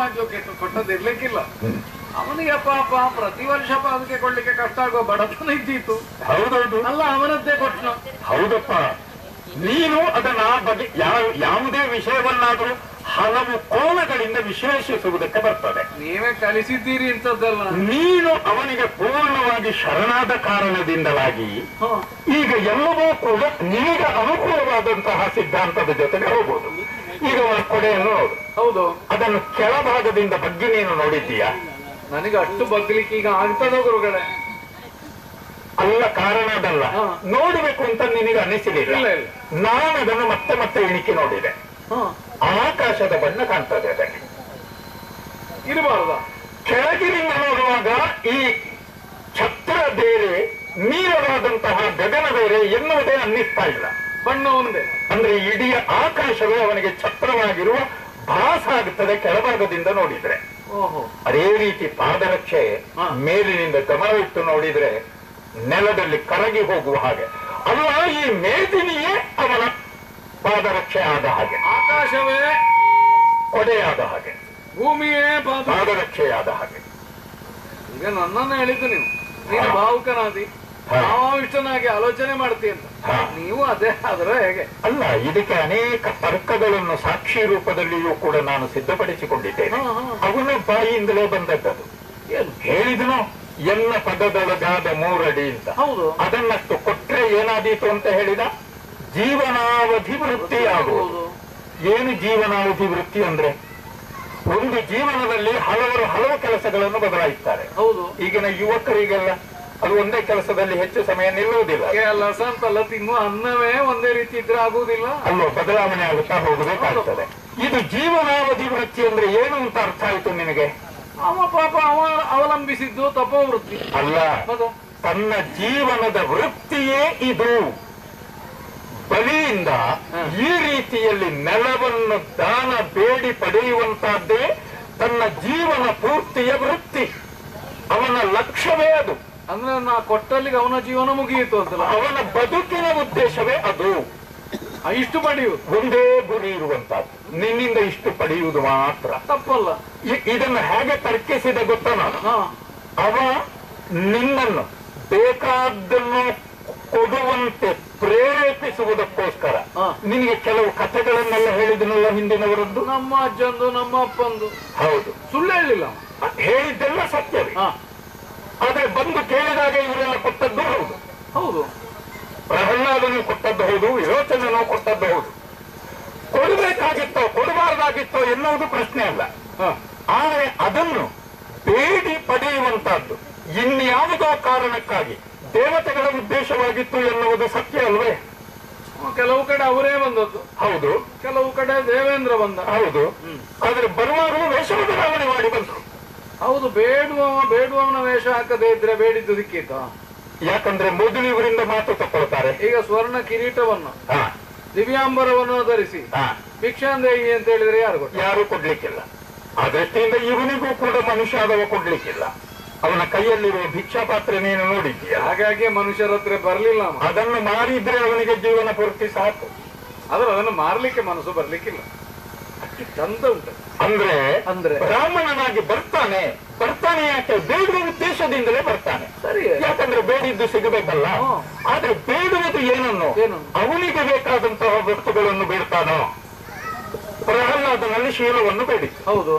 ಪಾಂಚೋಕೆ ಕೊಟ್ಟದ್ದು ಇರ್ಲಿಕ್ಕಿಲ್ಲ ಅವನಿಗೆ ಪಾಪ ಪ್ರತಿ ವರ್ಷ ಅದಕ್ಕೆ ಕೊಡ್ಲಿಕ್ಕೆ ಕಷ್ಟ ಆಗುವ ಬಡತನ ಇದ್ದಿತ್ತು ಹೌದೌದು ಅಲ್ಲ ಅವನದ್ದೇ ಕೊಟ್ಟನು ಹೌದಪ್ಪ ನೀನು ಅದನ್ನ ಆ ಬಗೆ ಯಾವ ಯಾವುದೇ ವಿಷಯವನ್ನಾದರೂ ಹಲವು ಕೋನಗಳಿಂದ ವಿಶ್ಲೇಷಿಸುವುದಕ್ಕೆ ಬರ್ತದೆ ನೀವೇ ಕಲಿಸಿದ್ದೀರಿ ಇಂಥದ್ದೆಲ್ಲ ನೀನು ಅವನಿಗೆ ಪೂರ್ಣವಾಗಿ ಶರಣಾದ ಕಾರಣದಿಂದಲಾಗಿ ಹ. ಈಗ ಎಲ್ಲವೂ ಕೂಡ ನಿನಗೆ ಅನುಕೂಲವಾದಂತಹ ಸಿದ್ಧಾಂತದ ಜೊತೆಗೆ ಹೋಗ್ಬೋದು ಈಗ ಅವನ ಕೊಡೆಯನ್ನು ನೋಡು ಹೌದು ಅದನ್ನು ಕೆಳಭಾಗದಿಂದ ಬಗ್ಗೆ ನೀನು ನೋಡಿದ್ದೀಯಾ ನನಗೆ ಅಷ್ಟು ಬಗ್ಲಿಕ್ಕೆ ಈಗ ಆಗ್ತದ ಗುರುಗಳೇ ಅಲ್ಲ ಕಾರಣ ಅದಲ್ಲ ಹಾ. ನೋಡಬೇಕು ಅಂತ ನಿನಗೆ ಅನಿಸಲಿಲ್ಲ ಇಲ್ಲ, ಇಲ್ಲ. ನಾನು ಅದನ್ನು ಮತ್ತೆ ಮತ್ತೆ ಎಣಿಕೆ ನೋಡಿದೆ ಹ ಆಕಾಶದ ಬಣ್ಣ ಕಾಣ್ತದೆ ಅದಕ್ಕೆ ಇರಬಾರ್ದ ಕೆಳಗಿನಿಂದ ನೋಡುವಾಗ ಈ ಛತ್ರ ಬೇರೆ ನೀಳವಾದಂತಹ ಗಗನ ಬೇರೆ ಎನ್ನುವುದೇ ಅನ್ನಿಸ್ತಾ ಇಲ್ಲ ಬಣ್ಣ ಒಂದೇ ಅಂದ್ರೆ ಇಡೀ ಆಕಾಶವೇ ಅವನಿಗೆ ಛತ್ರವಾಗಿರುವ ಭಾಸ ಆಗುತ್ತದೆ ಕೆಳಭಾಗದಿಂದ ನೋಡಿದ್ರೆ ಓಹೋ ಅದೇ ರೀತಿ ಪಾದರಕ್ಷೆ ಹಾ. ಮೇಲಿನಿಂದ ಗಮನವಿಟ್ಟು ನೋಡಿದ್ರೆ ನೆಲದಲ್ಲಿ ಕರಗಿ ಹೋಗುವ ಹಾಗೆ ಅಲ್ಲ ಈ ಮೇದಿನಿಯೇ ಅವನ ಪಾದರಕ್ಷೆ ಆದ ಹಾಗೆ ಆಕಾಶವೇ ಕೊಡೆಯಾದ ಹಾಗೆ ಭೂಮಿಯೇ ಪಾದ ಪಾದರಕ್ಷೆಯಾದ ಹಾಗೆ ಈಗ ನನ್ನನ್ನು ಹೇಳಿದ್ದು ನೀವು ನೀನು ಭಾವುಕನಾದಿ ಹಾ. ಭಾವಿಷ್ಟನಾಗಿ ಆಲೋಚನೆ ಮಾಡ್ತೀಯ ಅಂತ ಹಾ. ನೀವು ಅದೇ ಆದ್ರೆ ಹೇಗೆ ಅಲ್ಲ ಇದಕ್ಕೆ ಅನೇಕ ತರ್ಕಗಳನ್ನು ಸಾಕ್ಷಿ ರೂಪದಲ್ಲಿಯೂ ಕೂಡ ನಾನು ಸಿದ್ಧಪಡಿಸಿಕೊಂಡಿದ್ದೇನೆ ಹಾ, ಹಾ. ಅವನ ಬಾಯಿಯಿಂದಲೇ ಬಂದದ್ದದು ಏನು ಹೇಳಿದನು ಎನ್ನ ಪದದೊಳಗಾದ ಮೂರಡಿ ಅಂತ ಹೌದು ಅದನ್ನಷ್ಟು ಕೊಟ್ರೆ ಏನಾದೀತು ಅಂತ ಹೇಳಿದ ಜೀವನಾವಧಿ ವೃತ್ತಿ ಆಗುವುದು ಹೌದು ಏನು ಜೀವನಾವಧಿ ವೃತ್ತಿ ಅಂದ್ರೆ ಒಂದು ಜೀವನದಲ್ಲಿ ಹಲವರು ಹಲವು ಕೆಲಸಗಳನ್ನು ಬದಲಾಯಿಸ್ತಾರೆ ಹೌದು ಈಗಿನ ಯುವಕರಿಗೆಲ್ಲ ಅದು ಒಂದೇ ಕೆಲಸದಲ್ಲಿ ಹೆಚ್ಚು ಸಮಯ ನಿಲ್ಲುವುದಿಲ್ಲ ಕೆಲಸ ಅಂತಲ್ಲ ತಿನ್ನುವ ಅನ್ನವೇ ಒಂದೇ ರೀತಿ ಇದ್ರೆ ಆಗುವುದಿಲ್ಲ ಅಲ್ವಾ ಬದಲಾವಣೆ ಆಗುತ್ತಾ ಹೋಗಬೇಕಾಗ್ತದೆ ಇದು ಜೀವನಾವಧಿ ವೃತ್ತಿ ಅಂದ್ರೆ ಏನು ಅಂತ ಅರ್ಥ ಆಯ್ತು ನಿನಗೆ ಅವ ಪಾಪ ಅವ ಅವಲಂಬಿಸಿದ್ದು ತಪೋವೃತ್ತಿ ಅಲ್ಲ ಮತ್ತೆ ತನ್ನ ಜೀವನದ ವೃತ್ತಿಯೇ ಇದು ಬಲಿಯಿಂದ ಹ. ಈ ರೀತಿಯಲ್ಲಿ ನೆಲವನ್ನು ದಾನ ಬೇಡಿ ಪಡೆಯುವಂತಹದ್ದೇ ತನ್ನ ಜೀವನ ಪೂರ್ತಿಯ ವೃತ್ತಿ ಅವನ ಲಕ್ಷ್ಯವೇ ಅದು ಅಂದ್ರೆ ನಾ ಕೊಟ್ಟಲ್ಲಿಗೆ ಅವನ ಜೀವನ ಮುಗಿಯಿತು ಅಂತಲ್ಲ ಅವನ ಬದುಕಿನ ಉದ್ದೇಶವೇ ಅದು ಆ, ಇಷ್ಟು ಪಡೆಯುವುದು ಒಂದೇ ಗುರಿ ಇರುವಂತಹದ್ದು ನಿನ್ನಿಂದ ಇಷ್ಟು ಪಡೆಯುವುದು ಮಾತ್ರ ತಪ್ಪಲ್ಲ ಇ- ಇದನ್ನು ಹೇಗೆ ತರ್ಕಿಸಿದ ಗೊತ್ತಾ ನಾನು ಹಾ ಅವ ನಿನ್ನನ್ನು ಬೇಕಾದ್ದನ್ನು ಕೊಡುವಂತೆ ಪ್ರೇರೇಪಿಸುವುದಕ್ಕೋಸ್ಕರ ಹಾ. ನಿನಗೆ ಕೆಲವು ಕಥೆಗಳನ್ನೆಲ್ಲ ಹೇಳಿದನಲ್ಲ ಹಿಂದಿನವರದ್ದು ನಮ್ಮ ಅಜ್ಜಂದು ನಮ್ಮ ಅಪ್ಪಂದು ಹೌದು ಸುಳ್ಳು ಹೇಳಿಲ್ಲ ಅವ. ಹೇಳಿದ್ದೆಲ್ಲ ಸತ್ಯವೇ ಹಾ ಆದ್ರೆ ಬಂದು ಕೇಳಿದಾಗ ಇವರೆಲ್ಲ ಕೊಟ್ಟದ್ದು ಹೌದು ಹೌದು ಪ್ರಹ್ಲಾದನು ಕೊಟ್ಟದ್ದು ಹೌದು ವಿರೋಚನನು ಕೊಟ್ಟದ್ದು ಹೌದು ಕೊಡಬೇಕಾಗಿತ್ತೋ ಕೊಡಬಾರ್ದಾಗಿತ್ತೋ ಎನ್ನುವುದು ಪ್ರಶ್ನೆ ಅಲ್ಲ ಹಾ ಆದರೆ ಅದನ್ನು ಬೇಡಿ ಪಡೆಯುವಂತಹದ್ದು ಇನ್ಯಾವುದೋ ಕಾರಣಕ್ಕಾಗಿ ದೇವತೆಗಳ ಉದ್ದೇಶವಾಗಿತ್ತು ಎನ್ನುವುದು ಸತ್ಯ ಅಲ್ವೇ ಕೆಲವು ಕಡೆ ಅವರೇ ಬಂದದ್ದು ಹೌದು ಕೆಲವು ಕಡೆ ದೇವೇಂದ್ರ ಬಂದ ಹೌದು ಆದ್ರೆ ಬರುವಾಗಲೂ ವೇಷ ಬದಲಾವಣೆ ಮಾಡಿ ಬಂದ್ರು ಹೌದು ಬೇಡುವವ ಬೇಡುವವನ ವೇಷ ಹಾಕದೇ ಇದ್ರೆ ಬೇಡಿದ್ದು ದಿಕ್ಕಿತ ಯಾಕಂದ್ರೆ ಮೊದಲು ಇವರಿಂದ ಮಾತು ತಗೊಳ್ತಾರೆ ಈಗ ಸ್ವರ್ಣ ಕಿರೀಟವನ್ನು ಹಾ, ದಿವ್ಯಾಂಬರವನ್ನು ಧರಿಸಿ ಹಾ, ಭಿಕ್ಷಾಂದೇಹಿ ಅಂತ ಹೇಳಿದ್ರೆ ಯಾರು ಗೊತ್ತು ಯಾರು ಕೊಡ್ಲಿಕ್ಕಿಲ್ಲ ಆ ದೃಷ್ಟಿಯಿಂದ ಇವನಿಗೂ ಕೂಡ ಮನುಷ್ಯ ಆದವ ಕೊಡ್ಲಿಕ್ಕಿಲ್ಲ ಅವನ ಕೈಯಲ್ಲಿರುವ ಭಿಕ್ಷಾ ಪಾತ್ರೆ ನೀನು ನೋಡಿದ್ದೀಯ ಹಾಗಾಗಿ ಮನುಷ್ಯರ ಹತ್ರ ಬರ್ಲಿಲ್ಲ ಅವ. ಅದನ್ನು ಮಾರಿದ್ರೆ ಅವನಿಗೆ ಜೀವನ ಪೂರ್ತಿ ಸಾಕು ಆದ್ರೆ ಅದನ್ನು ಮಾರ್ಲಿಕ್ಕೆ ಮನಸ್ಸು ಬರ್ಲಿಕ್ಕಿಲ್ಲ ಅಷ್ಟು ಚಂದ ಉಂಟು ಅಂದ್ರೆ ಅಂದ್ರೆ? ಬ್ರಾಹ್ಮಣನಾಗಿ ಬರ್ತಾನೆ ಬರ್ತಾನೆ ಯಾಕೆ ಬೇಡುವ ಉದ್ದೇಶದಿಂದಲೇ ಬರ್ತಾನೆ ಸರಿ ಯಾಕಂದ್ರೆ ಬೇಡಿದ್ದು ಸಿಗಬೇಕಲ್ಲ ಹಾ. ಆದ್ರೆ ಬೇಡುವುದು ಏನನ್ನು ಏನು? ಅವನಿಗೆ ಬೇಕಾದಂತಹ ವಸ್ತುಗಳನ್ನು ಬೇಡ್ತಾನೋ ಪ್ರಹ್ಲಾದನಲ್ಲಿ ಶೀಲವನ್ನು ಬೇಡಿತು ಹೌದು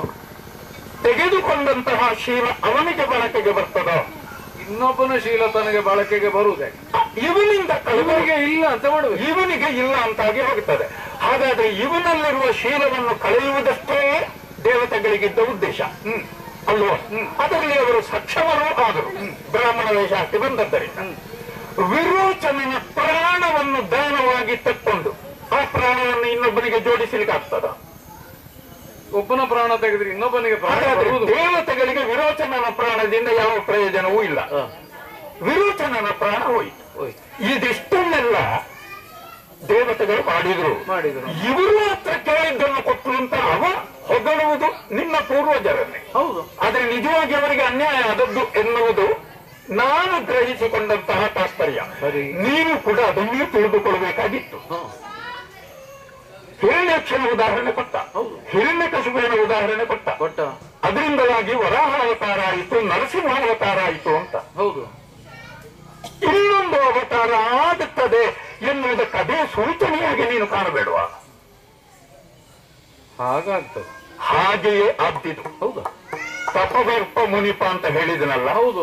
ತೆಗೆದುಕೊಂಡಂತಹ ಶೀಲ ಅವನಿಗೆ ಬಳಕೆಗೆ ಬರ್ತದೋ ಇನ್ನೊಬ್ಬನ ಶೀಲ ತನಗೆ ಬಳಕೆಗೆ ಬರುವುದೇ ಇವನಿಂದ ಕಳೆದ ಇವನಿಗೆ ಇಲ್ಲ ಅಂತ ಮಾಡುವುದು ಇವನಿಗೆ ಇಲ್ಲ ಅಂತಾಗಿ ಹೋಗುತ್ತದೆ ಹಾಗಾದ್ರೆ ಇವನಲ್ಲಿರುವ ಶೀಲವನ್ನು ಕಳೆಯುವುದಷ್ಟೇ ದೇವತೆಗಳಿಗಿದ್ದ ಉದ್ದೇಶ ಹ್ಮ್ ಅಲ್ವೋ ಅದರಲ್ಲಿ ಅವರು ಸಕ್ಷಮರೂ ಆದರು ಬ್ರಾಹ್ಮಣ ವೇಷ ಹಾಕಿ ಬಂದದ್ದರಿಂದ ವಿರೋಚನನ ಪ್ರಾಣವನ್ನು ದಾನವಾಗಿ ತಕ್ಕೊಂಡು ಆ ಪ್ರಾಣವನ್ನು ಇನ್ನೊಬ್ಬನಿಗೆ ಜೋಡಿಸಲಿಕ್ಕೆ ಆಗ್ತದ ಒಬ್ಬನ ಪ್ರಾಣ ತೆಗೆದ್ರೆ ಇನ್ನೊಬ್ಬನಿಗೆ ಪ್ರಾಣ ಹಾಗಾದ್ರೆ ಬರುವುದು ದೇವತೆಗಳಿಗೆ ವಿರೋಚನನ ಪ್ರಾಣದಿಂದ ಯಾವ ಪ್ರಯೋಜನವೂ ಇಲ್ಲ ಹಾ. ವಿರೋಚನನ ಪ್ರಾಣ ಹೋಯಿತು ಹೋಯ್ತು. ಇದಿಷ್ಟನ್ನೆಲ್ಲ ದೇವತೆಗಳು ಮಾಡಿದ್ರು ಮಾಡಿದ್ರು ಇವರು ಹತ್ರ ಕೇಳಿದ್ದನ್ನು ಕೊಟ್ಟರು ಅಂತ ಅವ ಹೊಗಳುವುದು ನಿನ್ನ ಪೂರ್ವಜರನ್ನೇ ಹೌದು ಆದ್ರೆ ನಿಜವಾಗಿ ಅವರಿಗೆ ಅನ್ಯಾಯ ಆದದ್ದು ಎನ್ನುವುದು ನಾನು ಗ್ರಹಿಸಿಕೊಂಡಂತಹ ತಾತ್ಪರ್ಯ ಸರಿ. ನೀನು ಕೂಡ ಅದನ್ನೇ ತಿಳಿದುಕೊಳ್ಳಬೇಕಾಗಿತ್ತು ಹಾ. ಹಿರಣ್ಯಕ್ಷನ ಉದಾಹರಣೆ ಕೊಟ್ಟ ಹೌದು. ಹಿರಣ್ಯ ಕಸುಬಿನ ಉದಾಹರಣೆ ಕೊಟ್ಟ ಕೊಟ್ಟ ಅದರಿಂದಲಾಗಿ ವರಾಹ ಅವತಾರ ಆಯಿತು ನರಸಿಂಹ ಅವತಾರ ಆಯಿತು ಅಂತ ಹೌದು ಇನ್ನೊಂದು ಅವತಾರ ಆಗುತ್ತದೆ ಎನ್ನುವುದಕ್ಕೆ ಅದೇ ಸೂಚನೆಯಾಗಿ ನೀನು ಕಾಣಬೇಡುವ ಹಾಗಾಗ್ತದೆ ಹಾಗೆಯೇ ಆದ್ದಿದು ಹೌದಾ ತಪವರ್ಪ ಮುನಿಪ ಅಂತ ಹೇಳಿದನಲ್ಲ ಹೌದು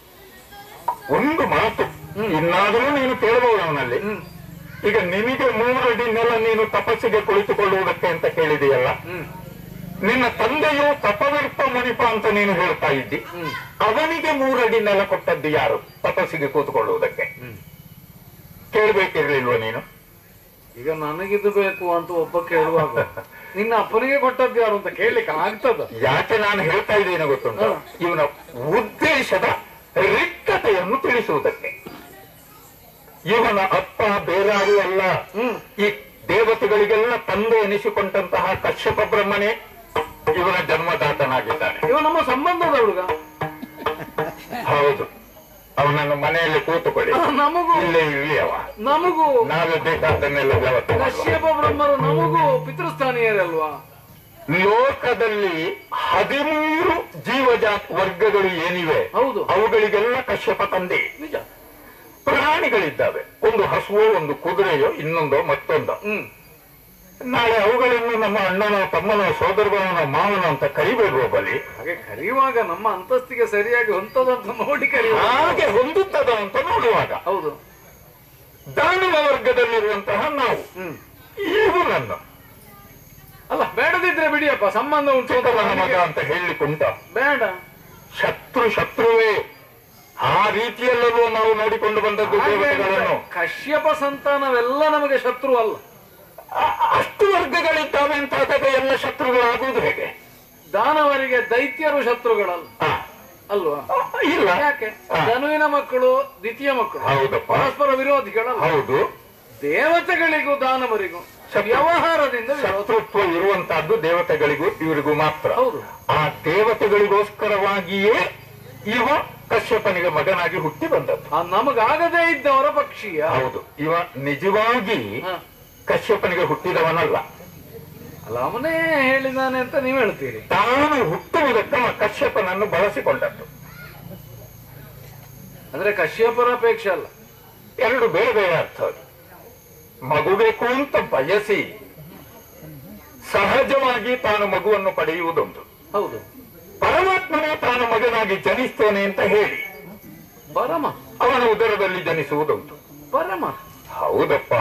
ಒಂದು ಮಾತು ಇನ್ನಾದರೂ ನೀನು ಕೇಳಬಹುದು ಅವನಲ್ಲಿ ಹ್ಮ್ ಈಗ ನಿನಗೆ ಮೂರು ಅಡಿ ನೆಲ ನೀನು ತಪಸ್ಸಿಗೆ ಕುಳಿತುಕೊಳ್ಳುವುದಕ್ಕೆ ಅಂತ ಕೇಳಿದೆಯಲ್ಲ ಹ್ಮ್ ನಿನ್ನ ತಂದೆಯು ತಪವರ್ಪ ಮುನಿಪ ಅಂತ ನೀನು ಹೇಳ್ತಾ ಇದ್ದಿ ಹ್ಮ್ ಅವನಿಗೆ ಮೂರಡಿ ನೆಲ ಕೊಟ್ಟದ್ದು ಯಾರು ತಪಸ್ಸಿಗೆ ಕೂತ್ಕೊಳ್ಳುವುದಕ್ಕೆ ಹ್ಮ್ ಕೇಳ್ಬೇಕಿರ್ಲಿಲ್ವ ನೀನು ಈಗ ನನಗಿದು ಬೇಕು ಅಂತ ಒಬ್ಬ ಕೇಳುವಾಗ ನಿನ್ನ ಅಪ್ಪನಿಗೆ ಕೊಟ್ಟದ್ದು ಯಾರು ಅಂತ ಕೇಳಲಿಕ್ಕೆ ಆಗ್ತದ ಯಾಕೆ ನಾನು ಹೇಳ್ತಾ ಇದ್ದೇನೆ ಗೊತ್ತುಂಟು ಹ. ಇವನ ಉದ್ದೇಶದ ರಿಕ್ತತೆಯನ್ನು ತಿಳಿಸುವುದಕ್ಕೆ ಇವನ ಅಪ್ಪ ಬೇರಾರು ಅಲ್ಲ ಹ್ಮ್ ಈ ದೇವತೆಗಳಿಗೆಲ್ಲ ತಂದೆ ಎನಿಸಿಕೊಂಡಂತಹ ಕಶ್ಯಪ ಬ್ರಹ್ಮನೇ ಇವನ ಜನ್ಮದಾತನಾಗಿದ್ದಾನೆ ಇವ ನಮ್ಮ ಸಂಬಂಧದ ಹುಡುಗ ಹೌದು ಅವನನ್ನು ಮನೆಯಲ್ಲಿ ಕೂತುಕೊಳ್ಳಿ ಆ, ನಮಗೂ ಇಲ್ಲೇ ಇರಲಿ ಅವ ನಮಗೂ ನಾವೇ ಬೇಕಾದನ್ನೆಲ್ಲ ವ್ಯವಸ್ಥೆ ಮಾಡುವ. ಕಶ್ಯಪ ಬ್ರಹ್ಮರು ನಮಗೂ ಪಿತೃಸ್ಥಾನೀಯರಲ್ವಾ ಲೋಕದಲ್ಲಿ ಹದಿಮೂರು ಜೀವಜಾತ ವರ್ಗಗಳು ಏನಿವೆ ಹೌದು ಅವುಗಳಿಗೆಲ್ಲ ಕಶ್ಯಪ ತಂದೆ ನಿಜ ಪ್ರಾಣಿಗಳಿದ್ದಾವೆ ಒಂದು ಹಸುವೋ ಒಂದು ಕುದುರೆಯೋ ಇನ್ನೊಂದೋ ಮತ್ತೊಂದೋ ಹ್ಮ್ ನಾಳೆ ಅವುಗಳನ್ನು ನಮ್ಮ ಅಣ್ಣನೋ ತಮ್ಮನೋ ಸೋದರನೋ ಮಾವನೋ ಅಂತ ಕರಿಬೇಕು ಬಲಿ ಹಾಗೆ ಕರೆಯುವಾಗ ನಮ್ಮ ಅಂತಸ್ತಿಗೆ ಸರಿಯಾಗಿ ಹೊಂತದಂತ ನೋಡಿ ಕರೆಯುವ ಹಾಗೆ ಹೊಂದುತ್ತದ ಅಂತ ನೋಡುವಾಗ ಹೌದು ದಾನವ ವರ್ಗದಲ್ಲಿರುವಂತಹ ನಾವು ಹ್ಮ್ ಇವನನ್ನು ಅಲ್ಲ ಬೇಡದಿದ್ರೆ ಬಿಡಿಯಪ್ಪ ಸಂಬಂಧ ಉಂಟು ಅಂತ ಚಿಕ್ಕವನ ಮಗ ನನಗೆ ಅಂತ ಹೇಳಲಿಕ್ಕುಂಟ ಬೇಡ ಶತ್ರು ಶತ್ರುವೇ ಆ ರೀತಿಯಲ್ಲೂ ನಾವು ನೋಡಿಕೊಂಡು ಬಂದದ್ದು ಹಾಗೆ ದೇವತೆಗಳನ್ನು ಅಂತ ಕಶ್ಯಪ ಸಂತಾನವೆಲ್ಲ ನಮಗೆ ಶತ್ರು ಅಲ್ಲ ಅ- ಅಷ್ಟು ವರ್ಗಗಳಿದ್ದಾವೆ ಅಂತ ಆದಾಗ ಎಲ್ಲ ಶತ್ರುಗಳಾಗುವುದು ಹೇಗೆ ದಾನವರಿಗೆ ದೈತ್ಯರು ಶತ್ರುಗಳಲ್ಲ ಆ, ಅಲ್ವಾ ಆ, ಇಲ್ಲ ಯಾಕೆ ಆ, ಧನುವಿನ ಮಕ್ಕಳು ದ್ವಿತೀಯ ಮಕ್ಕಳು ಹೌದಪ್ಪ ಪರಸ್ಪರ ವಿರೋಧಿಗಳಲ್ಲ ಹೌದು ದೇವತೆಗಳಿಗೂ ದಾನವರಿಗೂ ಶತ್ರು. ವ್ಯವಹಾರದಿಂದ ವಿರೋಧ ಶತ್ರುತ್ವ ಇರುವಂತಹದ್ದು ದೇವತೆಗಳಿಗೂ ಇವರಿಗೂ ಮಾತ್ರ ಹೌದು ಆ ದೇವತೆಗಳಿಗೋಸ್ಕರವಾಗಿಯೇ ಇವ ಕಶ್ಯಪನಿಗೆ ಮಗನಾಗಿ ಹುಟ್ಟಿ ಬಂದದ್ದು ಆ ನಮಗಾಗದೇ ಇದ್ದವರ ಪಕ್ಷೀಯ ಹೌದು ಇವ ನಿಜವಾಗಿ ಹ. ಕಶ್ಯಪನಿಗೆ ಹುಟ್ಟಿದವನಲ್ಲ ಅಲ್ಲ ಅವನೇ ಹೇಳಿದಾನೆ ಅಂತ ನೀವು ಹೇಳ್ತೀರಿ ತಾನು ಹುಟ್ಟುವುದಕ್ಕೆ ಅವ ಕಶ್ಯಪನನ್ನು ಬಳಸಿಕೊಂಡದ್ದು ಅಂದ್ರೆ ಕಶ್ಯಪರ ಅಪೇಕ್ಷೆ ಅಲ್ಲ ಎರಡು ಬೇರೆ ಬೇರೆ ಅರ್ಥ ಅದು ಮಗು ಬೇಕು ಅಂತ ಬಯಸಿ ಸಹಜವಾಗಿ ತಾನು ಮಗುವನ್ನು ಪಡೆಯುವುದೊಂದು ಹೌದು ಪರಮಾತ್ಮನೇ ತಾನು ಮಗನಾಗಿ ಜನಿಸ್ತೇನೆ ಅಂತ ಹೇಳಿ ಪರಮ ಅವನ ಉದರದಲ್ಲಿ ಜನಿಸುವುದುಂಟು ಪರಮ ಹೌದಪ್ಪ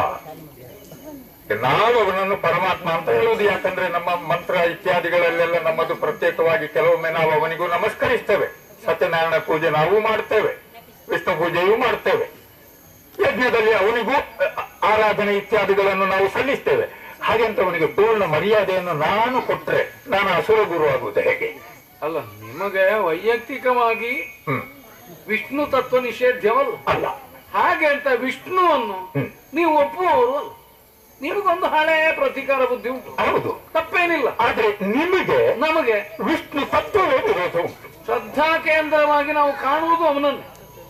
ನಾವು ಅವನನ್ನು ಪರಮಾತ್ಮ ಅಂತ ಹೇಳುವುದು ಯಾಕಂದ್ರೆ ನಮ್ಮ ಮಂತ್ರ ಇತ್ಯಾದಿಗಳಲ್ಲೆಲ್ಲ ನಮ್ಮದು ಪ್ರತ್ಯೇಕವಾಗಿ ಕೆಲವೊಮ್ಮೆ ನಾವು ಅವನಿಗೂ ನಮಸ್ಕರಿಸ್ತೇವೆ ಸತ್ಯನಾರಾಯಣ ಪೂಜೆ ನಾವು ಮಾಡ್ತೇವೆ ವಿಷ್ಣು ಪೂಜೆಯೂ ಮಾಡ್ತೇವೆ ಯಜ್ಞದಲ್ಲಿ ಅವನಿಗೂ ಅ, ಆರಾಧನೆ ಇತ್ಯಾದಿಗಳನ್ನು ನಾವು ಸಲ್ಲಿಸ್ತೇವೆ ಹಾಗೆಂತ ಅವನಿಗೆ ಪೂರ್ಣ ಮರ್ಯಾದೆಯನ್ನು ನಾನು ಕೊಟ್ರೆ ನಾನು ಅಸುರ ಗುರು ಆಗುವುದು ಹೇಗೆ ಅಲ್ಲ ನಿಮಗೆ ವೈಯಕ್ತಿಕವಾಗಿ ಹ್ಮ್ ವಿಷ್ಣು ತತ್ವ ನಿಷೇಧ್ಯವಲ್ಲ ಅಲ್ಲ ಹಾಗೆ ಅಂತ ವಿಷ್ಣುವನ್ನು ಹ್ಮ್. ನೀವು ಒಪ್ಪುವವರು ಅಲ್ಲ ನಿಮಗೊಂದು ಹಳೆ ಪ್ರತೀಕಾರ ಬುದ್ಧಿ ಉಂಟು ಹೌದು ತಪ್ಪೇನಿಲ್ಲ ಆದ್ರೆ ನಿಮಗೆ ನಮಗೆ ವಿಷ್ಣು ತತ್ವವೇ ವಿರೋಧ ಉಂಟು ಶ್ರದ್ಧಾ ಕೇಂದ್ರವಾಗಿ ನಾವು ಕಾಣುವುದು ಅವನನ್ನು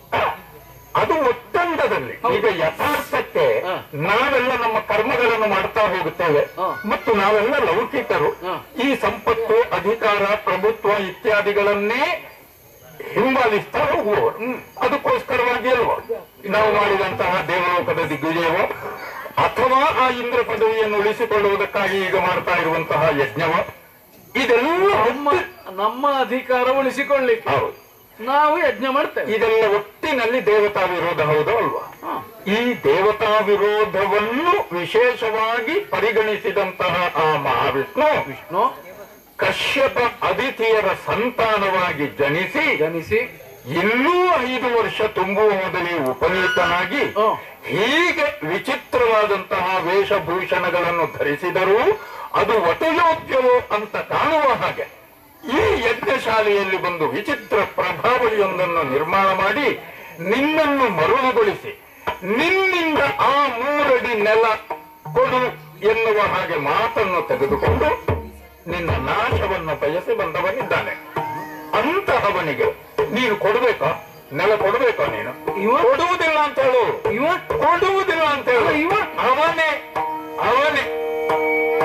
ಅದು ಒತ್ತಂಡದಲ್ಲಿ ಈಗ ಯಥಾರ್ಥಕ್ಕೆ ಹ. ನಾವೆಲ್ಲ ನಮ್ಮ ಕರ್ಮಗಳನ್ನು ಮಾಡ್ತಾ ಹೋಗುತ್ತೇವೆ ಹ. ಮತ್ತು ನಾವೆಲ್ಲ ಲೌಕಿಕರು ಹ. ಈ ಸಂಪತ್ತು ಅಧಿಕಾರ ಪ್ರಭುತ್ವ ಇತ್ಯಾದಿಗಳನ್ನೇ ಹಿಂಬಾಲಿಸ್ತಾ ಹೋಗುವವರು ಅದಕ್ಕೋಸ್ಕರವಾಗಿ ಅಲ್ವಾ ನಾವು ಮಾಡಿದಂತಹ ದೇವಲೋಕದ ದಿಗ್ವಿಜಯವೋ ಅಥವಾ ಆ ಇಂದ್ರ ಪದವಿಯನ್ನು ಉಳಿಸಿಕೊಳ್ಳುವುದಕ್ಕಾಗಿ ಈಗ ಮಾಡ್ತಾ ಇರುವಂತಹ ಯಜ್ಞವ ಇದೆಲ್ಲ ನಮ್ಮ ಒಟ್ಟು- ನಮ್ಮ ಅಧಿಕಾರ ಉಳಿಸಿಕೊಳ್ಳಿಕ್ಕೆ ಹೌದು ನಾವು ಯಜ್ಞ ಮಾಡ್ತೇವೆ ಇದೆಲ್ಲ ಒಟ್ಟಿನಲ್ಲಿ ದೇವತಾ ವಿರೋಧ ಹೌದು ಅಲ್ವಾ ಹ. ಈ ದೇವತಾ ವಿರೋಧವನ್ನು ವಿಶೇಷವಾಗಿ ಪರಿಗಣಿಸಿದಂತಹ ಆ ಮಹಾವಿಷ್ಣು ವಿಷ್ಣು ಕಶ್ಯಪ ಅದಿತಿಯರ ಸಂತಾನವಾಗಿ ಜನಿಸಿ ಜನಿಸಿ ಇನ್ನೂ ಐದು ವರ್ಷ ತುಂಬುವ ಮೊದಲೇ ಉಪನೀತನಾಗಿ ಹ. ಹೀಗೆ ವಿಚಿತ್ರವಾದಂತಹ ವೇಷಭೂಷಣಗಳನ್ನು ಧರಿಸಿದರೂ ಅದು ವಟಯೋಗ್ಯವೋ ಅಂತ ಕಾಣುವ ಹಾಗೆ ಈ ಯಜ್ಞಶಾಲೆಯಲ್ಲಿ ಬಂದು ವಿಚಿತ್ರ ಪ್ರಭಾವಳಿಯೊಂದನ್ನು ನಿರ್ಮಾಣ ಮಾಡಿ ನಿನ್ನನ್ನು ಮರುಳುಗೊಳಿಸಿ ನಿನ್ನಿಂದ ಆ ಮೂರಡಿ ನೆಲ ಕೊಡು ಎನ್ನುವ ಹಾಗೆ ಮಾತನ್ನು ತೆಗೆದುಕೊಂಡು ನಿನ್ನ ನಾಶವನ್ನು ಬಯಸಿ ಬಂದವನಿದ್ದಾನೆ ಅಂತಹವನಿಗೆ ನೀನು ಕೊಡಬೇಕಾ ನೆಲ ಕೊಡಬೇಕಾ ನೀನು ಇವ ಕೊಡುವುದಿಲ್ಲ ಅಂತ ಹೇಳು ಇವ ಕೊಡುವುದಿಲ್ಲ ಅಂತ ಹೇಳು ಇವ ಅವನೇ ಅವನೇ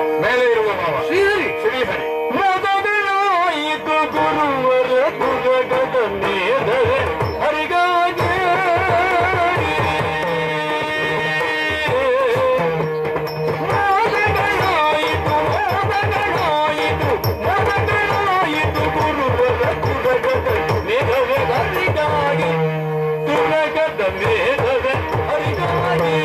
ಶ್ರೀಹರಿ ಶ್ರೀಹರಿ ಮೊದಲಾಯಿತು ಗುರುವರ ಗುರಗದ ಮೇದರೆ ಹರಿಗಾಗಿ ಮೊದಲಾಯಿತು ಮೊದಲಾಯಿತು ಮೊದಲಾಯಿತು ಗುರುವರ ಗುರಗದ ಮೇದರೆ ಹರಿಗಾಗಿ ತುರಗದ ಮೇದರೆ ಹರಿಗಾಗಿ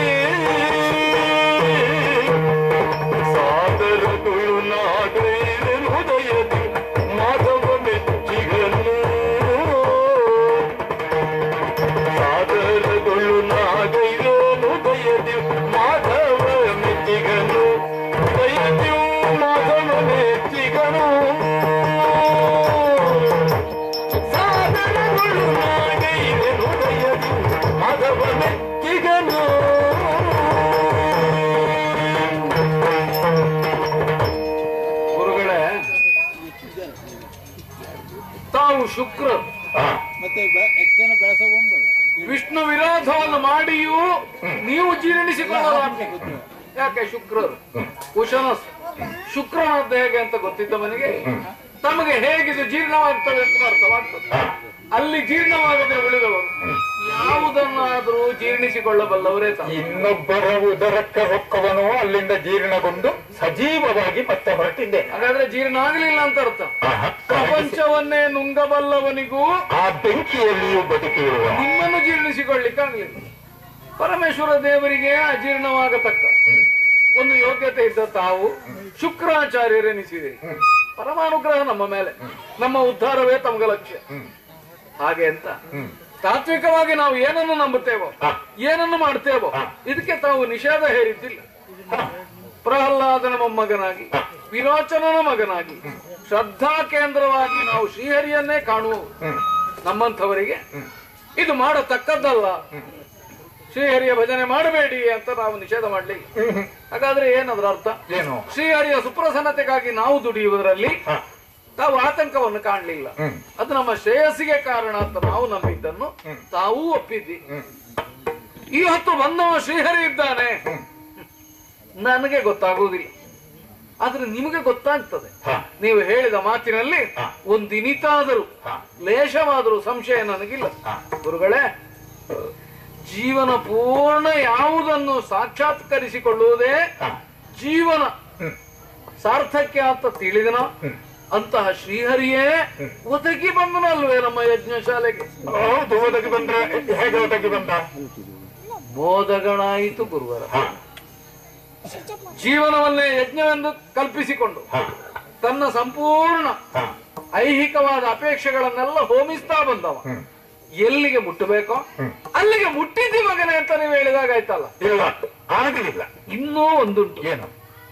ಸಾದರಗಳು ನಾಗೈರೆ ಹೃದಯದಿ ಮಾಧವ ಮೆಚ್ಚಿಗನು ಸಾದರಗಳು ನಾಗೈರೆ ಹೃದಯದಿ ಮಾಧವ ಮೆಚ್ಚಿಗನು ಹೃದಯದಿ ಮಾಧವ ಮೆಚ್ಚಿಗನು ಸಾದರಗಳು ನಾಗೈರೆ ಹೃದಯದಿ ಮಾಧವ ಮೆಚ್ಚಿಗನು ಗುರುಗಳೇ ತಾವು ಶುಕ್ರ ಹಾ ಮತ್ತೆ ಬೆ- ಯಜ್ಞನ ಬೆಳೆಸಬಹುದು ವಿಷ್ಣು ವಿರೋಧವನ್ನು ಮಾಡಿಯೂ ನೀವು ಜೀರ್ಣಿಸಿಕೊಳ್ಳಲಾರ ಯಾಕೆ ಶುಕ್ರರು ಕುಶನ ಶುಕ್ರನದ್ದು ಹೇಗೆ ಅಂತ ಗೊತ್ತಿದ್ದವನಿಗೆ ತಮಗೆ ಹೇಗಿದು ಜೀರ್ಣವಾಗ್ತದೆ ಅಂತ ಅರ್ಥವಾಗ್ತದೆ ಅಲ್ಲಿ ಜೀರ್ಣವಾಗದೆ ಉಳಿದವರು ಯಾವುದನ್ನಾದರೂ ಜೀರ್ಣಿಸಿಕೊಳ್ಳಬಲ್ಲವರೇ ತಾವು ಇನ್ನೊಬ್ಬರ ಉದರಕ್ಕೆ ಹೊಕ್ಕವನು ಅಲ್ಲಿಂದ ಜೀರ್ಣಗೊಂಡು ಸಜೀವವಾಗಿ ಮತ್ತೆ ಹೊರಟಿದ್ದೇನೆ ಹಾಗಾದ್ರೆ ಜೀರ್ಣ ಆಗಲಿಲ್ಲ ಅಂತ ಅರ್ಥ ಪ್ರಪಂಚವನ್ನೇ ನುಂಗಬಲ್ಲವನಿಗೂ ಆ ಬೆಂಕಿಯಲ್ಲಿಯೂ ಬದುಕಿರುವ ನಿಮ್ಮನ್ನು ಜೀರ್ಣಿಸಿಕೊಳ್ಳಿಕ್ಕಾಗಲಿಲ್ಲ ಪರಮೇಶ್ವರ ದೇವರಿಗೆ ಅಜೀರ್ಣವಾಗತಕ್ಕ ಒಂದು ಯೋಗ್ಯತೆ ಇದ್ದ ತಾವು ಶುಕ್ರಾಚಾರ್ಯರೆನಿಸಿದೆ ಪರಮಾನುಗ್ರಹ ನಮ್ಮ ಮೇಲೆ ನಮ್ಮ ಉದ್ಧಾರವೇ ತಮಗೆ ಲಕ್ಷ್ಯ ಹಾಗೆ ಅಂತ ತಾತ್ವಿಕವಾಗಿ ನಾವು ಏನನ್ನು ನಂಬುತ್ತೇವೋ ಏನನ್ನು ಮಾಡ್ತೇವೋ ಇದಕ್ಕೆ ತಾವು ನಿಷೇಧ ಹೇರಿದ್ದಿಲ್ಲ ಪ್ರಹ್ಲಾದನ ಮೊಮ್ಮಗನಾಗಿ ವಿರೋಚನನ ಮಗನಾಗಿ ಶ್ರದ್ಧಾ ಕೇಂದ್ರವಾಗಿ ನಾವು ಶ್ರೀಹರಿಯನ್ನೇ ಕಾಣುವು ನಮ್ಮಂಥವರಿಗೆ ಇದು ಮಾಡತಕ್ಕದ್ದಲ್ಲ ಶ್ರೀಹರಿಯ ಭಜನೆ ಮಾಡಬೇಡಿ ಅಂತ ನಾವು ನಿಷೇಧ ಮಾಡಲಿ ಹಾಗಾದ್ರೆ ಏನದರ ಅರ್ಥ ಏನು ಶ್ರೀಹರಿಯ ಸುಪ್ರಸನ್ನತೆಗಾಗಿ ನಾವು ದುಡಿಯುವುದರಲ್ಲಿ ಹ. ತಾವು ಆತಂಕವನ್ನು ಕಾಣಲಿಲ್ಲ ಹ್ಮ್. ಅದು ನಮ್ಮ ಶ್ರೇಯಸ್ಸಿಗೆ ಕಾರಣ ಅಂತ ನಾವು ನಂಬಿದ್ದನ್ನು ತಾವೂ ಒಪ್ಪಿದ್ದಿ ಈ ಹೊತ್ತು ಬಂದವ ಶ್ರೀಹರಿ ಇದ್ದಾನೆ ನನಗೆ ಗೊತ್ತಾಗುವುದಿಲ್ಲ ಆದ್ರೆ ನಿಮಗೆ ಗೊತ್ತಾಗ್ತದೆ ಹ. ನೀವು ಹೇಳಿದ ಮಾತಿನಲ್ಲಿ ಹ. ಒಂದಿನಿತಾದರೂ ಹ. ಲೇಷವಾದರೂ ಸಂಶಯ ನನಗಿಲ್ಲ ಹ. ಗುರುಗಳೇ ಜೀವನ ಪೂರ್ಣ ಯಾವುದನ್ನು ಸಾಕ್ಷಾತ್ಕರಿಸಿಕೊಳ್ಳುವುದೇ ಹ. ಜೀವನ ಹ್ಮ್. ಸಾರ್ಥಕ್ಯ ಅಂತ ತಿಳಿದನ ಅಂತಹ ಶ್ರೀಹರಿಯೇ ಒದಗಿ ಬಂದನಲ್ವೇ ನಮ್ಮ ಯಜ್ಞಶಾಲೆಗೆ ಹೌದು ಒದಗಿ ಬಂದ್ರೆ ಹೇಗೆ ಒದಗಿ ಬಂದ ಬೋಧಗಣಾಯಿತು ಗುರುವರ ಹ. ಜೀವನವನ್ನೇ ಯಜ್ಞವೆಂದು ಕಲ್ಪಿಸಿಕೊಂಡು ಹ. ತನ್ನ ಸಂಪೂರ್ಣ ಹ. ಐಹಿಕವಾದ ಅಪೇಕ್ಷೆಗಳನ್ನೆಲ್ಲ ಹೋಮಿಸ್ತಾ ಬಂದವ ಹ್ಮ್. ಎಲ್ಲಿಗೆ ಮುಟ್ಟಬೇಕೋ ಅಲ್ಲಿಗೆ ಮುಟ್ಟಿದ್ದಿ ಮಗನೇ ಅಂತ ನೀವು ಹೇಳಿದಾಗ ಆಯ್ತಲ್ಲ ಇಲ್ಲ ಆಗಲಿಲ್ಲ ಇನ್ನೂ ಒಂದುಂಟು ಏನು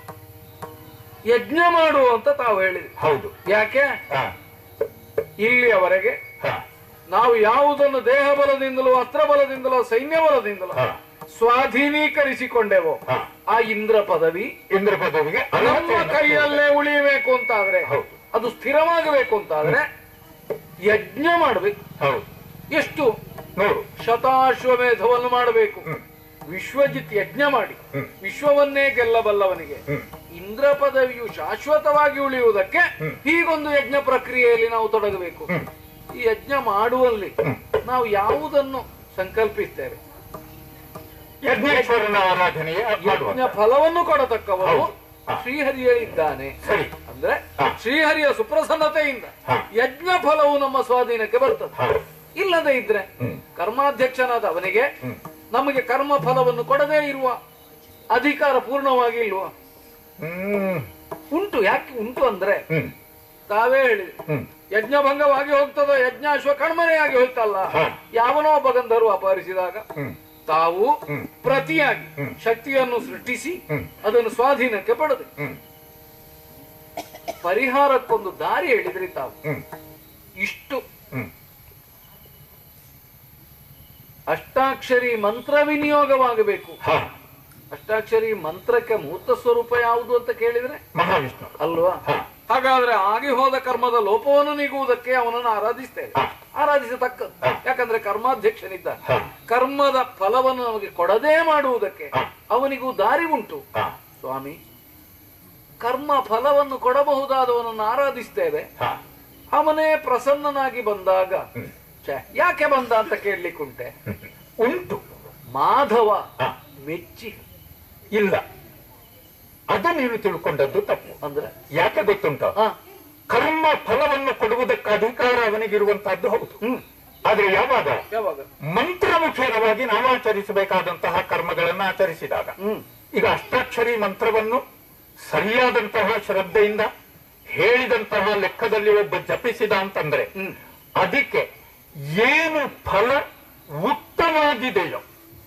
ಯಜ್ಞ ಮಾಡು ಅಂತ ತಾವು ಹೇಳಿದ್ರಿ ಹೌದು ಯಾಕೆ ಹ. ಇಲ್ಲಿಯವರೆಗೆ ಹ. ನಾವು ಯಾವುದನ್ನು ದೇಹ ಬಲದಿಂದಲೋ ಅಸ್ತ್ರ ಬಲದಿಂದಲೋ ಸೈನ್ಯ ಬಲದಿಂದಲೋ ಹ. ಸ್ವಾಧೀನೀಕರಿಸಿಕೊಂಡೆವೋ ಹ. ಆ ಇಂದ್ರ ಪದವಿ ಇಂದ್ರ ಪದವಿಗೆ ನಮ್ಮ ಅರ್ಹತೆಯನ್ನು ಕೈಯಲ್ಲೇ ಉಳಿಯಬೇಕು ಅಂತಾದ್ರೆ ಹೌದು. ಅದು ಸ್ಥಿರವಾಗಬೇಕು ಅಂತಾದ್ರೆ ಯಜ್ಞ ಮಾಡಬೇಕು ಹೌದು ಎಷ್ಟು ನೋಡು ಶತಾಶ್ವಮೇಧವನ್ನು ಮಾಡಬೇಕು ಹ್ಮ್. ವಿಶ್ವಜಿತ್ ಯಜ್ಞ ಮಾಡಿ ಹ್ಮ್. ವಿಶ್ವವನ್ನೇ ಗೆಲ್ಲಬಲ್ಲವನಿಗೆ ಹ್ಮ್. ಇಂದ್ರ ಪದವಿಯು ಶಾಶ್ವತವಾಗಿ ಉಳಿಯುವುದಕ್ಕೆ ಹೀಗೊಂದು ಯಜ್ಞ ಪ್ರಕ್ರಿಯೆಯಲ್ಲಿ ನಾವು ತೊಡಗಬೇಕು ಹ್ಮ್. ಈ ಯಜ್ಞ ಮಾಡುವಲ್ಲಿ ನಾವು ಯಾವುದನ್ನು ಸಂಕಲ್ಪಿಸ್ತೇವೆ ಯಜ್ಞೇಶ್ವರನ ಆರಾಧನೆಯ ಮಾಡುವ ಯಜ್ಞ ಫಲವನ್ನು ಕೊಡತಕ್ಕವನು ಹೌದು. ಹಾ. ಶ್ರೀಹರಿಯೇ ಇದ್ದಾನೆ ಸರಿ ಅಂದ್ರೆ ಹಾ. ಶ್ರೀಹರಿಯ ಸುಪ್ರಸನ್ನತೆಯಿಂದ ಹಾ. ಯಜ್ಞ ಫಲವು ನಮ್ಮ ಸ್ವಾಧೀನಕ್ಕೆ ಬರ್ತದೆ ಹ. ಇಲ್ಲದೆ ಇದ್ರೆ ಕರ್ಮಾಧ್ಯಕ್ಷನಾದ ಅವನಿಗೆ ನಮಗೆ ಕರ್ಮ ಫಲವನ್ನು ಕೊಡದೇ ಇರುವ ಅಧಿಕಾರ ಪೂರ್ಣವಾಗಿ ಇಲ್ವಾ ಹ್ಮ್ ಉಂಟು ಯಾಕೆ ಉಂಟು ಅಂದ್ರೆ ಹ್ಮ್ ತಾವೇ ಹೇಳಿದ್ರಿ ಹ್ಮ್ ಯಜ್ಞ ಭಂಗವಾಗಿ ಹೋಗ್ತದೋ ಯಜ್ಞ ಅಶ್ವ ಕಣ್ಮನೆಯಾಗಿ ಹೋಯ್ತಲ್ಲ ಹಾ. ಯಾವನೋ ಒಬ್ಬ ಗಂಧರ್ವ ಅಪಹರಿಸಿದಾಗ ಹ್ಮ್ ತಾವು ಹ್ಮ್. ಪ್ರತಿಯಾಗಿ ಹ್ಮ್. ಶಕ್ತಿಯನ್ನು ಸೃಷ್ಟಿಸಿ ಹ್ಮ್. ಅದನ್ನು ಸ್ವಾಧೀನಕ್ಕೆ ಪಡೆದು ಹ್ಮ್ ಪರಿಹಾರಕ್ಕೊಂದು ದಾರಿ ಹೇಳಿದ್ರಿ ತಾವು ಹ್ಮ್ ಇಷ್ಟು ಹ್ಮ್ ಅಷ್ಟಾಕ್ಷರಿ ಮಂತ್ರ ವಿನಿಯೋಗವಾಗಬೇಕು ಹ ಅಷ್ಟಾಕ್ಷರಿ ಮಂತ್ರಕ್ಕೆ ಮೂರ್ತ ಸ್ವರೂಪ ಯಾವುದು ಅಂತ ಕೇಳಿದ್ರೆ ಮಹಾವಿಷ್ಣು ಅಲ್ವಾ ಹ. ಹಾಗಾದ್ರೆ ಆಗಿ ಹೋದ ಕರ್ಮದ ಲೋಪವನ್ನು ನೀಗುವುದಕ್ಕೆ ಅವನನ್ನು ಆರಾಧಿಸ್ತೇವೆ ಹ. ಆರಾಧಿಸತಕ್ಕ ಹ. ಯಾಕಂದ್ರೆ ಕರ್ಮಾಧ್ಯಕ್ಷನಿದ್ದ ಹ. ಕರ್ಮದ ಫಲವನ್ನು ನಮಗೆ ಕೊಡದೇ ಮಾಡುವುದಕ್ಕೆ ಹ. ಅವನಿಗೂ ದಾರಿ ಉಂಟು ಹ ಸ್ವಾಮಿ ಕರ್ಮ ಫಲವನ್ನು ಕೊಡಬಹುದಾದವನನ್ನು ಆರಾಧಿಸ್ತೇವೆ ಹಾ ಅವನೇ ಪ್ರಸನ್ನನಾಗಿ ಬಂದಾಗ ಹ್ಮ್. ಛೆ, ಯಾಕೆ ಬಂದ ಅಂತ ಕೇಳಲಿಕ್ಕುಂಟೆ ಉಂಟು ಮಾಧವ ಹಾ ಮೆಚ್ಚಿ ಇಲ್ಲ ಅದು ನೀವು ತಿಳ್ಕೊಂಡದ್ದು ತಪ್ಪು ಅಂದ್ರೆ ಯಾಕೆ ಗೊತ್ತುಂಟ ಹಾ ಕರ್ಮ ಫಲವನ್ನು ಕೊಡುವುದಕ್ಕೆ ಅಧಿಕಾರ ಅವನಿಗಿರುವಂತಹದ್ದು ಹೌದು ಹ್ಮ್ ಆದ್ರೆ ಯಾವಾಗ ಯಾವಾಗ ಮಂತ್ರಮುಖೇನವಾಗಿ ನಾವು ಆಚರಿಸಬೇಕಾದಂತಹ ಕರ್ಮಗಳನ್ನು ಆಚರಿಸಿದಾಗ ಹ್ಮ್ ಈಗ ಅಷ್ಟಾಕ್ಷರಿ ಮಂತ್ರವನ್ನು ಸರಿಯಾದಂತಹ ಶ್ರದ್ಧೆಯಿಂದ ಹೇಳಿದಂತಹ ಲೆಕ್ಕದಲ್ಲಿ ಒಬ್ಬ ಜಪಿಸಿದ ಅಂತಂದ್ರೆ ಹ್ಮ್. ಅದಕ್ಕೆ ಏನು ಫಲ ಉತ್ತಮವಾಗಿದೆಯೋ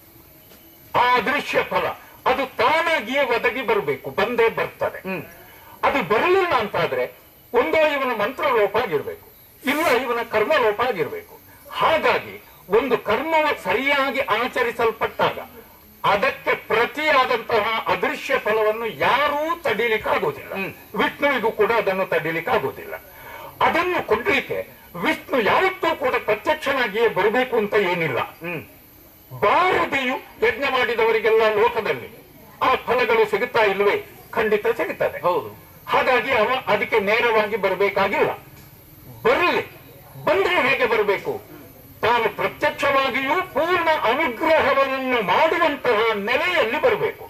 ಆ ಅದೃಶ್ಯ ಫಲ ಅದು ತಾನಾಗಿಯೇ ಒದಗಿ ಬರಬೇಕು ಬಂದೇ ಬರ್ತದೆ ಹ್ಮ್ ಅದು ಬರಲಿಲ್ಲ ಅಂತಾದ್ರೆ ಒಂದೋ ಇವನ ಮಂತ್ರ ಲೋಪ ಆಗಿರ್ಬೇಕು ಇಲ್ಲ ಇವನ ಕರ್ಮ ಲೋಪ ಆಗಿರ್ಬೇಕು ಹಾಗಾಗಿ ಒಂದು ಕರ್ಮವ ಸರಿಯಾಗಿ ಆಚರಿಸಲ್ಪಟ್ಟಾಗ ಅದಕ್ಕೆ ಪ್ರತಿಯಾದಂತಹ ಅದೃಶ್ಯ ಫಲವನ್ನು ಯಾರೂ ತಡೀಲಿಕ್ಕಾಗೋದಿಲ್ಲ ವಿಷ್ಣುವಿಗೂ ಕೂಡ ಅದನ್ನು ತಡೀಲಿಕ್ಕಾಗೋದಿಲ್ಲ ಅದನ್ನು ಕೊಡ್ಲಿಕ್ಕೆ ವಿಷ್ಣು ಯಾವತ್ತೂ ಕೂಡ ಪ್ರತ್ಯಕ್ಷನಾಗಿಯೇ ಬರಬೇಕು ಅಂತ ಏನಿಲ್ಲ ಹ್ಮ್ ಬಾರದೆಯು ಯಜ್ಞ ಮಾಡಿದವರಿಗೆಲ್ಲ ಲೋಕದಲ್ಲಿ ಆ ಫಲಗಳು ಸಿಗುತ್ತಾ ಇಲ್ವೇ ಖಂಡಿತ ಸಿಗುತ್ತದೆ ಹೌದು ಹಾಗಾಗಿ ಅವ ಅದಕ್ಕೆ ನೇರವಾಗಿ ಬರಬೇಕಾಗಿಲ್ಲ ಬರಲಿ ಬಂದ್ರೆ ಹೇಗೆ ಬರಬೇಕು ತಾನು ಪ್ರತ್ಯಕ್ಷವಾಗಿಯೂ ಪೂರ್ಣ ಅನುಗ್ರಹವನ್ನು ಮಾಡುವಂತಹ ನೆಲೆಯಲ್ಲಿ ಬರಬೇಕು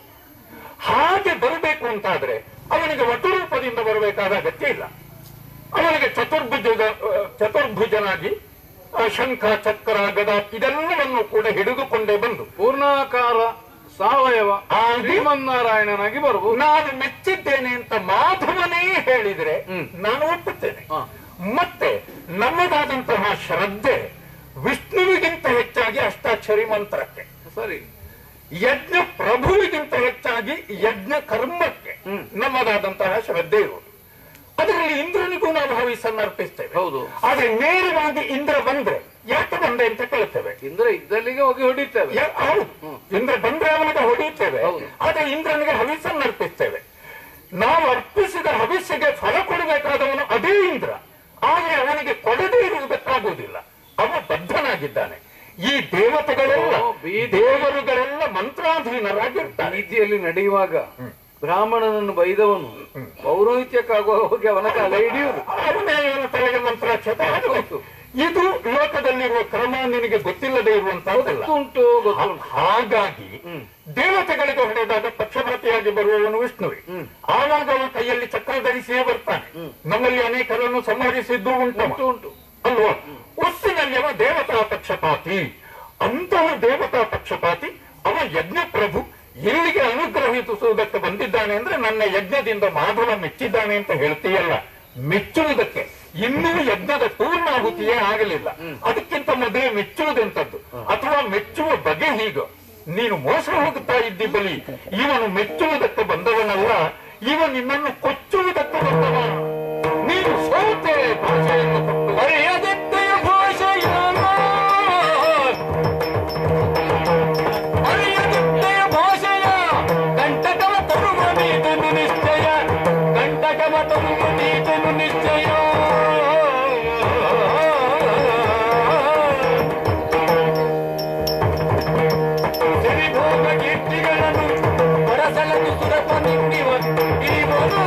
ಹಾಗೆ ಬರಬೇಕು ಅಂತಾದ್ರೆ ಅವನಿಗೆ ವಟುರೂಪದಿಂದ ಬರಬೇಕಾದ ಅಗತ್ಯ ಇಲ್ಲ ಅವನಿಗೆ ಚತುರ್ಭುಜ ಚತುರ್ಭುಜನಾಗಿ ಆ, ಶಂಖ ಚಕ್ರ ಗದ ಇದೆಲ್ಲವನ್ನು ಕೂಡ ಹಿಡಿದುಕೊಂಡೇ ಬಂದು ಪೂರ್ಣಾಕಾರ ಸಾವಯವ ಆಗಿ ಶ್ರೀಮನ್ನಾರಾಯಣನಾಗಿ ಬರಬಹುದು ನಾನು ಮೆಚ್ಚಿದ್ದೇನೆ ಅಂತ ಮಾಧವನೇ ಹೇಳಿದ್ರೆ ಹ್ಮ್. ನಾನು ಒಪ್ಪುತ್ತೇನೆ ಹಾ. ಮತ್ತೆ ನಮ್ಮದಾದಂತಹ ಶ್ರದ್ಧೆ ವಿಷ್ಣುವಿಗಿಂತ ಹೆಚ್ಚಾಗಿ ಅಷ್ಟಾಕ್ಷರಿ ಮಂತ್ರಕ್ಕೆ ಸರಿ ಯಜ್ಞ ಪ್ರಭುವಿಗಿಂತ ಹೆಚ್ಚಾಗಿ ಯಜ್ಞ ಕರ್ಮಕ್ಕೆ ಹ್ಮ್. ನಮ್ಮದಾದಂತಹ ಶ್ರದ್ಧೆ ಇರುವುದು ಅದರಲ್ಲಿ ಇಂದ್ರನಿಗೂ ನಾವು ಹವಿಸನ್ನು ಅರ್ಪಿಸ್ತೇವೆ ಹೌದು. ಆದ್ರೆ ನೇರವಾಗಿ ಇಂದ್ರ ಬಂದ್ರೆ ಯಾಕೆ ಬಂದೆ ಅಂತ ಕೇಳ್ತೇವೆ ಇಂದ್ರ ಇದ್ದಲ್ಲಿಗೆ ಹೋಗಿ ಹೊಡಿತೇವೆ ಯಾ- ಹೌದು ಇಂದ್ರ ಬಂದ್ರೆ ಅವನಿಗೆ ಹೊಡೆಯುತ್ತೇವೆ ಹೌದು. ಆದ್ರೆ ಇಂದ್ರನಿಗೆ ಹವಿಸನ್ನು ಅರ್ಪಿಸ್ತೇವೆ ನಾವು ಅರ್ಪಿಸಿದ ಹವಿಸ್ಸಿಗೆ ಫಲ ಕೊಡಬೇಕಾದವನು ಅದೇ ಇಂದ್ರ ಆದರೆ ಅವನಿಗೆ ಕೊಡದೇ ಇರುವುದಕ್ಕಾಗುವುದಿಲ್ಲ ಅವ ಬದ್ಧನಾಗಿದ್ದಾನೆ ಈ ದೇವತೆಗಳೆಲ್ಲ ಓ, ಬೀದಿ- ದೇವರುಗಳೆಲ್ಲ ಮಂತ್ರಾಧೀನರಾಗಿರ್ತಾರೆ ಬೀದಿಯಲ್ಲಿ ನಡೆಯುವಾಗ ಬ್ರಾಹ್ಮಣನನ್ನು ಬೈದವನು ಪೌರೋಹಿತ್ಯಕ್ಕಾಗುವ ಹೋಗಿ ಅವನ ಕಾಲ ಹಿಡಿಯುವುದು ಅವನೇ ಇವನ ತಲೆಗೆ ಮಂತ್ರಾಕ್ಷತೆ ಆಗಬೇಕು ಇದು ಲೋಕದಲ್ಲಿರುವ ಕ್ರಮ ನಿನಗೆ ಗೊತ್ತಿಲ್ಲದೆ ಇರುವಂತಹದ್ದಲ್ಲ ಗೊತ್ತುಂಟು ಗೊತ್ತುಂಟು ಹಾಗಾಗಿ ಹ್ಮ್. ದೇವತೆಗಳಿಗೆ ಹೊಡೆದಾಗ ಪಕ್ಷಪಾತಿಯಾಗಿ ಬರುವವನು ವಿಷ್ಣುವೆ ಹ್ಮ್. ಆವಾಗ ಅವನ ಕೈಯಲ್ಲಿ ಚಕ್ರ ಧರಿಸಿಯೇ ಬರ್ತಾನೆ ನಮ್ಮಲ್ಲಿ ಅನೇಕರನ್ನು ಸಂಹರಿಸಿದ್ದು ಉಂಟು ಉಂಟು ಉಂಟು ಅಲ್ವಾ ಒಟ್ಟಿನಲ್ಲಿ ಅವ ದೇವತಾ ಪಕ್ಷಪಾತಿ ಅಂತಹ ದೇವತಾ ಪಕ್ಷಪಾತಿ ಅವ ಯಜ್ಞ ಪ್ರಭು ಎಲ್ಲಿಗೆ ಅನುಗ್ರಹಿಸುವುದಕ್ಕೆ ಬಂದಿದ್ದಾನೆ ಅಂದ್ರೆ ನನ್ನ ಯಜ್ಞದಿಂದ ಮಾಧವ ಮೆಚ್ಚಿದ್ದಾನೆ ಅಂತ ಹೇಳ್ತೀಯಲ್ಲ ಮೆಚ್ಚುವುದಕ್ಕೆ ಇನ್ನೂ ಯಜ್ಞದ ಪೂರ್ಣಾಹುತಿಯೇ ಆಗಲಿಲ್ಲ ಅದಕ್ಕಿಂತ ಮೊದಲೇ ಮೆಚ್ಚುವುದೆಂತದ್ದು ಅಥವಾ ಮೆಚ್ಚುವ ಬಗೆ ಹೀಗು ನೀನು ಮೋಸ ಹೋಗುತ್ತಾ ಇದ್ದಿ ಬಲಿ ಇವನು ಮೆಚ್ಚುವುದಕ್ಕೆ ಬಂದವನಲ್ಲ ಇವ ನಿನ್ನನ್ನು ಕೊಚ್ಚುವುದಕ್ಕೆ ಬಂದವ ನೀನು ಸೋತೆ ಭಾಷೆಯನ್ನು ಕೊಟ್ಟು ಅರಿಯದಿದ್ದೆಯ ಭಾಷೆಯನು ಅರಿಯದಿದ್ದೆಯ ಭಾಷೆಯ ಕಂಟಕವ ತರುವ ನೀತನು ನಿಶ್ಚಯ ಕಂಟಕವ ತರುವ ನೀತನು ನಿಶ್ಚಯ ಸಿರಿಭೋಗ ಕೀರ್ತಿಗಳನ್ನು ಹೊರಸಲದು ಸುರಪ ನಿಂದಿವ ಇವನು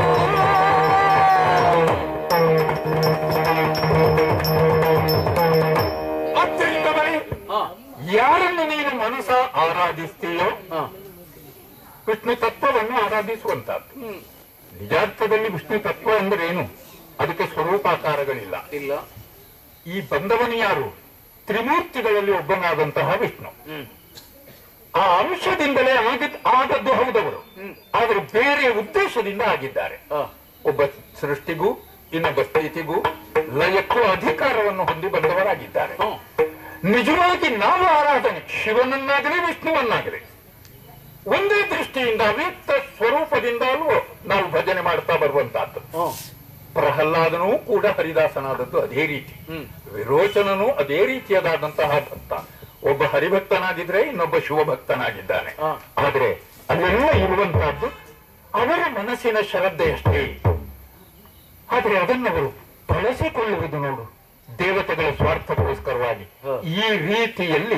ಆದ್ದರಿಂದ ಬರೀ ಹಾ ಯಾರನ್ನು ನೀನು ಮನಸ ಆರಾಧಿಸ್ತೀಯೋ ಹಾ ವಿಷ್ಣು ತತ್ವವನ್ನು ಆರಾಧಿಸುವಂತಹದ್ದು ಹ್ಮ್ ನಿಜಾರ್ಥದಲ್ಲಿ ವಿಷ್ಣು ತತ್ವ ಅಂದ್ರೆ ಏನು ಅದಕ್ಕೆ ಸ್ವರೂಪಾಕಾರಗಳಿಲ್ಲ ಇಲ್ಲ ಈ ಬಂದವನು ಯಾರು ತ್ರಿಮೂರ್ತಿಗಳಲ್ಲಿ ಒಬ್ಬನಾದಂತಹ ವಿಷ್ಣು ಹ್ಮ್ ಆ ಅಂಶದಿಂದಲೇ ಆಗಿದ್ ಆಗದ್ದು ಹೌದವರು ಆದರೆ ಬೇರೆ ಉದ್ದೇಶದಿಂದ ಆಗಿದ್ದಾರೆ ಹಾ ಒಬ್ಬ ಸೃಷ್ಟಿಗೂ ಇನ್ನೊಬ್ಬ ಸ್ಥಿತಿಗೂ ಲಯಕ್ಕೂ ಅಧಿಕಾರವನ್ನು ಹೊಂದಿ ಬಂದವರಾಗಿದ್ದಾರೆ ಹ್ಮ್ ನಿಜವಾಗಿ ನಾವು ಆರಾಧನೆ ಶಿವನನ್ನಾಗಲಿ ವಿಷ್ಣುವನ್ನಾಗಲಿ ಒಂದೇ ದೃಷ್ಟಿಯಿಂದ ಅವ್ಯಕ್ತ ಸ್ವರೂಪದಿಂದ ಅಲ್ವೋ ನಾವು ಭಜನೆ ಮಾಡ್ತಾ ಬರುವಂತಹದ್ದು ಹ್ಮ್ ಪ್ರಹ್ಲಾದನೂ ಕೂಡ ಹರಿದಾಸನಾದದ್ದು ಅದೇ ರೀತಿ ಹ್ಮ್ ವಿರೋಚನನು ಅದೇ ರೀತಿಯಾದಂತಹ ಭಕ್ತ ಒಬ್ಬ ಹರಿಭಕ್ತನಾಗಿದ್ರೆ ಇನ್ನೊಬ್ಬ ಶಿವಭಕ್ತನಾಗಿದ್ದಾನೆ ಹಾ. ಆದ್ರೆ ಅಲ್ಲೆಲ್ಲ ಇರುವಂತಹದ್ದು ಅವರ ಮನಸ್ಸಿನ ಶ್ರದ್ಧೆಯಷ್ಟೇ ಆದ್ರೆ ಅದನ್ನವರು ಬಳಸಿಕೊಳ್ಳುವುದು ನೋಡು ದೇವತೆಗಳ ಸ್ವಾರ್ಥಕ್ಕೋಸ್ಕರವಾಗಿ ಹ. ಈ ರೀತಿಯಲ್ಲಿ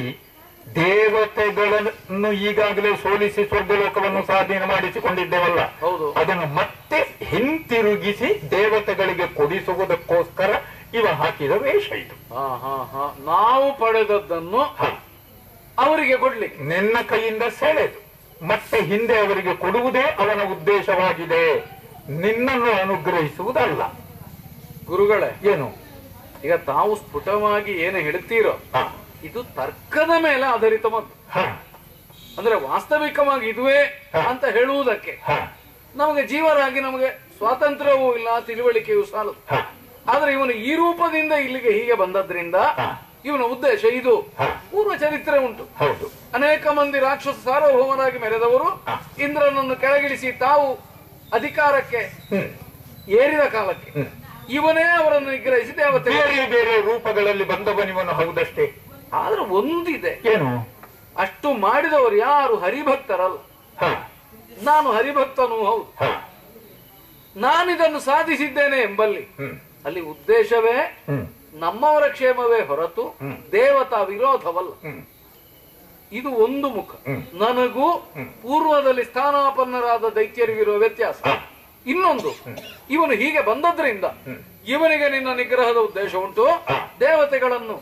ದೇವತೆಗಳನ್ನು ಈಗಾಗಲೇ ಸೋಲಿಸಿ ಸ್ವರ್ಗಲೋಕವನ್ನು ಸ್ವಾಧೀನ ಮಾಡಿಸಿಕೊಂಡಿದ್ದೇವಲ್ಲ ಹೌದು. ಅದನ್ನು ಮತ್ತೆ ಮತ್ತೆ ಹಿಂತಿರುಗಿಸಿ ದೇವತೆಗಳಿಗೆ ಕೊಡಿಸುವುದಕ್ಕೋಸ್ಕರ ಇವ ಹಾಕಿದ ವೇಷ ಇದು ಹಾ ಹಾ ಹಾ ನಾವು ಪಡೆದದ್ದನ್ನು ಹ. ಅವರಿಗೆ ಕೊಡ್ಲಿಕ್ಕೆ ನಿನ್ನ ಕೈಯಿಂದ ಸೆಳೆದು ಮತ್ತೆ ಹಿಂದೆ ಅವರಿಗೆ ಕೊಡುವುದೇ ಅವನ ಉದ್ದೇಶವಾಗಿದೆ ನಿನ್ನನ್ನು ಅನುಗ್ರಹಿಸುವುದಲ್ಲ ಗುರುಗಳೇ ಏನು ಈಗ ತಾವು ಸ್ಫುಟವಾಗಿ ಏನು ಹೇಳ್ತೀರೋ ಹ, ಇದು ತರ್ಕದ ಮೇಲೆ ಆಧಾರಿತ ಮದ್ದು ಹ, ಅಂದ್ರೆ ವಾಸ್ತವಿಕವಾಗಿ ಇದುವೇ ಅಂತ ಹೇಳುವುದಕ್ಕೆ ಹ, ನಮಗೆ ಜೀವರಾಗಿ ನಮಗೆ ಸ್ವಾತಂತ್ರ್ಯವೂ ಇಲ್ಲ ತಿಳುವಳಿಕೆಯೂ ಸಾಲದು ಹ, ಆದ್ರೆ ಇವನು ಈ ರೂಪದಿಂದ ಇಲ್ಲಿಗೆ ಹೀಗೆ ಬಂದದ್ರಿಂದ ಹ. ಇವನ ಉದ್ದೇಶ ಇದು ಹ. ಪೂರ್ವ ಚರಿತ್ರೆ ಉಂಟು ಹೌದು ಅನೇಕ ಮಂದಿ ರಾಕ್ಷಸ ಸಾರ್ವಭೌಮರಾಗಿ ಮೆರೆದವರು ಹ. ಇಂದ್ರನನ್ನು ಕೆಳಗಿಳಿಸಿ ತಾವು ಅಧಿಕಾರಕ್ಕೆ ಹ್ಮ್. ಏರಿದ ಕಾಲಕ್ಕೆ ಹ್ಮ್. ಇವನೇ ಅವರನ್ನು ನಿಗ್ರಹಿಸಿ ದೇವತೆ ಬೇರೆ ಬೇರೆ ರೂಪಗಳಲ್ಲಿ ಬಂದವನಿವನು ಹೌದಷ್ಟೇ ಆದ್ರೆ ಒಂದಿದೆ ಏನು ಅಷ್ಟು ಮಾಡಿದವರು ಯಾರು ಹರಿಭಕ್ತರಲ್ಲ ಹ, ನಾನು ಹರಿಭಕ್ತನು ಹೌದು ಹ, ನಾನಿದನ್ನು ಸಾಧಿಸಿದ್ದೇನೆ ಎಂಬಲ್ಲಿ ಹ್ಮ್, ಅಲ್ಲಿ ಉದ್ದೇಶವೇ ಹ್ಮ್, ನಮ್ಮವರ ಕ್ಷೇಮವೇ ಹೊರತು ಹ್ಮ್. ದೇವತಾ ವಿರೋಧವಲ್ಲ ಹ್ಮ್. ಇದು ಒಂದು ಮುಖ ಹ್ಮ್. ನನಗೂ ಹ್ಮ್. ಪೂರ್ವದಲ್ಲಿ ಸ್ಥಾನಾಪನ್ನರಾದ ದೈತ್ಯರಿಗಿರುವ ವ್ಯತ್ಯಾಸ ಹ, ಇನ್ನೊಂದು ಇವನು ಹೀಗೆ ಬಂದದ್ರಿಂದ ಹ್ಮ್. ಇವನಿಗೆ ನಿನ್ನ ನಿಗ್ರಹದ ಉದ್ದೇಶ ಉಂಟು ಹ. ದೇವತೆಗಳನ್ನು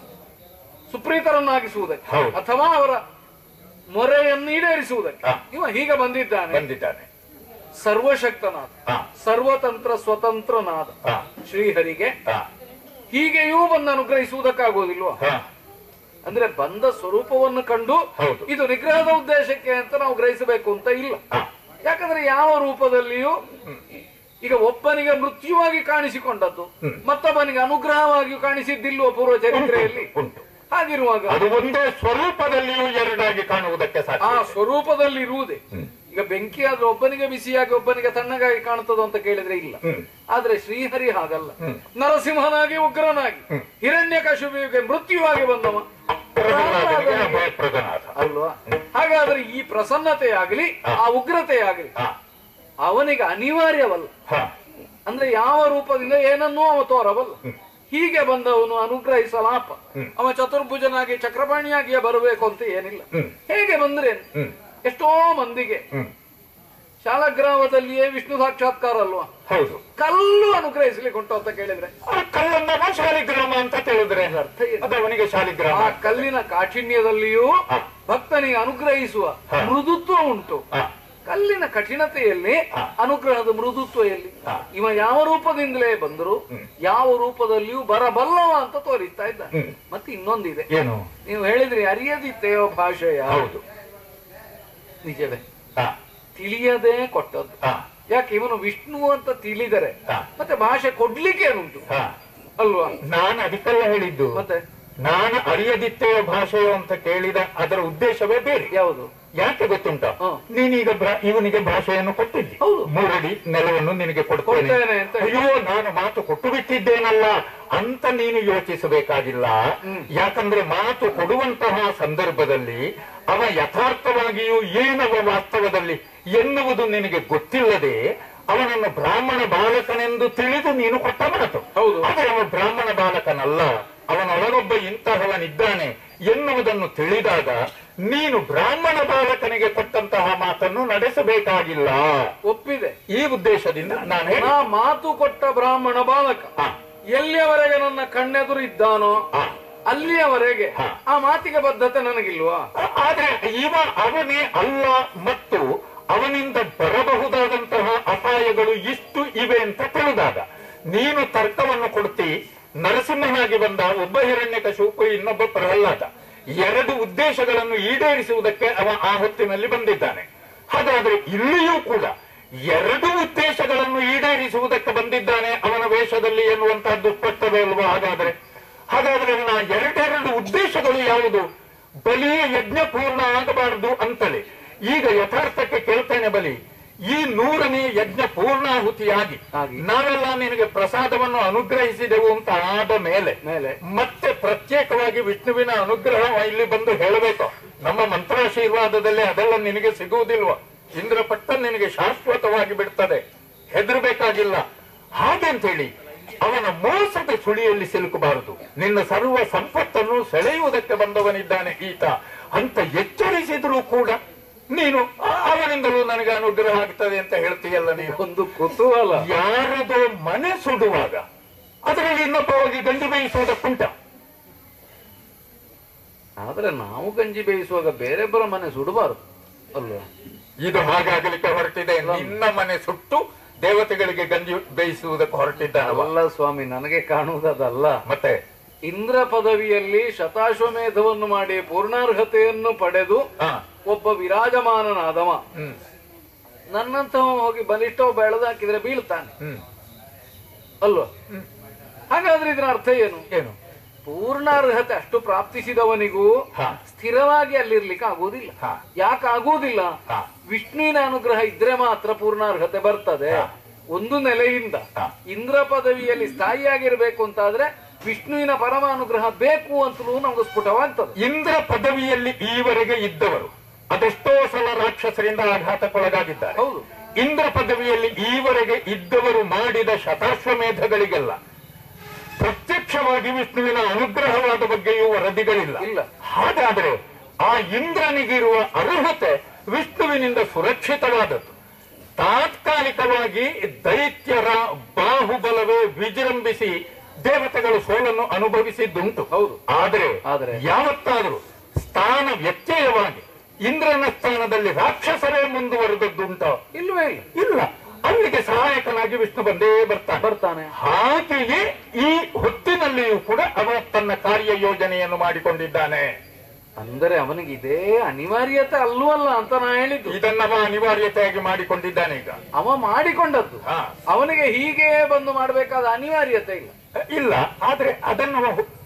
ಸುಪ್ರೀತರನ್ನಾಗಿಸುವುದಕ್ಕೆ ಹೌದು. ಅಥವಾ ಅವರ ಮೊರೆಯನ್ನು ಈಡೇರಿಸುವುದಕ್ಕೆ ಹ. ಇವ ಹೀಗೆ ಬಂದಿದ್ದಾನೆ ಬಂದಿದ್ದಾನೆ ಸರ್ವಶಕ್ತನಾದ ಹ, ಸರ್ವತಂತ್ರ ಸ್ವತಂತ್ರನಾದ ಹ, ಶ್ರೀಹರಿಗೆ ಹ, ಹೀಗೆಯೂ ಬಂದು ಅನುಗ್ರಹಿಸುವುದಕ್ಕಾಗೋದಿಲ್ವಾ ಹ, ಅಂದ್ರೆ ಬಂದ ಸ್ವರೂಪವನ್ನು ಕಂಡು ಹೌದು. ಇದು ನಿಗ್ರಹದ ಉದ್ದೇಶಕ್ಕೆ ಅಂತ ನಾವು ಗ್ರಹಿಸಬೇಕು ಅಂತ ಇಲ್ಲ ಹ. ಯಾಕಂದ್ರೆ ಯಾವ ರೂಪದಲ್ಲಿಯೂ ಈಗ ಒಬ್ಬನಿಗೆ ಮೃತ್ಯುವಾಗಿ ಕಾಣಿಸಿಕೊಂಡದ್ದು ಹ್ಮ್. ಮತ್ತೊಬ್ಬನಿಗೆ ಅನುಗ್ರಹವಾಗಿಯೂ ಕಾಣಿಸಿದ್ದಿಲ್ವ ಪೂರ್ವ ಚರಿತ್ರೆಯಲ್ಲಿ ಉಂಟು ಹಾಗಿರುವಾಗ ಅದು ಒಂದೇ ಸ್ವರೂಪದಲ್ಲಿಯೂ ಎರಡಾಗಿ ಕಾಣುವುದಕ್ಕೆ ಆ ಸಾಧ್ಯ ಸ್ವರೂಪದಲ್ಲಿ ಇರುವುದೇ ಹ್ಮ್. ಈಗ ಬೆಂಕಿ ಆದ್ರೆ ಒಬ್ಬನಿಗೆ ಬಿಸಿಯಾಗಿ ಒಬ್ಬನಿಗೆ ತಣ್ಣಗಾಗಿ ಕಾಣುತ್ತದೋ ಅಂತ ಕೇಳಿದ್ರೆ ಇಲ್ಲ ಹ್ಮ್. ಆದ್ರೆ ಶ್ರೀಹರಿ ಹಾಗಲ್ಲ ಹ್ಮ್. ನರಸಿಂಹನಾಗಿ ಉಗ್ರನಾಗಿ ಹ್ಮ್. ಹಿರಣ್ಯ ಕಶುಬಿಗೆ ಮೃತ್ಯುವಾಗಿ ಬಂದವ ಪ್ರಹ್ಲಾದನಿಗೆ ಅಭಯಪ್ರದನಾದ ಅಲ್ವಾ ಹಾಗಾದ್ರೆ ಈ ಪ್ರಸನ್ನತೆಯಾಗಲಿ ಆ ಉಗ್ರತೆಯಾಗಲಿ ಹ, ಅವನಿಗೆ ಅನಿವಾರ್ಯವಲ್ಲ ಹ, ಅಂದ್ರೆ ಯಾವ ರೂಪದಿಂದ ಏನನ್ನೂ ಅವ ತೋರಬಲ್ಲ ಹೀಗೆ ಬಂದವನು ಅನುಗ್ರಹಿಸಲಾಪ ಹ್ಮ್. ಅವ ಚತುರ್ಭುಜನಾಗಿ ಚಕ್ರಪಾಣಿಯಾಗಿಯೇ ಬರಬೇಕು ಅಂತ ಏನಿಲ್ಲ ಹ್ಮ್. ಹೇಗೆ ಬಂದ್ರೆ ಹ್ಮ್. ಎಷ್ಟೋ ಮಂದಿಗೆ ಹ್ಮ್. ಶಾಲಗ್ರಾಮದಲ್ಲಿಯೇ ವಿಷ್ಣು ಸಾಕ್ಷಾತ್ಕಾರ ಅಲ್ವಾ ಹೌದು ಕಲ್ಲು ಅನುಗ್ರಹಿಸ್ಲಿಕ್ಕೆ ಉಂಟು ಅಂತ ಕೇಳಿದ್ರೆ ಆ ಕಲ್ಲನ್ನ ಶಾಲಿಗ್ರಾಮ ಅಂತ ತಿಳಿದ್ರೆ ಅರ್ಥ ಏನು? ಅದು ಅವನಿಗೆ ಶಾಲಿಗ್ರಾಮ ಆ ಕಲ್ಲಿನ ಕಾಠಿಣ್ಯದಲ್ಲಿಯೂ ಹ. ಭಕ್ತನಿಗೆ ಅನುಗ್ರಹಿಸುವ ಹ. ಮೃದುತ್ವ ಉಂಟು ಹ, ಕಲ್ಲಿನ ಕಠಿಣತೆಯಲ್ಲಿ ಹ. ಅನುಗ್ರಹದ ಮೃದುತ್ವ ಎಲ್ಲಿ ಹ. ಇವ ಯಾವ ರೂಪದಿಂದಲೇ ಬಂದರು ಯಾವ ರೂಪದಲ್ಲಿಯೂ ಬರಬಲ್ಲವ ಅಂತ ತೋರಿಸ್ತಾ ಇದ್ದ ಹ್ಮ್. ಮತ್ತೆ ಇನ್ನೊಂದಿದೆ ಏನು ನೀವು ಹೇಳಿದ್ರಿ ಅರಿಯದಿತ್ತೇಯೋ ಭಾಷೆಯ ಹೌದು ನಿಜವೇ ಹ, ತಿಳಿಯದೇ ಕೊಟ್ಟದ್ದು ಹ, ಯಾಕೆ ಇವನು ವಿಷ್ಣು ಅಂತ ತಿಳಿದರೆ ಹ. ಮತ್ತೆ ಭಾಷೆ ಕೊಡ್ಲಿಕ್ಕೆ ಏನುಂಟು ಹ. ಅಲ್ವಾ ನಾನು ಅದಕ್ಕೆಲ್ಲ ಹೇಳಿದ್ದು ಮತ್ತೆ ನಾನು ಅರಿಯದಿತ್ತೆಯ ಭಾಷೆಯು ಅಂತ ಕೇಳಿದ ಅದರ ಉದ್ದೇಶವೇ ಬೇರೆ ಯಾವುದು ಯಾಕೆ ಗೊತ್ತುಂಟ ಹ. ನೀನೀಗ ಬ್ರ- ಇವನಿಗೆ ಭಾಷೆಯನ್ನು ಕೊಟ್ಟಿದ್ದಿ ಹೌದು. ಮೂರಡಿ ನೆಲವನ್ನು ನಿನಗೆ ಕೊಡ್ತೇನೆ ಕೊಡ್ತೇನೆ ಅಂತ ಹೇಳಿ. ಅಯ್ಯೋ ನಾನು ಮಾತು ಕೊಟ್ಟು ಬಿಟ್ಟಿದ್ದೇನಲ್ಲ ಅಂತ ನೀನು ಯೋಚಿಸಬೇಕಾಗಿಲ್ಲ ಯಾಕಂದ್ರೆ ಮಾತು ಕೊಡುವಂತಹ ಸಂದರ್ಭದಲ್ಲಿ ಅವ ಯಥಾರ್ಥವಾಗಿಯೂ ಏನವ ವಾಸ್ತವದಲ್ಲಿ ಎನ್ನುವುದು ನಿನಗೆ ಗೊತ್ತಿಲ್ಲದೆ ಅವನನ್ನು ಬ್ರಾಹ್ಮಣ ಬಾಲಕನೆಂದು ತಿಳಿದು ನೀನು ಕೊಟ್ಟ ಮಾತು ಹೌದು. ಆದರೆ ಅವ ಬ್ರಾಹ್ಮಣ ಬಾಲಕನಲ್ಲ ಅವನೊಳಗೊಬ್ಬ ಇಂತಹವನಿದ್ದಾನೆ ಎನ್ನುವುದನ್ನು ತಿಳಿದಾಗ ನೀನು ಬ್ರಾಹ್ಮಣ ಬಾಲಕನಿಗೆ ಕೊಟ್ಟಂತಹ ಮಾತನ್ನು ನಡೆಸಬೇಕಾಗಿಲ್ಲ ಒಪ್ಪಿದೆ ಈ ಉದ್ದೇಶದಿಂದ ನಾನು ಹೇಳಿ ನಾ ಮಾತು ಕೊಟ್ಟ ಬ್ರಾಹ್ಮಣ ಬಾಲಕ ಹ, ಎಲ್ಲಿಯವರೆಗೆ ನನ್ನ ಕಣ್ಣೆದುರು ಇದ್ದಾನೋ ಹ. ಅಲ್ಲಿಯವರೆಗೆ ಹ. ಆ ಮಾತಿಗೆ ಬದ್ಧತೆ ನನಗಿಲ್ವಾ ಆದ್ರೆ ಇವ ಅವನೇ ಅಲ್ಲ ಮತ್ತು ಅವನಿಂದ ಬರಬಹುದಾದಂತಹ ಅಪಾಯಗಳು ಇಷ್ಟು ಇವೆ ಅಂತ ತಿಳಿದಾಗ ನೀನು ತರ್ಕವನ್ನು ಕೊಡ್ತಿ ನರಸಿಂಹನಾಗಿ ಬಂದ ಒಬ್ಬ ಹಿರಣ್ಯಕಶಿಪು ಇನ್ನೊಬ್ಬ ಪ್ರಹ್ಲಾದ ಎರಡು ಉದ್ದೇಶಗಳನ್ನು ಈಡೇರಿಸುವುದಕ್ಕೆ ಅವ ಆ ಹೊತ್ತಿನಲ್ಲಿ ಬಂದಿದ್ದಾನೆ ಹಾಗಾದ್ರೆ ಇಲ್ಲಿಯೂ ಕೂಡ ಎರಡು ಉದ್ದೇಶಗಳನ್ನು ಈಡೇರಿಸುವುದಕ್ಕೆ ಬಂದಿದ್ದಾನೆ ಅವನ ವೇಷದಲ್ಲಿ ಎನ್ನುವಂತಹದ್ದು ಸ್ಪಷ್ಟವೇ ಅಲ್ವಾ ಹಾಗಾದ್ರೆ ಹಾಗಾದ್ರೆ ನಾ ಎರಡೆರಡು ಉದ್ದೇಶಗಳು ಯಾವುದು ಬಲಿಯ ಯಜ್ಞ ಪೂರ್ಣ ಆಗಬಾರದು ಅಂತಲೇ ಈಗ ಯಥಾರ್ಥಕ್ಕೆ ಕೇಳ್ತೇನೆ ಬಲಿ ಈ ನೂರನೇ ಯಜ್ಞ ಪೂರ್ಣಾಹುತಿಯಾಗಿ ಆಗಿ. ನಾವೆಲ್ಲ ನಿನಗೆ ಪ್ರಸಾದವನ್ನು ಅನುಗ್ರಹಿಸಿದೆವು ಅಂತ ಆದ ಮೇಲೆ ಮೇಲೆ ಮತ್ತೆ ಪ್ರತ್ಯೇಕವಾಗಿ ವಿಷ್ಣುವಿನ ಅನುಗ್ರಹ ಇಲ್ಲಿ ಬಂದು ಹೇಳಬೇಕು ನಮ್ಮ ಮಂತ್ರಾಶೀರ್ವಾದದಲ್ಲಿ ಅದೆಲ್ಲ ನಿನಗೆ ಸಿಗುವುದಿಲ್ವ ಇಂದ್ರ ಪಟ್ಟ ನಿನಗೆ ಶಾಶ್ವತವಾಗಿ ಬಿಡ್ತದೆ ಹೆದರಬೇಕಾಗಿಲ್ಲ ಹಾಗೆ ಅಂತ ಹೇಳಿ ಅವನ ಮೋಸದ ಸುಳಿಯಲ್ಲಿ ಸಿಲುಕಬಾರದು ನಿನ್ನ ಸರ್ವ ಸಂಪತ್ತನ್ನು ಸೆಳೆಯುವುದಕ್ಕೆ ಬಂದವನಿದ್ದಾನೆ ಈತ ಅಂತ ಎಚ್ಚರಿಸಿದರೂ ಕೂಡ ನೀನು ಆ- ಅವನಿಂದಲೂ ನನಗೆ ಅನುಗ್ರಹ ಆಗ್ತದೆ ಅಂತ ಹೇಳ್ತೀಯಲ್ಲ ನೀನು ಒಂದು ಕುತೂಹಲ ಯಾರದೋ ಮನೆ ಸುಡುವಾಗ ಅದರಲ್ಲಿ ಇನ್ನೊಬ್ಬ ಹೋಗಿ ಗಂಡು ಬೇಯಿಸುವುದಕ್ಕುಂಟ ಆದ್ರೆ ನಾವು ಗಂಜಿ ಬೇಯಿಸುವಾಗ ಬೇರೆಬ್ಬರ ಮನೆ ಸುಡಬಾರದು ಅಲ್ವಾ ಇದು ಹಾಗಾಗಲಿಕ್ಕೆ ಹೊರಟಿದೆ ನಿನ್ನ ಮನೆ ಸುಟ್ಟು ದೇವತೆಗಳಿಗೆ ಗಂಜಿ ಬೇಯಿಸುವುದಕ್ಕೆ ಹೊರಟಿದ್ದಾನವ ಅಲ್ಲ ಸ್ವಾಮಿ ನನಗೆ ಕಾಣುವುದಲ್ಲ ಮತ್ತೆ ಇಂದ್ರ ಪದವಿಯಲ್ಲಿ ಶತಾಶ್ವಮೇಧವನ್ನು ಮಾಡಿ ಪೂರ್ಣಾರ್ಹತೆಯನ್ನು ಪಡೆದು ಹಾ ಒಬ್ಬ ವಿರಾಜಮಾನನಾದವ ಹ್ಮ್ ನನ್ನಂತವ ಹೋಗಿ ಬಲಿಷ್ಠವ ಬೆಳೆದಾಕಿದ್ರೆ ಬೀಳ್ತಾನೆ ಹ್ಮ್ ಅಲ್ವಾ ಹಾಗಾದ್ರೆ ಇದರ ಅರ್ಥ ಏನು ಏನು ಪೂರ್ಣಾರ್ಹತೆ ಅಷ್ಟು ಪ್ರಾಪ್ತಿಸಿದವನಿಗೂ ಹಾ ಸ್ಥಿರವಾಗಿ ಅಲ್ಲಿರ್ಲಿಕ್ಕೆ ಆಗುವುದಿಲ್ಲ ಹಾ. ಯಾಕೆ ಆಗುವುದಿಲ್ಲ ಹಾ. ವಿಷ್ಣುವಿನ ಅನುಗ್ರಹ ಇದ್ರೆ ಮಾತ್ರ ಪೂರ್ಣಾರ್ಹತೆ ಬರ್ತದೆ ಹಾ. ಒಂದು ನೆಲೆಯಿಂದ ಹಾ. ಇಂದ್ರ ಪದವಿಯಲ್ಲಿ ಸ್ಥಾಯಿಯಾಗಿರ್ಬೇಕು ಅಂತಾದ್ರೆ ವಿಷ್ಣುವಿನ ಪರಮ ಅನುಗ್ರಹ ಬೇಕು ಅಂತಲೂ ನಮ್ಗೆ ಸ್ಫುಟವಾಗ್ತದೆ ಇಂದ್ರ ಪದವಿಯಲ್ಲಿ ಈವರೆಗೆ ಇದ್ದವರು ಅದೆಷ್ಟೋ ಸಲ ರಾಕ್ಷಸರಿಂದ ಆಘಾತಕ್ಕೊಳಗಾಗಿದ್ದಾರೆ ಹೌದು ಇಂದ್ರ ಪದವಿಯಲ್ಲಿ ಈವರೆಗೆ ಇದ್ದವರು ಮಾಡಿದ ಶತಾಶ್ವಮೇಧಗಳಿಗೆಲ್ಲ ಪ್ರತ್ಯಕ್ಷವಾಗಿ ವಿಷ್ಣುವಿನ ಅನುಗ್ರಹವಾದ ಬಗ್ಗೆಯೂ ವರದಿಗಳಿಲ್ಲ ಇಲ್ಲ. ಹಾಗಾದ್ರೆ ಆ ಇಂದ್ರನಿಗಿರುವ ಅರ್ಹತೆ ವಿಷ್ಣುವಿನಿಂದ ಸುರಕ್ಷಿತವಾದದ್ದು ತಾತ್ಕಾಲಿಕವಾಗಿ ದೈತ್ಯರ ಬಾಹುಬಲವೇ ವಿಜೃಂಭಿಸಿ ದೇವತೆಗಳು ಸೋಲನ್ನು ಅನುಭವಿಸಿದ್ದುಂಟು ಹೌದು. ಆದರೆ ಆದರೆ? ಯಾವತ್ತಾದರೂ ಸ್ಥಾನ ವ್ಯತ್ಯಯವಾಗಿ ಇಂದ್ರನ ಸ್ಥಾನದಲ್ಲಿ ರಾಕ್ಷಸರೇ ಮುಂದುವರೆದದ್ದುಂಟೋ ಇಲ್ವೇ ಇಲ್ಲ ಇಲ್ಲ ಅಲ್ಲಿಗೆ ಸಹಾಯಕನಾಗಿ ವಿಷ್ಣು ಬಂದೇ ಬರ್ತಾನೆ ಬರ್ತಾನೆ ಹಾಗೆಯೇ ಈ ಹೊತ್ತಿನಲ್ಲಿಯೂ ಕೂಡ ಅವ ತನ್ನ ಕಾರ್ಯ ಯೋಜನೆಯನ್ನು ಮಾಡಿಕೊಂಡಿದ್ದಾನೆ ಅಂದರೆ ಅವನಿಗೆ ಇದೇ ಅನಿವಾರ್ಯತೆ ಅಲ್ಲೂ ಅಲ್ಲ ಅಂತ ನಾ ಹೇಳಿದ್ದು ಇದನ್ನವ ಅನಿವಾರ್ಯತೆಯಾಗಿ ಮಾಡಿಕೊಂಡಿದ್ದಾನೆ ಈಗ ಅವ ಮಾಡಿಕೊಂಡದ್ದು ಹಾ. ಅವನಿಗೆ ಹೀಗೆ ಬಂದು ಮಾಡಬೇಕಾದ ಅನಿವಾರ್ಯತೆ ಇಲ್ಲ ಇಲ್ಲ ಆದ್ರೆ ಅದನ್ನು ಅವ ಹು-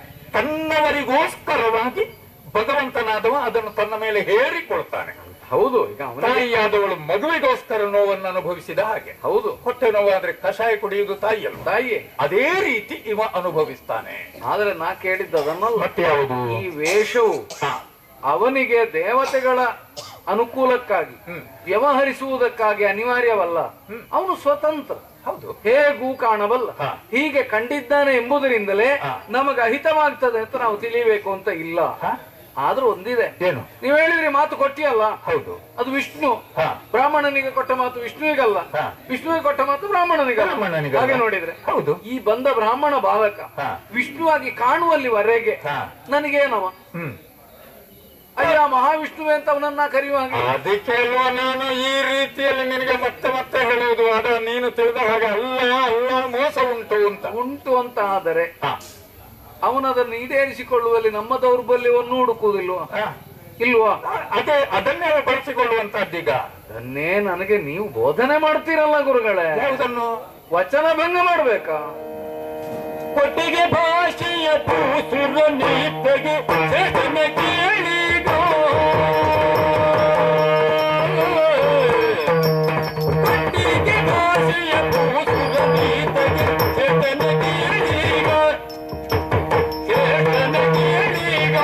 ತನ್ನವರಿಗೋಸ್ಕರವಾಗಿ ಭಗವಂತನಾದವ ಅದನ್ನು ತನ್ನ ಮೇಲೆ ಹೇರಿಕೊಳ್ತಾನೆ ಹೌದು ಈಗ ಅವನಿಗೆ ತಾಯಿಯಾದವಳು ಮಗುವಿಗೋಸ್ಕರ ನೋವನ್ನು ಅನುಭವಿಸಿದ ಹಾಗೆ ಹೌದು ಹೊಟ್ಟೆ ನೋವಾದ್ರೆ ಕಷಾಯ ಕುಡಿಯುವುದು ತಾಯಿಯಲ್ಲ ತಾಯಿಯೇ ಅದೇ ರೀತಿ ಇವ ಅನುಭವಿಸ್ತಾನೆ ಆದ್ರೆ ನಾ ಕೇಳಿದ್ದು ಅದನ್ನಲ್ಲ ಮತ್ತೆ ಯಾವುದು ಈ ವೇಷವು ಹಾ. ಅವನಿಗೆ ದೇವತೆಗಳ ಅನುಕೂಲಕ್ಕಾಗಿ ಹ್ಮ್. ವ್ಯವಹರಿಸುವುದಕ್ಕಾಗಿ ಅನಿವಾರ್ಯವಲ್ಲ ಹ್ಮ್. ಅವನು ಸ್ವತಂತ್ರ ಹೌದು ಹೇಗೂ ಕಾಣಬಲ್ಲ ಹಾ. ಹೀಗೆ ಕಂಡಿದ್ದಾನೆ ಎಂಬುದರಿಂದಲೇ ಹಾ. ನಮಗೆ ಅಹಿತವಾಗ್ತದೆ ಅಂತ ನಾವು ತಿಳಿಬೇಕು ಅಂತ ಇಲ್ಲ ಹಾ? ಆದ್ರೂ ಒಂದಿದೆ ಏನು ನೀವ್ ಹೇಳಿದ್ರಿ ಮಾತು ಕೊಟ್ಟಿಯಲ್ಲ ಹೌದು ಅದು ವಿಷ್ಣು ಹಾ. ಬ್ರಾಹ್ಮಣನಿಗೆ ಕೊಟ್ಟ ಮಾತು ವಿಷ್ಣುವಿಗಲ್ಲ ಹಾ. ವಿಷ್ಣುವಿಗೆ ಕೊಟ್ಟ ಮಾತು ಬ್ರಾಹ್ಮಣನಿಗಲ್ಲ ಬ್ರಾಹ್ಮಣನಿಗಲ್ಲ. ಹಾಗೆ ನೋಡಿದ್ರೆ ಹೌದು ಈ ಬಂದ ಬ್ರಾಹ್ಮಣ ಬಾಲಕ ಹಾ. ವಿಷ್ಣುವಾಗಿ ಕಾಣುವಲ್ಲಿವರೆಗೆ ಹಾ. ನನಗೇನವ ಹ್ಮ್ ಅಯ್ಯ ಮಹಾವಿಷ್ಣುವೆ ಅಂತ ಅವನನ್ನ ಕರೆಯುವ ಹಾಗೆ ಅದಕ್ಕೆ ಅಲ್ವಾ ನಾನು ಈ ರೀತಿಯಲ್ಲಿ ನಿನಗೆ ಮತ್ತೆ ಮತ್ತೆ ಹೇಳುವುದು ಅದ ನೀನು ತಿಳಿದ ಹಾಗೆ ಅಲ್ಲ ಅಲ್ಲ ಮೋಸ ಉಂಟು ಅಂತ ಉಂಟು ಅಂತ ಆದರೆ ಹಾ. ಅವನದನ್ನು ಈಡೇರಿಸಿಕೊಳ್ಳುವಲ್ಲಿ ನಮ್ಮ ದೌರ್ಬಲ್ಯವನ್ನು ಹುಡುಕುವುದಿಲ್ವಾ ಹಾ. ಇಲ್ವಾ ಅದೇ ಅದನ್ನೇ ಬಳಸಿಕೊಳ್ಳುವಂತದ್ದೀಗ ಅದನ್ನೇ ನನಗೆ ನೀವು ಬೋಧನೆ ಮಾಡ್ತೀರಲ್ಲ ಗುರುಗಳೇ ಯಾವುದನ್ನು ವಚನ ಭಂಗ ಮಾಡ್ಬೇಕಾ ಕೊಟ್ಟಿಗೆ ಭಾಷೆಯ ಪೂಸುರ ನೀತೆಗೆ ಜಗನ ಕೇಳಿಗೋ ಕೊಟ್ಟಿಗೆ ಭಾಷೆಯ ಪೂಸುರ ನೀತೆಗೆ ಜಗನ ಕೇಳಿಗೋ ಜಗನ ಕೇಳಿಗೋ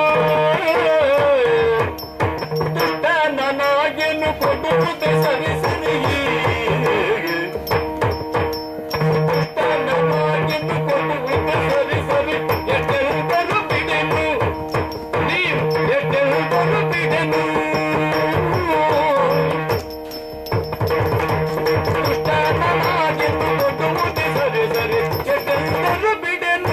ದುಷ್ಟನಾಗೆನು ಕೊಡುವುದು ಸರಿ ಸರಿ ತನ್ನವಾಗಿದ್ದು ಕೊಡುವುದು ಸರಿ ಸರಿ ಎದ್ದೆಲ್ಲರೂ ಬಿಡೆನು ನೀವು ಎದ್ದೆಲ್ಲರೂ ಬಿಡೆನು ದುಷ್ಟನಾಗಿದ್ದು ಕೊಡುವುದು ಸರಿ ಸರಿ ಎದ್ದೆಲ್ಲರೂ ಬಿಡೆನು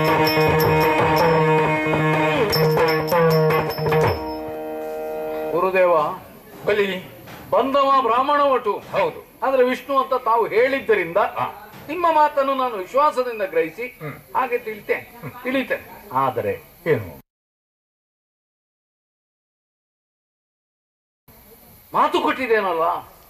ಗುರುದೇವ ಬಲಿ ಬಂದವ ಬ್ರಾಹ್ಮಣ ಒಟ್ಟು ಹೌದು ಆದ್ರೆ ವಿಷ್ಣು ಅಂತ ತಾವು ಹೇಳಿದ್ದರಿಂದ ಹಾ. ನಿಮ್ಮ ಮಾತನ್ನು ನಾನು ವಿಶ್ವಾಸದಿಂದ ಗ್ರಹಿಸಿ ಹ್ಮ್. ಹಾಗೆ ತಿಳಿತೇನೆ ತಿಳಿತೇನೆ ಆದರೆ ಏನು ಮಾತು ಕೊಟ್ಟಿದ್ದೇನಲ್ಲ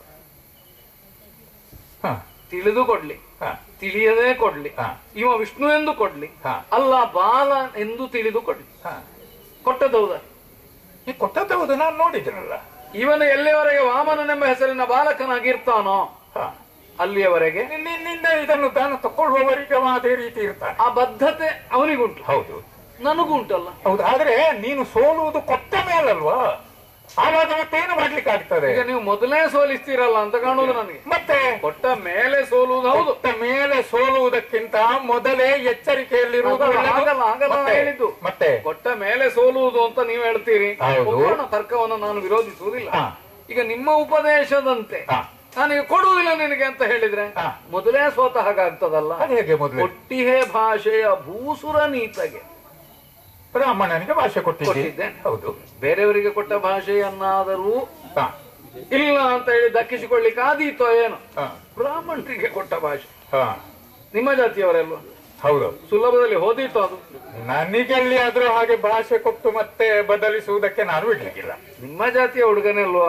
ಹ, ತಿಳಿದು ಕೊಡ್ಲಿ ಹ, ತಿಳಿಯದೇ ಕೊಡ್ಲಿ ಹಾ. ಇವ ವಿಷ್ಣು ಎಂದು ಕೊಡ್ಲಿ ಹಾ. ಅಲ್ಲ ಬಾಲ ಎಂದು ತಿಳಿದು ಕೊಡ್ಲಿ ಹ. ಕೊಟ್ಟದೌದ ಈ ಕೊಟ್ಟದ್ದು ನಾನು ನೋಡಿದ್ರಲ್ಲ ಇವನು ಎಲ್ಲಿಯವರೆಗೆ ವಾಮನನೆಂಬ ಹೆಸರಿನ ಬಾಲಕನಾಗಿರ್ತಾನೋ ಹ. ಅಲ್ಲಿಯವರೆಗೆ ನಿನ್ನಿಂದ ಇದನ್ನು ತಾನು ತಕೊಳ್ಳುವವರಿಗೆ ಅವ ಅದೇ ರೀತಿ ಇರ್ತಾನೆ ಆ ಬದ್ಧತೆ ಅವನಿಗುಂಟು ಹೌದು ನನಗುಂಟಲ್ಲ ಹೌದು ಆದ್ರೆ ನೀನು ಸೋಲುವುದು ಕೊಟ್ಟ ಮೇಲಲ್ವಾ ಆವಾಗ ಮತ್ತೇನು ಮಾಡ್ಲಿಕ್ಕೆ ಆಗ್ತದೆ ಈಗ ನೀವು ಮೊದಲೇ ಸೋಲಿಸ್ತೀರಲ್ಲ ಅಂತ ಕಾಣುದು ನನಗೆ ಮತ್ತೆ ಕೊಟ್ಟ ಮೇಲೆ ಸೋಲುವುದು ಹೌದು ಕೊಟ್ಟ ಮೇಲೆ ಸೋಲುವುದಕ್ಕಿಂತ ಮೊದಲೇ ಎಚ್ಚರಿಕೆಯಲ್ಲಿರುವುದು ಆಗಲ್ಲ, ಒಳ್ಳೆದು. ಆಗಲ್ಲ, ಆಗಲ್ಲ ನಾನು ಮತ್ತೆ- ಹೇಳಿದ್ದು. ಮತ್ತೆ ಕೊಟ್ಟ ಮೇಲೆ ಸೋಲುವುದು ಅಂತ ನೀವು ಹೇಳ್ತೀರಿ ಹೌದು. ಒಪ್ಪೋಣ, ತರ್ಕವನ್ನು ನಾನು ವಿರೋಧಿಸುವುದಿಲ್ಲ ಹಾ. ಈಗ ನಿಮ್ಮ ಉಪದೇಶದಂತೆ ಹಾ. ನಾನೀಗ ಕೊಡುವುದಿಲ್ಲ ನಿನಗೆ ಅಂತ ಹೇಳಿದ್ರೆ ಹಾ. ಮೊದಲೇ ಸೋತ ಹಾಗಾಗ್ತದಲ್ಲ ಅದು ಹೇಗೆ ಮೊದಲು ಕೊಟ್ಟಿಹೇ ಭಾಷೆಯ ಭೂಸುರ ನೀತಗೆ ಬ್ರಾಹ್ಮಣನಿಗೆ ಭಾಷೆ ಕೊಟ್ಟಿದ್ದೆ ಕೊಟ್ಟಿದ್ದೆ. ಹೌದು ಬೇರೆಯವರಿಗೆ ಕೊಟ್ಟ ಭಾಷೆಯನ್ನಾದರೂ ಹಾ, ಇಲ್ಲ ಅಂತ ಹೇಳಿ ದಕ್ಕಿಸಿಕೊಳ್ಳಿಕ್ಕೆ ಆದೀತೋ ಏನು ಹಾ, ಬ್ರಾಹ್ಮಣರಿಗೆ ಕೊಟ್ಟ ಭಾಷೆ ಹಾ. ನಿಮ್ಮ ಜಾತಿಯವರೆಲ್ವ ಹೌದು ಸುಲಭದಲ್ಲಿ ಹೋದೀತು ಅದು ನನಗೆಲ್ಲಿ ಆದ್ರೂ ಹಾಗೆ ಭಾಷೆ ಕೊಟ್ಟು ಮತ್ತೆ ಬದಲಿಸುವುದಕ್ಕೆ ನಾನು ಬಿಡ್ಲಿಕ್ಕಿಲ್ಲ ನಿಮ್ಮ ಜಾತಿಯ ಹುಡುಗನೇ ಅಲ್ವಾ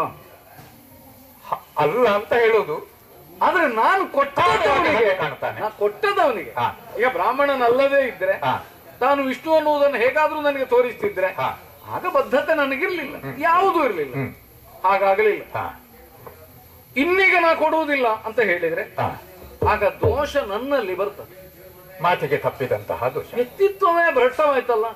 ಹ- ಅಲ್ಲ ಅಂತ ಹೇಳುದು ಆದ್ರೆ ನಾನು ಕೊಟ್ಟದವನಿಗೆ ಹಾಗೆ ಕಾಣ್ತಾನೆ. ನಾ ಕೊಟ್ಟದವನಿಗೆ ಹಾ. ಈಗ ಬ್ರಾಹ್ಮಣನಲ್ಲದೇ ಇದ್ರೆ ಹಾ. ತಾನು ವಿಷ್ಣು ಅನ್ನುವುದನ್ನು ಹೇಗಾದ್ರೂ ನನಗೆ ತೋರಿಸ್ತಿದ್ರೆ ಹಾ. ಆಗ ಬದ್ಧತೆ ನನಗಿರ್ಲಿಲ್ಲ ಯಾವುದೂ ಇರ್ಲಿಲ್ಲ ಹ್ಮ್. ಹಾಗಾಗಲಿಲ್ಲ ಹಾ, ಇನ್ನೀಗ ನಾ ಕೊಡುವುದಿಲ್ಲ ಅಂತ ಹೇಳಿದ್ರೆ ಹಾ. ಆಗ ದೋಷ ನನ್ನಲ್ಲಿ ಬರ್ತದೆ ಮಾತಿಗೆ ತಪ್ಪಿದಂತಹ ದೋಷ ವ್ಯಕ್ತಿತ್ವವೇ ಭ್ರಷ್ಟವಾಯ್ತಲ್ಲ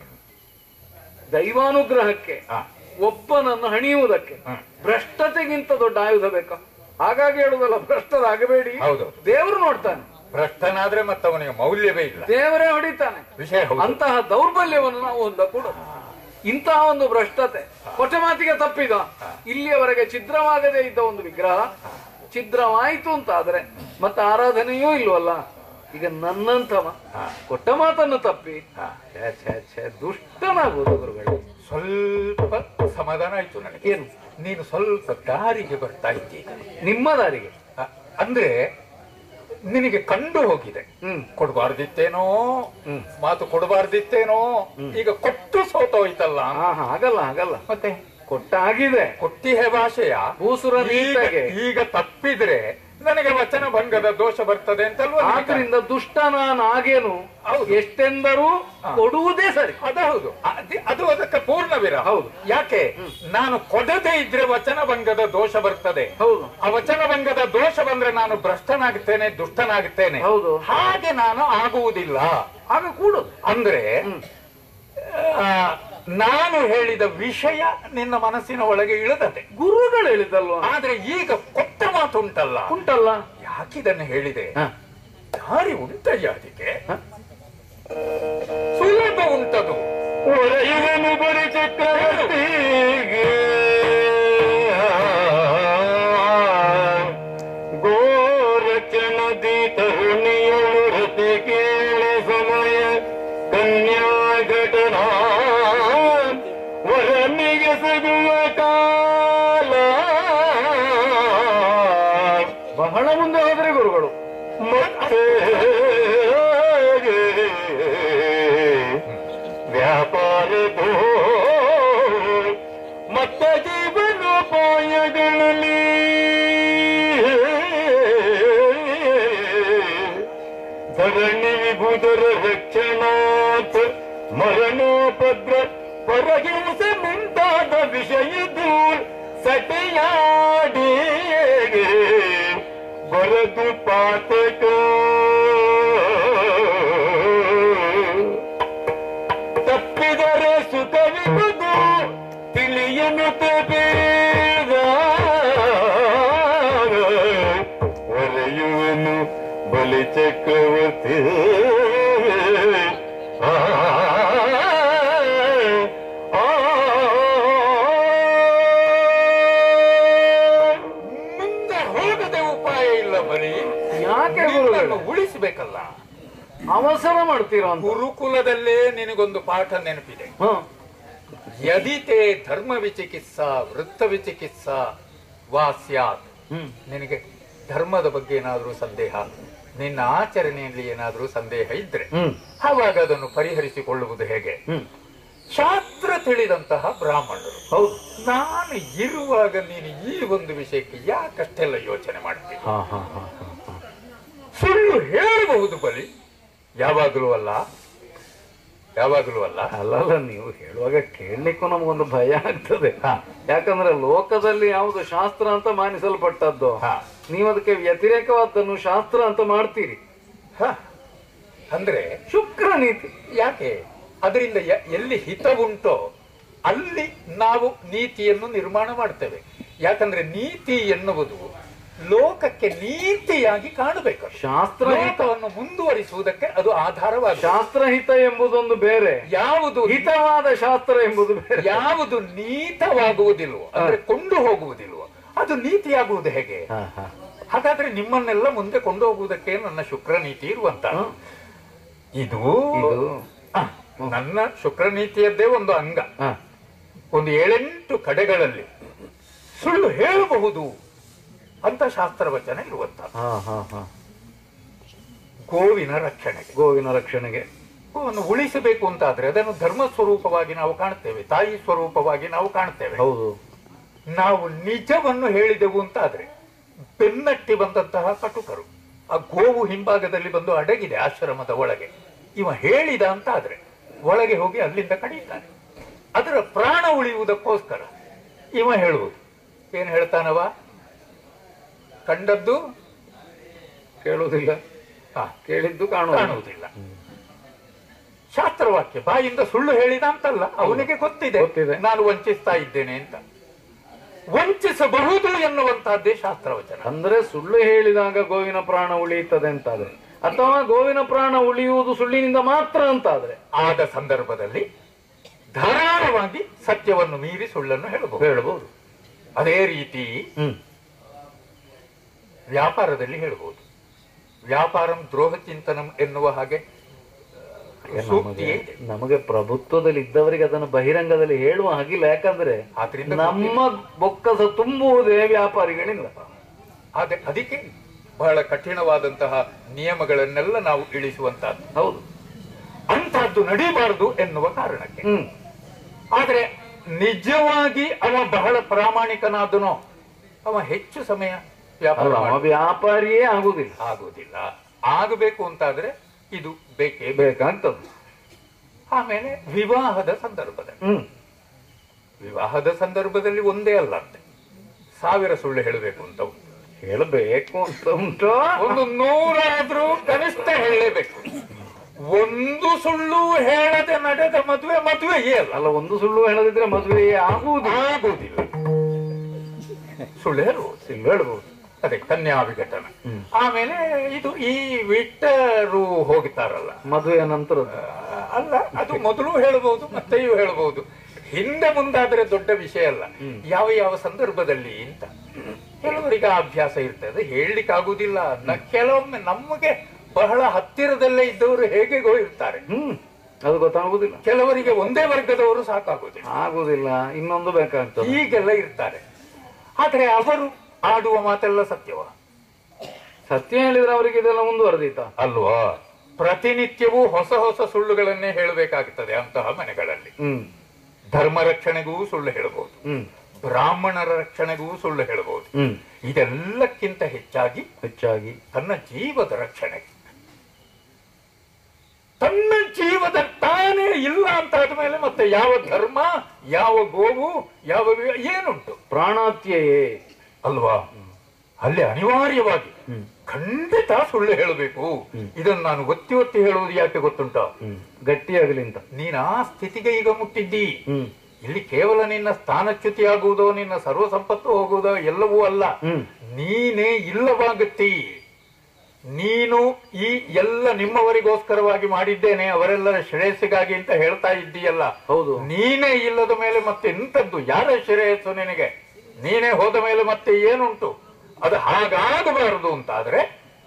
ದೈವಾನುಗ್ರಹಕ್ಕೆ ಹಾ. ಒಬ್ಬನನ್ನು ಹಣಿಯುವುದಕ್ಕೆ ಹ್ಮ್. ಭ್ರಷ್ಟತೆಗಿಂತ ದೊಡ್ಡ ಆಯುಧ ಬೇಕಾ ಹಾಗಾಗಿ ಹೇಳುದಲ್ಲ ಭ್ರಷ್ಟರಾಗಬೇಡಿ ಹೌದು. ದೇವರು ನೋಡ್ತಾನೆ ಭ್ರಷ್ಟನಾದ್ರೆ ಮತ್ತೆ ಅವನಿಗೆ ಮೌಲ್ಯವೇ ಇಲ್ಲ ದೇವರೇ ಹೊಡಿತಾನೆ ವಿಷಯ ಹೌದು ಅಂತಹ ದೌರ್ಬಲ್ಯವನ್ನು ನಾವು ಹೊಂದಕೂಡದು ಇಂತಹ ಒಂದು ಭ್ರಷ್ಟತೆ ಕೊಟ್ಟ ಮಾತಿಗೆ ತಪ್ಪಿದ ಇಲ್ಲಿಯವರೆಗೆ ಛಿದ್ರವಾಗದೇ ಇದ್ದ ಒಂದು ವಿಗ್ರಹ ಛಿದ್ರವಾಯಿತು ಅಂತ ಆದ್ರೆ ಮತ್ತೆ ಆರಾಧನೆಯೂ ಇಲ್ವಲ್ಲ ಈಗ ನನ್ನಂತವ ಕೊಟ್ಟ ಮಾತನ್ನು ತಪ್ಪಿ ಹಾ. ಛೇ, ಛೇ, ಛೇ, ದುಷ್ಟನಾಗುವುದು ಗುರುಗಳು ಸ್ವಲ್ಪ ಸಮಾಧಾನ ಆಯ್ತು ನನಗೆ ಏನು ನೀನು ಸ್ವಲ್ಪ ದಾರಿಗೆ ಬರ್ತಾ ಇದ್ದೀಗ ನಿಮ್ಮ ದಾರಿಗೆ ಅ- ಅಂದ್ರೆ ನಿನಗೆ ಕಂಡು ಹೋಗಿದೆ ಹ್ಮ್ ಕೊಡಬಾರ್ದಿತ್ತೇನೋ ಹ್ಮ್. ಮಾತು ಕೊಡಬಾರ್ದಿತ್ತೇನೋ ಈಗ ಕೊಟ್ಟು ಸೋತೋಯ್ತಲ್ಲ ಹಾ ಹಾ ಆಗಲ್ಲ ಆಗಲ್ಲ ಮತ್ತೆ ಕೊಟ್ಟ ಆಗಿದೆ ಕೊಟ್ಟಿಹೆ ಭಾಷೆಯ ಭೂಸುರ ಈಗ- ನೀತಾಗೆ ಈಗ ತಪ್ಪಿದ್ರೆ ನನಗೆ ವಚನ ಭಂಗದ ದೋಷ ಬರ್ತದೆ ಅಂತಲ್ವಾ ನಿನಗೆ? ಆದ್ರಿಂದ ದುಷ್ಟ ನಾಗೇನು ಹೌದು. ಎಷ್ಟೆಂದರೂ ಕೊಡುವುದೇ ಸರಿ ಅದು ಹೌದು ಅದ್- ಅದು ಅದಕ್ಕೆ ಪೂರ್ಣ ವಿರಾಮ ಹೌದು. ಯಾಕೆ ನಾನು ಕೊಡದೇ ಇದ್ರೆ ವಚನ ಭಂಗದ ದೋಷ ಬರ್ತದೆ ಹೌದು ಆ ವಚನ ಭಂಗದ ದೋಷ ಬಂದ್ರೆ ನಾನು ಭ್ರಷ್ಟನಾಗುತ್ತೇನೆ ದುಷ್ಟನಾಗುತ್ತೇನೆ ಹೌದು. ಹಾಗೆ ನಾನು ಆಗುವುದಿಲ್ಲ ಆಗ ಕೂಡುದು ಅಂದ್ರೆ ಹ್ಮ್. ಆ, ನಾನು ಹೇಳಿದ ವಿಷಯ ನಿನ್ನ ಮನಸ್ಸಿನ ಒಳಗೆ ಇಳದದೆ ಗುರುಗಳು ಹೇಳಿದಲ್ವಾ ಆದ್ರೆ ಈಗ ಕೊಟ್ಟ ಮಾತು ಉಂಟಲ್ಲ ಉಂಟಲ್ಲ ಯಾಕಿದನ್ನು ಹೇಳಿದೆ ಹ. ದಾರಿ ಉಂಟಯ್ಯ ಅದಕ್ಕೆ ಹ? ಸುಲಭ ಉಂಟದು ಒರೆಯುವನು ಬರಿ ಚಕ್ರವರ್ತಿಗೆ ಗೋರಕ್ಷಣದಿ ತರುಣಿಯಳು ರತಿ ಕೇಳಿ ಸಮಯ ಕನ್ಯಾ ಘಟನಾ ವರನಿಗೆ ಸಿಗುವ ಕಾಲ ಬಹಳ ಮುಂದೆ ಹೋದ್ರೆ ಗುರುಗಳು ಮತ್ತೆ ವ್ಯಾಪಾರದೋ ಮತ್ತ ಜೀವನೋಪಾಯಗಳಲ್ಲಿ ಧರಣಿ ವಿಭುದರ ರಕ್ಷಣಾತ್ ಮರಣೋಪದ್ರ ಪರಹಿಂಸೆ ಮುಂತಾದ ವಿಷಯ ದೂರ್ ಸಟೆಯಾಡಿ ಬರದು ಪಾತಕ ತಪ್ಪಿದರೆ ಸುಖವಿರುವುದು ತಿಳಿಯನು ಬೇಡ ಒರೆಯುವನು ಬಲಿ ಚಕ್ರವರ್ತಿ ಆ, ಆ, ಮುಂದೆ ಹೋಗದೆ ಉಪಾಯ ಇಲ್ಲ ಬರೀ ಯಾಕೆ ನಿನ್ನನ್ನು ಗುರುಗಳು ಉಳಿಸಬೇಕಲ್ಲ ಅವಸರ ಮಾಡ್ತೀರೋ ಅಂತ ಗುರುಕುಲದಲ್ಲೇ ನಿನಗೊಂದು ಪಾಠ ನೆನಪಿದೆ ಹ. ಯದಿತೆ ಧರ್ಮ ವಿಚಿಕಿತ್ಸಾ ವೃತ್ತ ವಿಚಿಕಿತ್ಸಾ ವಾ ಸ್ಯಾತ್ ಹ್ಮ್ ನಿನಗೆ ಧರ್ಮದ ಬಗ್ಗೆ ಏನಾದರೂ ಸಂದೇಹ ನಿನ್ನ ಆಚರಣೆಯಲ್ಲಿ ಏನಾದರೂ ಸಂದೇಹ ಇದ್ರೆ ಹ್ಮ್ ಆವಾಗ ಅದನ್ನು ಪರಿಹರಿಸಿಕೊಳ್ಳುವುದು ಹೇಗೆ ಹ್ಮ್ ಶಾಸ್ತ್ರ ತಿಳಿದಂತಹ ಬ್ರಾಹ್ಮಣರು ಹೌದು ನಾನು ಇರುವಾಗ ನೀನು ಈ ಒಂದು ವಿಷಯಕ್ಕೆ ಯಾಕಷ್ಟೆಲ್ಲ ಯೋಚನೆ ಮಾಡ್ತೀನಿ ಹಾ ಹಾ ಹಾ ಹಾ ಹಾ. ಸುಳ್ಳು ಹೇಳಬಹುದು ಬಲಿ ಯಾವಾಗಲೂ ಅಲ್ಲ ಯಾವಾಗಲೂ ಅಲ್ಲ ಅಲ್ಲಲ್ಲ ನೀವು ಹೇಳುವಾಗ ಕೇಳಲಿಕ್ಕೂ ನಮಗೊಂದು ಭಯ ಆಗ್ತದೆ ಹಾ. ಯಾಕಂದ್ರೆ ಲೋಕದಲ್ಲಿ ಯಾವುದು ಶಾಸ್ತ್ರ ಅಂತ ಮಾನಿಸಲ್ಪಟ್ಟದ್ದು ಹಾ. ನೀವು ಅದಕ್ಕೆ ವ್ಯತಿರೇಕವಾದನ್ನು ಶಾಸ್ತ್ರ ಅಂತ ಮಾಡ್ತೀರಿ ಹ. ಅಂದ್ರೆ ಶುಕ್ರ ನೀತಿ ಯಾಕೆ ಅದರಿಂದ ಯ- ಎಲ್ಲಿ ಹಿತ ಉಂಟೋ ಅಲ್ಲಿ ನಾವು ನೀತಿಯನ್ನು ನಿರ್ಮಾಣ ಮಾಡ್ತೇವೆ ಯಾಕಂದ್ರೆ ನೀತಿ ಎನ್ನುವುದು ಲೋಕಕ್ಕೆ ನೀತಿಯಾಗಿ ಕಾಣಬೇಕು ಶಾಸ್ತ್ರಹಿತ ಲೋಕವನ್ನು ಮುಂದುವರಿಸುವುದಕ್ಕೆ ಅದು ಆಧಾರವಾಗಿದೆ ಶಾಸ್ತ್ರಹಿತ ಎಂಬುದೊಂದು ಬೇರೆ ಯಾವುದು ಹಿತವಾದ ಶಾಸ್ತ್ರ ಎಂಬುದು ಬೇರೆ ಯಾವುದು ನೀತವಾಗುವುದಿಲ್ವೋ ಅಂದ್ರೆ ಕೊಂಡು ಹೋಗುವುದಿಲ್ವೋ ಅದು ನೀತಿಯಾಗುವುದು ಹೇಗೆ ಹಾ, ಹಾ. ಹಾಗಾದ್ರೆ ನಿಮ್ಮನ್ನೆಲ್ಲ ಮುಂದೆ ಕೊಂಡು ಹೋಗುವುದಕ್ಕೆ ನನ್ನ ಶುಕ್ರ ನೀತಿ ಇರುವಂತ ಹ್ಮ್. ಇದು ಇದು ಆ, ನನ್ನ ಶುಕ್ರ ನೀತಿಯದ್ದೇ ಒಂದು ಅಂಗ ಹಾ. ಒಂದು ಏಳೆಂಟು ಕಡೆಗಳಲ್ಲಿ ಸುಳ್ಳು ಹೇಳಬಹುದು ಅಂತ ಶಾಸ್ತ್ರವಚನ ಇರುವಂತ ಹಾ, ಹಾ, ಹಾ. ಗೋವಿನ ರಕ್ಷಣೆಗೆ ಗೋವಿನ ರಕ್ಷಣೆಗೆ ಗೋವನ್ನು ಉಳಿಸಬೇಕು ಅಂತಾದ್ರೆ ಅದನ್ನು ಧರ್ಮ ಸ್ವರೂಪವಾಗಿ ನಾವು ಕಾಣ್ತೇವೆ ತಾಯಿ ಸ್ವರೂಪವಾಗಿ ನಾವು ಕಾಣ್ತೇವೆ ಹೌದು ನಾವು ನಿಜವನ್ನು ಹೇಳಿದೆವು ಅಂತಾದ್ರೆ ಬೆನ್ನಟ್ಟಿ ಬಂದಂತಹ ಕಟುಕರು ಆ ಗೋವು ಹಿಂಭಾಗದಲ್ಲಿ ಬಂದು ಅಡಗಿದೆ ಆಶ್ರಮದ ಒಳಗೆ ಇವ ಹೇಳಿದ ಅಂತ ಆದ್ರೆ ಒಳಗೆ ಹೋಗಿ ಅಲ್ಲಿಂದ ಕಡಿತಾನೆ ಅದರ ಪ್ರಾಣ ಉಳಿಯುವುದಕ್ಕೋಸ್ಕರ ಇವ ಹೇಳುವುದು ಏನ್ ಹೇಳ್ತಾನವ ಕಂಡದ್ದು ಕೇಳುವುದಿಲ್ಲ ಆ, ಕೇಳಿದ್ದು ಕಾಣುವುದು ಕಾಣುವುದಿಲ್ಲ ಶಾಸ್ತ್ರವಾಕ್ಯ ಬಾಯಿಂದ ಸುಳ್ಳು ಹೇಳಿದ ಅಂತಲ್ಲ ಅವನಿಗೆ ಗೊತ್ತಿದೆ ಗೊತ್ತಿದೆ. ನಾನು ವಂಚಿಸ್ತಾ ಇದ್ದೇನೆ ಅಂತ ವಂಚಿಸಬಹುದು ಎನ್ನುವಂತಹದ್ದೇ ಶಾಸ್ತ್ರವಚನ ಅಂದ್ರೆ ಸುಳ್ಳು ಹೇಳಿದಾಗ ಗೋವಿನ ಪ್ರಾಣ ಉಳಿಯುತ್ತದೆ ಅಂತಾದ್ರೆ ಅಥವಾ ಗೋವಿನ ಪ್ರಾಣ ಉಳಿಯುವುದು ಸುಳ್ಳಿನಿಂದ ಮಾತ್ರ ಅಂತಾದ್ರೆ ಆದ ಸಂದರ್ಭದಲ್ಲಿ ಧಾರಾಳವಾಗಿ ಸತ್ಯವನ್ನು ಮೀರಿ ಸುಳ್ಳನ್ನು ಹೇಳಬಹುದು ಹೇಳಬಹುದು ಅದೇ ರೀತಿ ಹ್ಮ್ ವ್ಯಾಪಾರದಲ್ಲಿ ಹೇಳಬಹುದು ವ್ಯಾಪಾರಂ ದ್ರೋಹ ಚಿಂತನಂ ಎನ್ನುವ ಹಾಗೆ ಸೂಕ್ತಿಯೇ ಇದೆ ನಮಗೆ ಪ್ರಭುತ್ವದಲ್ಲಿ ಇದ್ದವರಿಗೆ ಅದನ್ನು ಬಹಿರಂಗದಲ್ಲಿ ಹೇಳುವ ಹಾಗಿಲ್ಲ ಯಾಕಂದ್ರೆ ಆದ್ರಿಂದ ನಮ್ಮ ಬೊಕ್ಕಸ ತುಂಬುವುದೇ ವ್ಯಾಪಾರಿಗಳಿಂದ ಅದೇ ಅದಕ್ಕೆ ಬಹಳ ಕಠಿಣವಾದಂತಹ ನಿಯಮಗಳನ್ನೆಲ್ಲ ನಾವು ಇಳಿಸುವಂತಹದ್ದು ಹೌದು ಅಂತಹದ್ದು ನಡೀಬಾರದು ಎನ್ನುವ ಕಾರಣಕ್ಕೆ ಹ್ಮ್ ಆದ್ರೆ ನಿಜವಾಗಿ ಅವ ಬಹಳ ಪ್ರಾಮಾಣಿಕನಾದನೋ ಅವ ಹೆಚ್ಚು ಸಮಯ ವ್ಯಾಪಾರ ಅಲ್ಲ ಅವ ಮಾಡ್ಲಿಕ್ಕೆ ವ್ಯಾಪಾರಿಯೇ ಆಗುದಿಲ್ಲ ಆಗುವುದಿಲ್ಲ ಆಗಬೇಕು ಅಂತಾದ್ರೆ ಇದು ಬೇಕೇ ಬೇಕು ಬೇಕಾಗ್ತದೆ ಆಮೇಲೆ ವಿವಾಹದ ಸಂದರ್ಭದಲ್ಲಿ ಹ್ಮ್ ವಿವಾಹದ ಸಂದರ್ಭದಲ್ಲಿ ಒಂದೇ ಅಲ್ಲ ಅಂತೆ ಸಾವಿರ ಸುಳ್ಳು ಹೇಳಬೇಕು ಅಂತ ಉಂಟು. ಹೇಳಬೇಕು ಅಂತ ಉಂಟು ಒಂದು ನೂರಾದ್ರೂ ಕನಿಷ್ಠ ಹೇಳಲೇಬೇಕು ಒಂದು ಸುಳ್ಳು ಹೇಳದೆ ನಡೆದ ಮದುವೆ ಮದುವೆಯೇ ಅಲ್ಲ ಅಲ್ಲ ಒಂದು ಸುಳ್ಳು ಹೇಳದಿದ್ರೆ ಮದುವೆ ಆಗುವುದು ಆಗುವುದಿಲ್ಲ ಸುಳ್ಳು ಹೇಳುವುದು ಸುಳ್ಳು ಹೇಳ್ಬಹುದು ಅದೇ ಕನ್ಯಾ ವಿಘಟನ ಹ್ಮ್. ಆಮೇಲೆ ಇದು ಈ ವಿಟ್ಟರು ಹೋಗ್ತಾರಲ್ಲ ಮದುವೆಯ ನಂತರದ ಆ, ಅಲ್ಲ ಅದು ಮೊದಲು ಹೇಳಬಹುದು ಮತ್ತೆಯೂ ಹೇಳಬಹುದು ಹಿಂದೆ ಮುಂದಾದ್ರೆ ದೊಡ್ಡ ವಿಷಯ ಅಲ್ಲ ಯಾವ ಯಾವ ಸಂದರ್ಭದಲ್ಲಿ ಅಂತ ಕೆಲವರಿಗೆ ಆ ಅಭ್ಯಾಸ ಇರ್ತದೆ ಹೇಳಲಿಕ್ಕೆ ಆಗುದಿಲ್ಲ ನ- ಕೆಲವೊಮ್ಮೆ ನಮಗೆ ಬಹಳ ಹತ್ತಿರದಲ್ಲೇ ಇದ್ದವರು ಹೇಗೆಗೋ ಇರ್ತಾರೆ ಹ್ಮ್ ಅದು ಗೊತ್ತಾಗುದಿಲ್ಲ ಕೆಲವರಿಗೆ ಒಂದೇ ವರ್ಗದವರು ಸಾಕಾಗುದಿಲ್ಲ ಆಗುದಿಲ್ಲ ಇನ್ನೊಂದು ಬೇಕಾಗ್ತದೆ ಹೀಗೆಲ್ಲ ಇರ್ತಾರೆ ಆದ್ರೆ ಅವರು ಆಡುವ ಮಾತೆಲ್ಲ ಸತ್ಯವ ಸತ್ಯ ಹೇಳಿದ್ರೆ ಅವರಿಗೆ ಇದೆಲ್ಲ ಮುಂದುವರೆದೀತ ಅಲ್ವಾ ಪ್ರತಿನಿತ್ಯವೂ ಹೊಸ ಹೊಸ ಸುಳ್ಳುಗಳನ್ನೇ ಹೇಳಬೇಕಾಗುತ್ತದೆ ಅಂತಹ ಮನೆಗಳಲ್ಲಿ ಹ್ಮ್ ಧರ್ಮ ರಕ್ಷಣೆಗೂ ಸುಳ್ಳು ಹೇಳಬಹುದು ಹ್ಮ್ ಬ್ರಾಹ್ಮಣರ ರಕ್ಷಣೆಗೂ ಸುಳ್ಳು ಹೇಳಬಹುದು ಹ್ಮ್ ಇದೆಲ್ಲಕ್ಕಿಂತ ಹೆಚ್ಚಾಗಿ ಹೆಚ್ಚಾಗಿ ತನ್ನ ಜೀವದ ರಕ್ಷಣೆ ತನ್ನ ಜೀವದ ತಾನೇ ಇಲ್ಲ ಅಂತ ಆದ್ಮೇಲೆ ಮತ್ತೆ ಯಾವ ಧರ್ಮ ಯಾವ ಗೋವು ಯಾವ ವಿ- ಏನುಂಟು ಪ್ರಾಣಾತ್ಯಯೇ ಅಲ್ವಾ ಅಲ್ಲಿ ಅನಿವಾರ್ಯವಾಗಿ ಹ್ಮ್ ಖಂಡಿತ ಸುಳ್ಳು ಹೇಳಬೇಕು ಇದನ್ನು ನಾನು ಒತ್ತಿ ಒತ್ತಿ ಹೇಳುವುದು ಯಾಕೆ ಗೊತ್ತುಂಟ ಹ್ಮ್ ಗಟ್ಟಿಯಾಗಲಿ ಅಂತ ನೀನ್ ಆ ಸ್ಥಿತಿಗೆ ಈಗ ಮುಟ್ಟಿದ್ದಿ ಹ್ಮ್ ಇಲ್ಲಿ ಕೇವಲ ನಿನ್ನ ಸ್ಥಾನಚ್ಯುತಿಯಾಗುವುದೋ ನಿನ್ನ ಸರ್ವ ಸಂಪತ್ತು ಹೋಗುವುದೋ ಎಲ್ಲವೂ ಅಲ್ಲ ಹ್ಮ್ ನೀನೇ ಇಲ್ಲವಾಗುತ್ತಿ ನೀನು ಈ ಎಲ್ಲ ನಿಮ್ಮವರಿಗೋಸ್ಕರವಾಗಿ ಮಾಡಿದ್ದೇನೆ ಅವರೆಲ್ಲರ ಶ್ರೇಯಸ್ಸಿಗಾಗಿ ಅಂತ ಹೇಳ್ತಾ ಇದ್ದೀಯಲ್ಲ ಹೌದು ನೀನೇ ಇಲ್ಲದ ಮೇಲೆ ಮತ್ತೆ ಎಂತದ್ದು ಯಾರ ಶ್ರೇಯಸ್ಸು ನಿನಗೆ ನೀನೇ ಹೋದ ಮೇಲೆ ಮತ್ತೆ ಏನುಂಟು ಅದು ಹಾಗಾಗಬಾರದು ಅಂತಾದ್ರೆ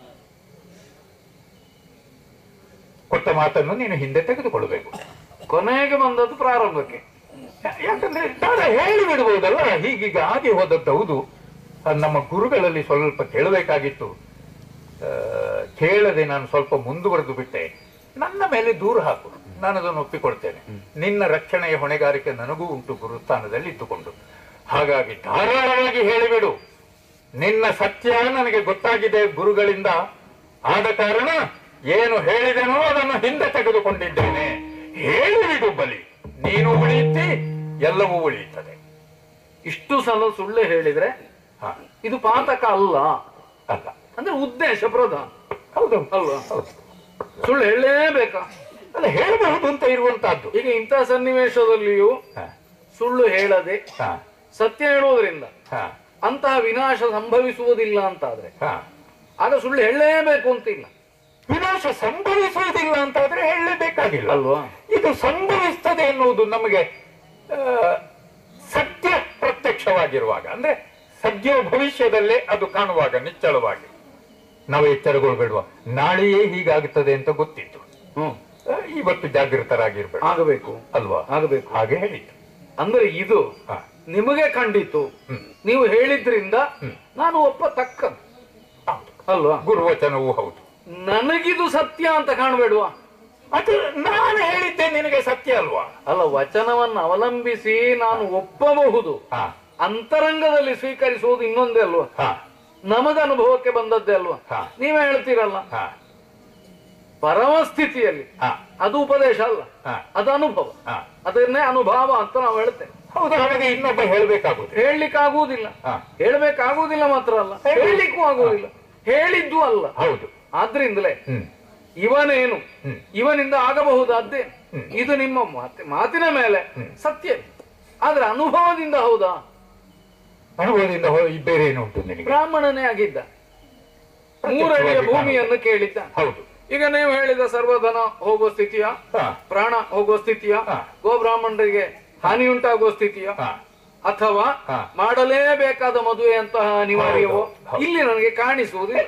ಕೊಟ್ಟ ಮಾತನ್ನು ನೀನು ಹಿಂದೆ ತೆಗೆದುಕೊಳ್ಬೇಕು ಕೊನೆಗೆ ಬಂದದ್ದು ಪ್ರಾರಂಭಕ್ಕೆ ಯಾ- ಯಾಕಂದ್ರೆ ತಾರ ಹೇಳಿ ಬಿಡಬಹುದಲ್ಲ ಹೀಗೀಗ ಆಗಿ ಹೋದದ್ದು ಹೌದು ಅದು ನಮ್ಮ ಗುರುಗಳಲ್ಲಿ ಸ್ವಲ್ಪ ಕೇಳಬೇಕಾಗಿತ್ತು ಆ, ಕೇಳದೆ ನಾನು ಸ್ವಲ್ಪ ಮುಂದುವರೆದು ಬಿಟ್ಟೆ ನನ್ನ ಮೇಲೆ ದೂರ ಹಾಕು ನಾನು ಅದನ್ನು ಒಪ್ಪಿಕೊಳ್ತೇನೆ ನಿನ್ನ ರಕ್ಷಣೆಯ ಹೊಣೆಗಾರಿಕೆ ನನಗೂ ಉಂಟು ಗುರುಸ್ಥಾನದಲ್ಲಿ ಇದ್ದುಕೊಂಡು ಹಾಗಾಗಿ ಧಾರಾಳವಾಗಿ ಹೇಳಿಬಿಡು ನಿನ್ನ ಸತ್ಯ ನನಗೆ ಗೊತ್ತಾಗಿದೆ ಗುರುಗಳಿಂದ ಆದ ಕಾರಣ ಏನು ಹೇಳಿದೆನೋ ಅದನ್ನು ಹಿಂದೆ ತೆಗೆದುಕೊಂಡಿದ್ದೇನೆ ಹೇಳಿಬಿಡು ಬಲಿ ನೀನು ಉಳಿಯುತ್ತಿ ಎಲ್ಲವೂ ಉಳಿಯುತ್ತದೆ ಇಷ್ಟು ಸಲ ಸುಳ್ಳು ಹೇಳಿದ್ರೆ ಹ, ಇದು ಪಾತಕ ಅಲ್ಲ ಅಲ್ಲ ಅಂದ್ರೆ ಉದ್ದೇಶ ಪ್ರಧಾನ ಹೌದು ಅಲ್ವಾ ಹೌದು ಸುಳ್ಳು ಹೇಳಲೇಬೇಕಾ ಅಲ್ಲ ಹೇಳಬಹುದು ಅಂತ ಇರುವಂತಹದ್ದು ಈಗ ಇಂಥ ಸನ್ನಿವೇಶದಲ್ಲಿಯೂ ಹ, ಸುಳ್ಳು ಹೇಳದೆ ಹಾ ಸತ್ಯ ಹೇಳುವುದರಿಂದ ಹಾ ಅಂತಹ ವಿನಾಶ ಸಂಭವಿಸುವುದಿಲ್ಲ ಅಂತಾದ್ರೆ ಹಾ ಆಗ ಸುಳ್ಳು ಹೇಳಲೇಬೇಕು ಅಂತಿಲ್ಲ ವಿನಾಶ ಸಂಭವಿಸುವುದಿಲ್ಲ ಅಂತಾದ್ರೆ ಹೇಳಲೇಬೇಕಾಗಿಲ್ಲ ಅಲ್ವಾ ಇದು ಸಂಭವಿಸ್ತದೆ ಎನ್ನುವುದು ನಮಗೆ ಆ, ಸತ್ಯ ಪ್ರತ್ಯಕ್ಷವಾಗಿರುವಾಗ ಅಂದ್ರೆ ಸದ್ಯ ಭವಿಷ್ಯದಲ್ಲೇ ಅದು ಕಾಣುವಾಗ ನಿಚ್ಚಳವಾಗಿ ನಾವು ಎಚ್ಚರಗೊಳ್ಬೇಡುವ ನಾಳೆಯೇ ಹೀಗಾಗುತ್ತದೆ ಅಂತ ಗೊತ್ತಿತ್ತು ಹ್ಮ್ ಆ, ಇವತ್ತು ಜಾಗೃತರಾಗಿರ್ಬೇಡ ಆಗಬೇಕು ಅಲ್ವಾ ಆಗಬೇಕು ಹಾಗೆ ಹೇಳಿತ್ತು ಅಂದ್ರೆ ಇದು ಹಾ. ನಿಮಗೆ ಕಂಡಿತು ಹ್ಮ್. ನೀವು ಹೇಳಿದ್ರಿಂದ ಹ್ಮ್. ನಾನು ಒಪ್ಪ ತಕ್ಕದ್ದು ಹೌದು. ಅಲ್ವಾ ಗುರುವಚನವೂ ಹೌದು ನನಗಿದು ಸತ್ಯ ಅಂತ ಕಾಣಬೇಡುವ ಅದು ನಾನು ಹೇಳಿದ್ದೆ ನಿನಗೆ ಸತ್ಯ ಅಲ್ವಾ ಅಲ್ಲ ವಚನವನ್ನು ಅವಲಂಬಿಸಿ ನಾನು ಒಪ್ಪಬಹುದು ಹಾ ಅಂತರಂಗದಲ್ಲಿ ಸ್ವೀಕರಿಸುವುದು ಇನ್ನೊಂದೇ ಅಲ್ವಾ ಹಾ ನಮಗ ಅನುಭವಕ್ಕೆ ಬಂದದ್ದೇ ಅಲ್ವಾ ಹಾ. ನೀವೇ ಹೇಳ್ತೀರಲ್ಲ ಹಾ ಪರಮ ಸ್ಥಿತಿಯಲ್ಲಿ ಹಾ ಅದು ಉಪದೇಶ ಅಲ್ಲ ಹಾ. ಅದು ಅನುಭವ ಹಾ ಅದನ್ನೇ ಅನುಭವ ಅಂತ ನಾವು ಹೇಳ್ತೇವೆ ಹೌದು ಹಾಗೆ ಇನ್ನೊಬ್ಬ ಹೇಳ್ಬೇಕಾಗುತ್ತೆ ಹೇಳಲಿಕ್ಕೆ ಆಗುವುದಿಲ್ಲ ಹಾ. ಹೇಳ್ಬೇಕಾಗುವುದಿಲ್ಲ ಮಾತ್ರ ಅಲ್ಲ ಹೇಳಲಿಕ್ಕೂ ಆಗುವುದಿಲ್ಲ ಹೇಳಿದ್ದು ಅಲ್ಲ ಹೌದು ಆದ್ರಿಂದಲೇ ಹ್ಮ್ ಇವನೇನು ಹ್ಮ್. ಇವನಿಂದ ಆಗಬಹುದಾದ್ದೇ ಹ್ಮ್. ಇದು ನಿಮ್ಮ ಮಾತಿ- ಮಾತಿನ ಮೇಲೆ ಸತ್ಯ ಆದ್ರೆ ಅನುಭವದಿಂದ ಹೌದಾ ಅನುಭವದಿಂದ ಹೋ- ಬೇರೆ ಏನು ಉಂಟು ನಿನಗೆ ಬ್ರಾಹ್ಮಣನೇ ಆಗಿದ್ದ ಮೂರಡಿಯ ಭೂಮಿಯನ್ನು ಕೇಳಿದ್ದ ಹೌದು ಈಗ ನೀವು ಹೇಳಿದ ಸರ್ವಧನ ಹೋಗುವ ಸ್ಥಿತಿಯ ಹಾ ಪ್ರಾಣ ಹೋಗುವ ಸ್ಥಿತಿಯ ಹಾ. ಗೋಬ್ರಾಹ್ಮಣರಿಗೆ ಹಾನಿ ಉಂಟಾಗುವ ಸ್ಥಿತಿಯ ಹಾ ಅಥವಾ ಹಾ. ಮಾಡಲೇಬೇಕಾದ ಮದುವೆಯಂತಹ ಅನಿವಾರ್ಯವೋ ಹೌದು, ಹೌದು. ಇಲ್ಲಿ ನನಗೆ ಕಾಣಿಸುವುದಿಲ್ಲ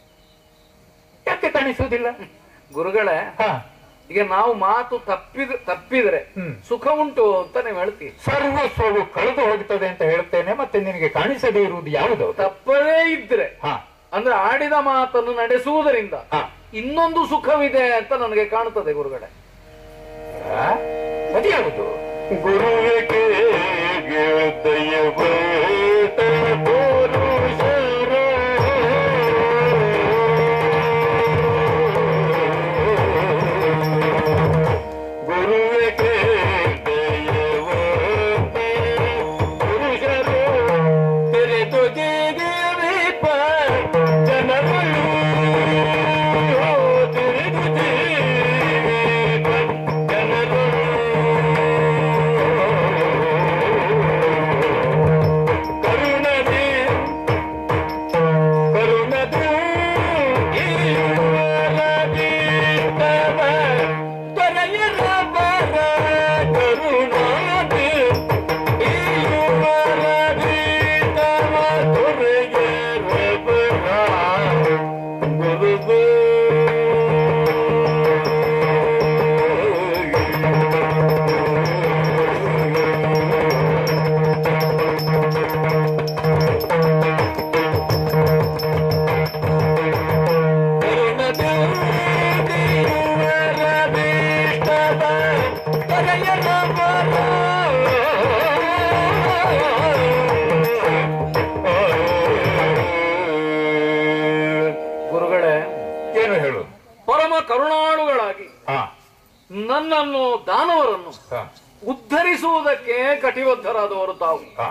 ಯಾಕೆ ಕಾಣಿಸುವುದಿಲ್ಲ ಗುರುಗಳೇ ಹಾ ಈಗ ನಾವು ಮಾತು ತಪ್ಪಿದ ತಪ್ಪಿದ್ರೆ ಹ್ಮ್. ಸುಖ ಉಂಟು ಅಂತ ನೀವು ಹೇಳ್ತೀವಿ ಸರ್ವಸ್ವವು ಕಳೆದು ಹೋಗ್ತದೆ ಅಂತ ಹೇಳ್ತೇನೆ ಮತ್ತೆ ನಿನಗೆ ಕಾಣಿಸದೇ ಇರುವುದು ಯಾವುದು ತಪ್ಪದೇ ಇದ್ರೆ ಹಾ ಅಂದ್ರೆ ಆಡಿದ ಮಾತನ್ನು ನಡೆಸುವುದರಿಂದ ಹಾ. ಇನ್ನೊಂದು ಸುಖವಿದೆ ಅಂತ ನನಗೆ ಕಾಣುತ್ತದೆ ಗುರುಗಳೇ ಆ? ಅದ್ಯಾವುದು ಗುರುವೆ ಕೇಗೆ ದಯಬೇತ ಪುರುಷರ ಗುರುವೆ ದಯಬೇತ ಪುರುಷರು ತೆರೆದು ಜೀವಿಪ ಜನಗಳು ತೆರೆದು ಜೀವಿಪ ಜನಗಳು ಕರುಣದಿ ಕರುಣದು ಈಶ್ವರದೀತವ ದೊರೆಯರ ಬರ ಕರುಣಾದಿ ಈಶ್ವರದೀತವ ದೊರೆಯರ ಬರ ಗುರುಗೂ ಗುರುಗಳೇ ಏನು ಹೇಳು ಪರಮ ಕರುಣಾಳುಗಳಾಗಿ ಹಾ ನನ್ನನ್ನು ದಾನವರನ್ನು ಹಾ ಉದ್ಧರಿಸುವುದಕ್ಕೆ ಕಟಿಬದ್ಧರಾದವರು ತಾವು ಹಾ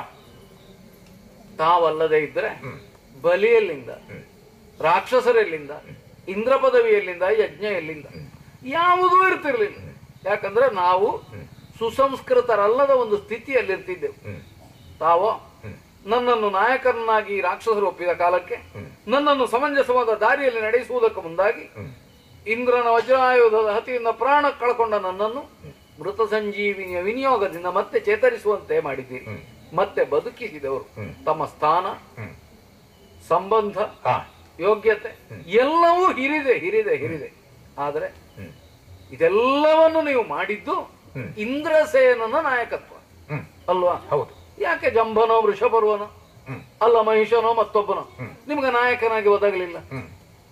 ತಾವಲ್ಲದೆ ಇದ್ರೆ ಹ್ಮ್. ಬಲಿಯಲ್ಲಿಂದ ರಾಕ್ಷಸರೆಲ್ಲಿಂದ ಇಂದ್ರ ಪದವಿಯಲ್ಲಿಂದ ಯಜ್ಞ ಎಲ್ಲಿಂದ ಯಾವುದೂ ಇರ್ತಿರ್ಲಿಲ್ಲ ಯಾಕಂದ್ರೆ ನಾವು ಸುಸಂಸ್ಕೃತರಲ್ಲದ ಒಂದು ಸ್ಥಿತಿಯಲ್ಲಿರ್ತಿದ್ದೆವು ಹ್ಮ್. ತಾವೋ ಹ್ಮ್. ನನ್ನನ್ನು ನಾಯಕರನ್ನಾಗಿ ರಾಕ್ಷಸರು ಒಪ್ಪಿದ ಕಾಲಕ್ಕೆ ಹ್ಮ್. ನನ್ನನ್ನು ಸಮಂಜಸವಾದ ದಾರಿಯಲ್ಲಿ ನಡೆಸುವುದಕ್ಕೆ ಮುಂದಾಗಿ ಹ್ಮ್. ಇಂದ್ರನ ವಜ್ರಾಯುಧದ ಹತಿಯಿಂದ ಪ್ರಾಣ ಕಳ್ಕೊಂಡ ನನ್ನನ್ನು ಮೃತ ಸಂಜೀವಿನಿಯ ವಿನಿಯೋಗದಿಂದ ಮತ್ತೆ ಚೇತರಿಸುವಂತೆ ಮಾಡಿದ್ದೀರಿ ಹ್ಮ್. ಮತ್ತೆ ಬದುಕಿಸಿದವರು ಹ್ಮ್. ತಮ್ಮ ಸ್ಥಾನ ಹ್ಮ್. ಸಂಬಂಧ ಹಾ ಯೋಗ್ಯತೆ ಎಲ್ಲವೂ ಹಿರಿದೆ ಹಿರಿದೆ ಹಿರಿದೆ ಆದ್ರೆ ಹ್ಮ್. ಇದೆಲ್ಲವನ್ನು ನೀವು ಮಾಡಿದ್ದು ಹ್ಮ್. ಇಂದ್ರಸೇನನ ನಾಯಕತ್ವ ಹ್ಮ್ ಅಲ್ವಾ ಹೌದು ಯಾಕೆ ಜಂಬನೋ ವೃಷಪರ್ವನೋ ಹ್ಮ್. ಅಲ್ಲ ಮಹಿಷನೋ ಮತ್ತೊಬ್ಬನೋ ಹ್ಮ್. ನಿಮ್ಗೆ ನಾಯಕನಾಗಿ ಒದಗಲಿಲ್ಲ ಹ್ಮ್.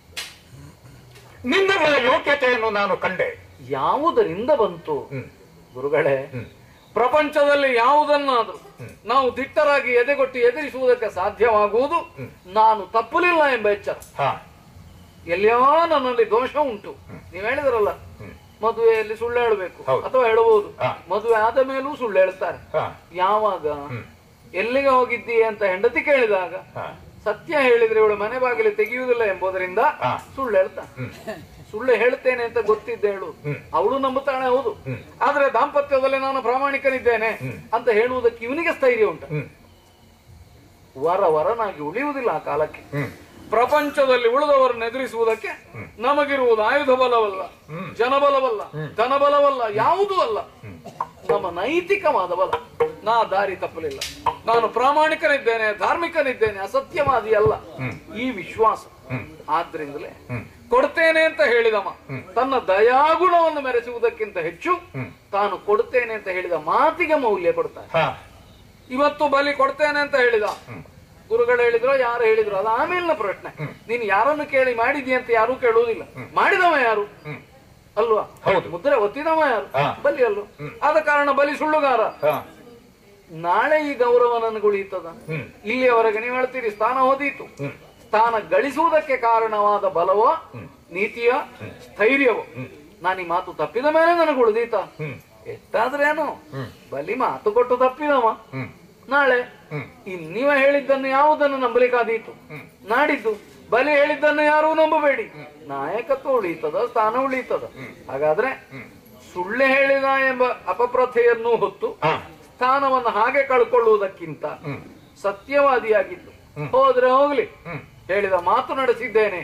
ನಿನ್ನ ಯೋಗ್ಯತೆಯನ್ನು ನಾನು ಕಂಡೆ ಯಾವುದರಿಂದ ಬಂತು ಹ್ಮ್. ಗುರುಗಳೇ ಹ್ಮ್. ಪ್ರಪಂಚದಲ್ಲಿ ಯಾವುದನ್ನಾದ್ರೂ ನಾವು ದಿಟ್ಟರಾಗಿ ಎದೆಗೊಟ್ಟು ಎದುರಿಸುವುದಕ್ಕೆ ಸಾಧ್ಯವಾಗುವುದು ನಾನು ತಪ್ಪಲಿಲ್ಲ ಎಂಬ ಎಚ್ಚರ ಹಾ ಎಲ್ಲಿಯೋ ನನ್ನಲ್ಲಿ ದೋಷ ಉಂಟು ನೀವ್ ಹೇಳಿದ್ರಲ್ಲ ಹ್ಮ್. ಮದುವೆಯಲ್ಲಿ ಸುಳ್ಳು ಹೇಳಬೇಕು ಹೌದು. ಅಥವಾ ಹೇಳಬಹುದು ಹಾ. ಮದುವೆ ಆದ ಮೇಲೂ ಸುಳ್ಳು ಹೇಳ್ತಾರೆ ಹಾ ಯಾವಾಗ ಹ್ಮ್. ಎಲ್ಲಿಗೆ ಹೋಗಿದ್ದೀ ಅಂತ ಹೆಂಡತಿ ಕೇಳಿದಾಗ ಹಾ ಸತ್ಯ ಹೇಳಿದ್ರೆ ಇವಳು ಮನೆ ಬಾಗಿಲು ತೆಗೆಯುವುದಿಲ್ಲ ಎಂಬುದರಿಂದ ಹಾ. ಸುಳ್ಳು ಹೇಳ್ತಾನೆ ಹ್ಮ್. ಸುಳ್ಳು ಹೇಳ್ತೇನೆ ಅಂತ ಗೊತ್ತಿದ್ದ ಹೇಳು ಅವಳು ನಂಬುತ್ತಾಳೆ ಹೌದು ಆದ್ರೆ ದಾಂಪತ್ಯದಲ್ಲಿ ನಾನು ಪ್ರಾಮಾಣಿಕನಿದ್ದೇನೆ ಅಂತ ಹೇಳುವುದಕ್ಕೆ ಇವನಿಗೆ ಸ್ಥೈರ್ಯ ಉಂಟು ಹ್ಮ್. ವರ ವರನಾಗಿ ಉಳಿಯುವುದಿಲ್ಲ ಆ ಕಾಲಕ್ಕೆ ಹ್ಮ್. ಪ್ರಪಂಚದಲ್ಲಿ ಉಳಿದವರನ್ನು ಎದುರಿಸುವುದಕ್ಕೆ ನಮಗಿರುವುದು ಆಯುಧ ಬಲವಲ್ಲ ಜನಬಲವಲ್ಲ ಧನಬಲವಲ್ಲ ಯಾವುದೂ ಅಲ್ಲ ನಮ್ಮ ನೈತಿಕವಾದ ಬಲ ನಾ ದಾರಿ ತಪ್ಪಲಿಲ್ಲ ನಾನು ಪ್ರಾಮಾಣಿಕನಿದ್ದೇನೆ ಧಾರ್ಮಿಕನಿದ್ದೇನೆ ಅಸತ್ಯವಾದಿ ಅಲ್ಲ ಈ ವಿಶ್ವಾಸ ಆದ್ರಿಂದಲೇ ಕೊಡ್ತೇನೆ ಅಂತ ಹೇಳಿದವ ತನ್ನ ದಯಾಗುಣವನ್ನು ಮೆರೆಸುವುದಕ್ಕಿಂತ ಹೆಚ್ಚು ತಾನು ಕೊಡ್ತೇನೆ ಅಂತ ಹೇಳಿದ ಮಾತಿಗೆ ಮೌಲ್ಯ ಕೊಡ್ತಾನೆ ಹಾ ಇವತ್ತು ಬಲಿ ಕೊಡ್ತೇನೆ ಅಂತ ಹೇಳಿದ ಗುರುಗಳು ಹೇಳಿದ್ರು ಯಾರು ಹೇಳಿದ್ರು ಅದು ಆಮೇಲಿನ ಪ್ರಶ್ನೆ ನೀನು ಯಾರನ್ನು ಕೇಳಿ ಮಾಡಿದ್ಯಾ ಅಂತ ಯಾರು ಕೇಳುವುದಿಲ್ಲ ಮಾಡಿದವ ಯಾರು ಅಲ್ವಾ ಹೌದು. ಮುದ್ರೆ ಒತ್ತಿದವ ಯಾರು ಹಾ. ಬಲಿ ಅಲ್ವ ಆದ ಕಾರಣ ಬಲಿ ಸುಳ್ಳುಗಾರ ಹಾ ನಾಳೆ ಈ ಗೌರವ ನನಗೆ ಉಳಿಯುತ್ತದ ಹ್ಮ್. ಇಲ್ಲಿಯವರೆಗೆ ನೀವು ಹೇಳ್ತೀರಿ ಸ್ಥಾನ ಹೋದೀತು ಸ್ಥಾನ ಗಳಿಸುವುದಕ್ಕೆ ಕಾರಣವಾದ ಬಲವೋ ನೀತಿಯ ಸ್ಥೈರ್ಯವೋ ನಾನು ಈ ಮಾತು ತಪ್ಪಿದ ಮೇಲೆ ನನಗೆ ಉಳಿದೀತ ಹ್ಮ್. ಎಷ್ಟಾದ್ರೇನು ಬಲಿ ಮಾತು ಕೊಟ್ಟು ತಪ್ಪಿದವ ಹ್ಮ್. ನಾಳೆ ಹ್ಮ್. ಇನ್ನಿವ ಹೇಳಿದ್ದನ್ನು ಯಾವುದನ್ನು ನಂಬಲಿಕ್ಕಾದೀತು ನಾಡಿದ್ದು ಬಲಿ ಹೇಳಿದ್ದನ್ನು ಯಾರೂ ನಂಬಬೇಡಿ ನಾಯಕತ್ವ ಉಳಿಯುತ್ತದ ಸ್ಥಾನ ಉಳಿಯುತ್ತದ ಹಾಗಾದ್ರೆ ಸುಳ್ಳು ಹೇಳಿದ ಎಂಬ ಅಪಪ್ರಥೆಯನ್ನು ಹೊತ್ತು ಹಾ ಸ್ಥಾನವನ್ನು ಹಾಗೆ ಕಳ್ಕೊಳ್ಳುವುದಕ್ಕಿಂತ ಸತ್ಯವಾದಿಯಾಗಿದ್ದು ಹೋದ್ರೆ ಹೋಗ್ಲಿ ಹೇಳಿದ ಮಾತು ನಡೆಸಿದ್ದೇನೆ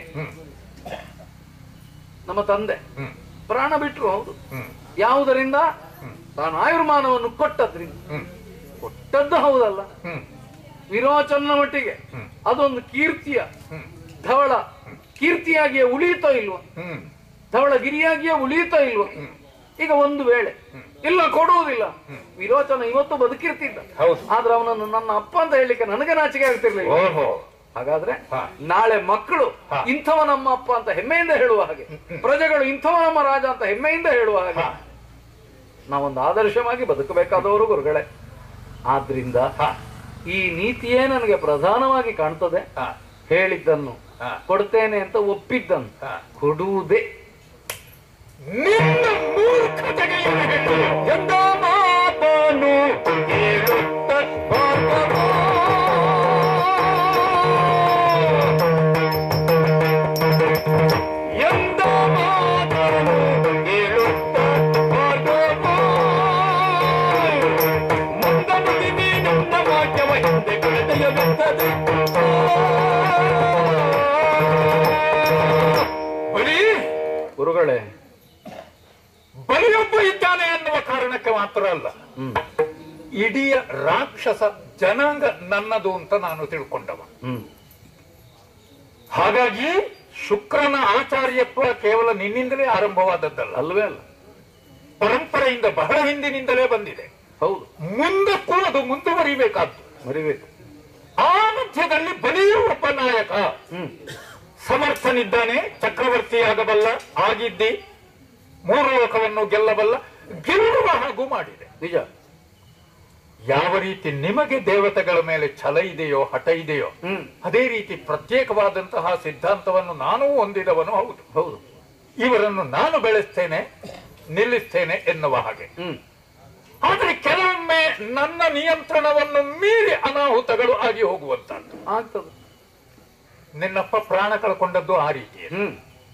ನಮ್ಮ ತಂದೆ ಹ್ಮ್. ಪ್ರಾಣ ಬಿಟ್ರು ಹೌದು ಹ್ಮ್. ಯಾವುದರಿಂದ ತಾನು ಆಯುರ್ಮಾನವನ್ನು ಕೊಟ್ಟದ್ರಿಂದ ಹ್ಮ್. ಕೊಟ್ಟದ್ದು ಹೌದಲ್ಲ ಹ್ಮ್. ವಿರೋಚನ ಮಟ್ಟಿಗೆ ಅದೊಂದು ಕೀರ್ತಿಯ ಧವಳ ಕೀರ್ತಿಯಾಗಿಯೇ ಉಳಿಯುತ್ತೋ ಇಲ್ವೋ ಹ್ಮ್. ಧವಳಗಿರಿಯಾಗಿಯೇ ಉಳಿಯುತ್ತಾ ಇಲ್ವೋ ಈಗ ಒಂದು ವೇಳೆ ಇಲ್ಲ ಕೊಡುವುದಿಲ್ಲ ವಿರೋಚನ ಇವತ್ತು ಬದುಕಿರ್ತಿದ್ದ ಹೌದು. ಆದ್ರೆ ಅವನನ್ನು ನನ್ನ ಅಪ್ಪ ಅಂತ ಹೇಳಲಿಕ್ಕೆ ನನಗೆ ನಾಚಿಕೆ ಆಗ್ತಿರ್ಲಿಲ್ಲ ಓಹೋ ಹಾಗಾದ್ರೆ ಹಾ. ನಾಳೆ ಮಕ್ಕಳು ಹಾ. ಇಂಥವ ನಮ್ಮ ಅಪ್ಪ ಅಂತ ಹೆಮ್ಮೆಯಿಂದ ಹೇಳುವ ಹಾಗೆ ಪ್ರಜೆಗಳು ಇಂಥವ ನಮ್ಮ ರಾಜ ಅಂತ ಹೆಮ್ಮೆಯಿಂದ ಹೇಳುವ ಹಾಗೆ ಹಾ. ನಾವೊಂದು ಆದರ್ಶವಾಗಿ ಬದುಕಬೇಕಾದವರು ಗುರುಗಳೇ ಆದ್ರಿಂದ ಹಾ. ಈ ನೀತಿಯೇ ನನಗೆ ಪ್ರಧಾನವಾಗಿ ಕಾಣ್ತದೆ ಹಾ. ಹೇಳಿದ್ದನ್ನು ಹಾ. ಕೊಡ್ತೇನೆ ಅಂತ ಒಪ್ಪಿದ್ದನ್ನು ಹಾ. ಕೊಡುವುದೇ ನಿನ್ನ ಮೂರ್ಖತೆಗೆ ಏನು ಹೇಳು? ಎಂದ ಮಾತನು ಕೇಳುತ್ತ ಭಾಗವೋ. ಎಂದ ಮಾತನು ಕೇಳುತ್ತ ಭಾಗವೋ. ಮುಂದ ನುಡಿ ನೀನೆಂದ ವಾಕ್ಯವ ಹಿಂದೆ ಕಳೆದೆಯಲುತ್ತದೆ. ಬರೀ ಗುರುಗಳೇ ಬಲಿಯೊಬ್ಬ ಇದ್ದಾನೆ ಎನ್ನುವ ಕಾರಣಕ್ಕೆ ಮಾತ್ರ ಅಲ್ಲ ಹ್ಮ್ ಇಡೀ ರಾಕ್ಷಸ ಜನಾಂಗ ನನ್ನದು ಅಂತ ನಾನು ತಿಳ್ಕೊಂಡವ ಹ್ಮ್ ಹಾಗಾಗಿ ಶುಕ್ರನ ಆಚಾರ್ಯತ್ವ ಕೇವಲ ನಿನ್ನಿಂದಲೇ ಆರಂಭವಾದದ್ದಲ್ಲ ಅಲ್ವೇ ಅಲ್ಲ ಪರಂಪರೆಯಿಂದ ಬಹಳ ಹಿಂದಿನಿಂದಲೇ ಬಂದಿದೆ ಹೌದು ಮುಂದಕ್ಕೂ ಅದು ಮುಂದುವರಿಬೇಕಾದ್ದು ಮರಿಬೇಕು ಆ ಮಧ್ಯದಲ್ಲಿ ಬಲಿಯೂ ಒಬ್ಬ ನಾಯಕ ಹ್ಮ್ ಸಮರ್ಥನಿದ್ದಾನೆ ಚಕ್ರವರ್ತಿಯಾಗಬಲ್ಲ ಆಗಿದ್ದಿ ಮೂರು ಲೋಕವನ್ನು ಗೆಲ್ಲಬಲ್ಲ ಗೆಲ್ಲುವ ಹಾಗೂ ಮಾಡಿದೆ ನಿಜ ಯಾವ ರೀತಿ ನಿಮಗೆ ದೇವತೆಗಳ ಮೇಲೆ ಛಲ ಇದೆಯೋ ಹಠ ಇದೆಯೋ ಹ್ಮ್ ಅದೇ ರೀತಿ ಪ್ರತ್ಯೇಕವಾದಂತಹ ಸಿದ್ಧಾಂತವನ್ನು ನಾನೂ ಹೊಂದಿದವನು ಹೌದು ಹೌದು ಇವರನ್ನು ನಾನು ಬೆಳೆಸ್ತೇನೆ ನಿಲ್ಲಿಸ್ತೇನೆ ಎನ್ನುವ ಹಾಗೆ ಹ್ಮ್ ಆದ್ರೆ ಕೆಲವೊಮ್ಮೆ ನನ್ನ ನಿಯಂತ್ರಣವನ್ನು ಮೀರಿ ಅನಾಹುತಗಳು ಆಗಿ ಹೋಗುವಂತದ್ದು ಆಗ್ತದೆ ನಿನ್ನಪ್ಪ ಪ್ರಾಣ ಕಳ್ಕೊಂಡದ್ದು ಆ ರೀತಿ ಹ್ಮ್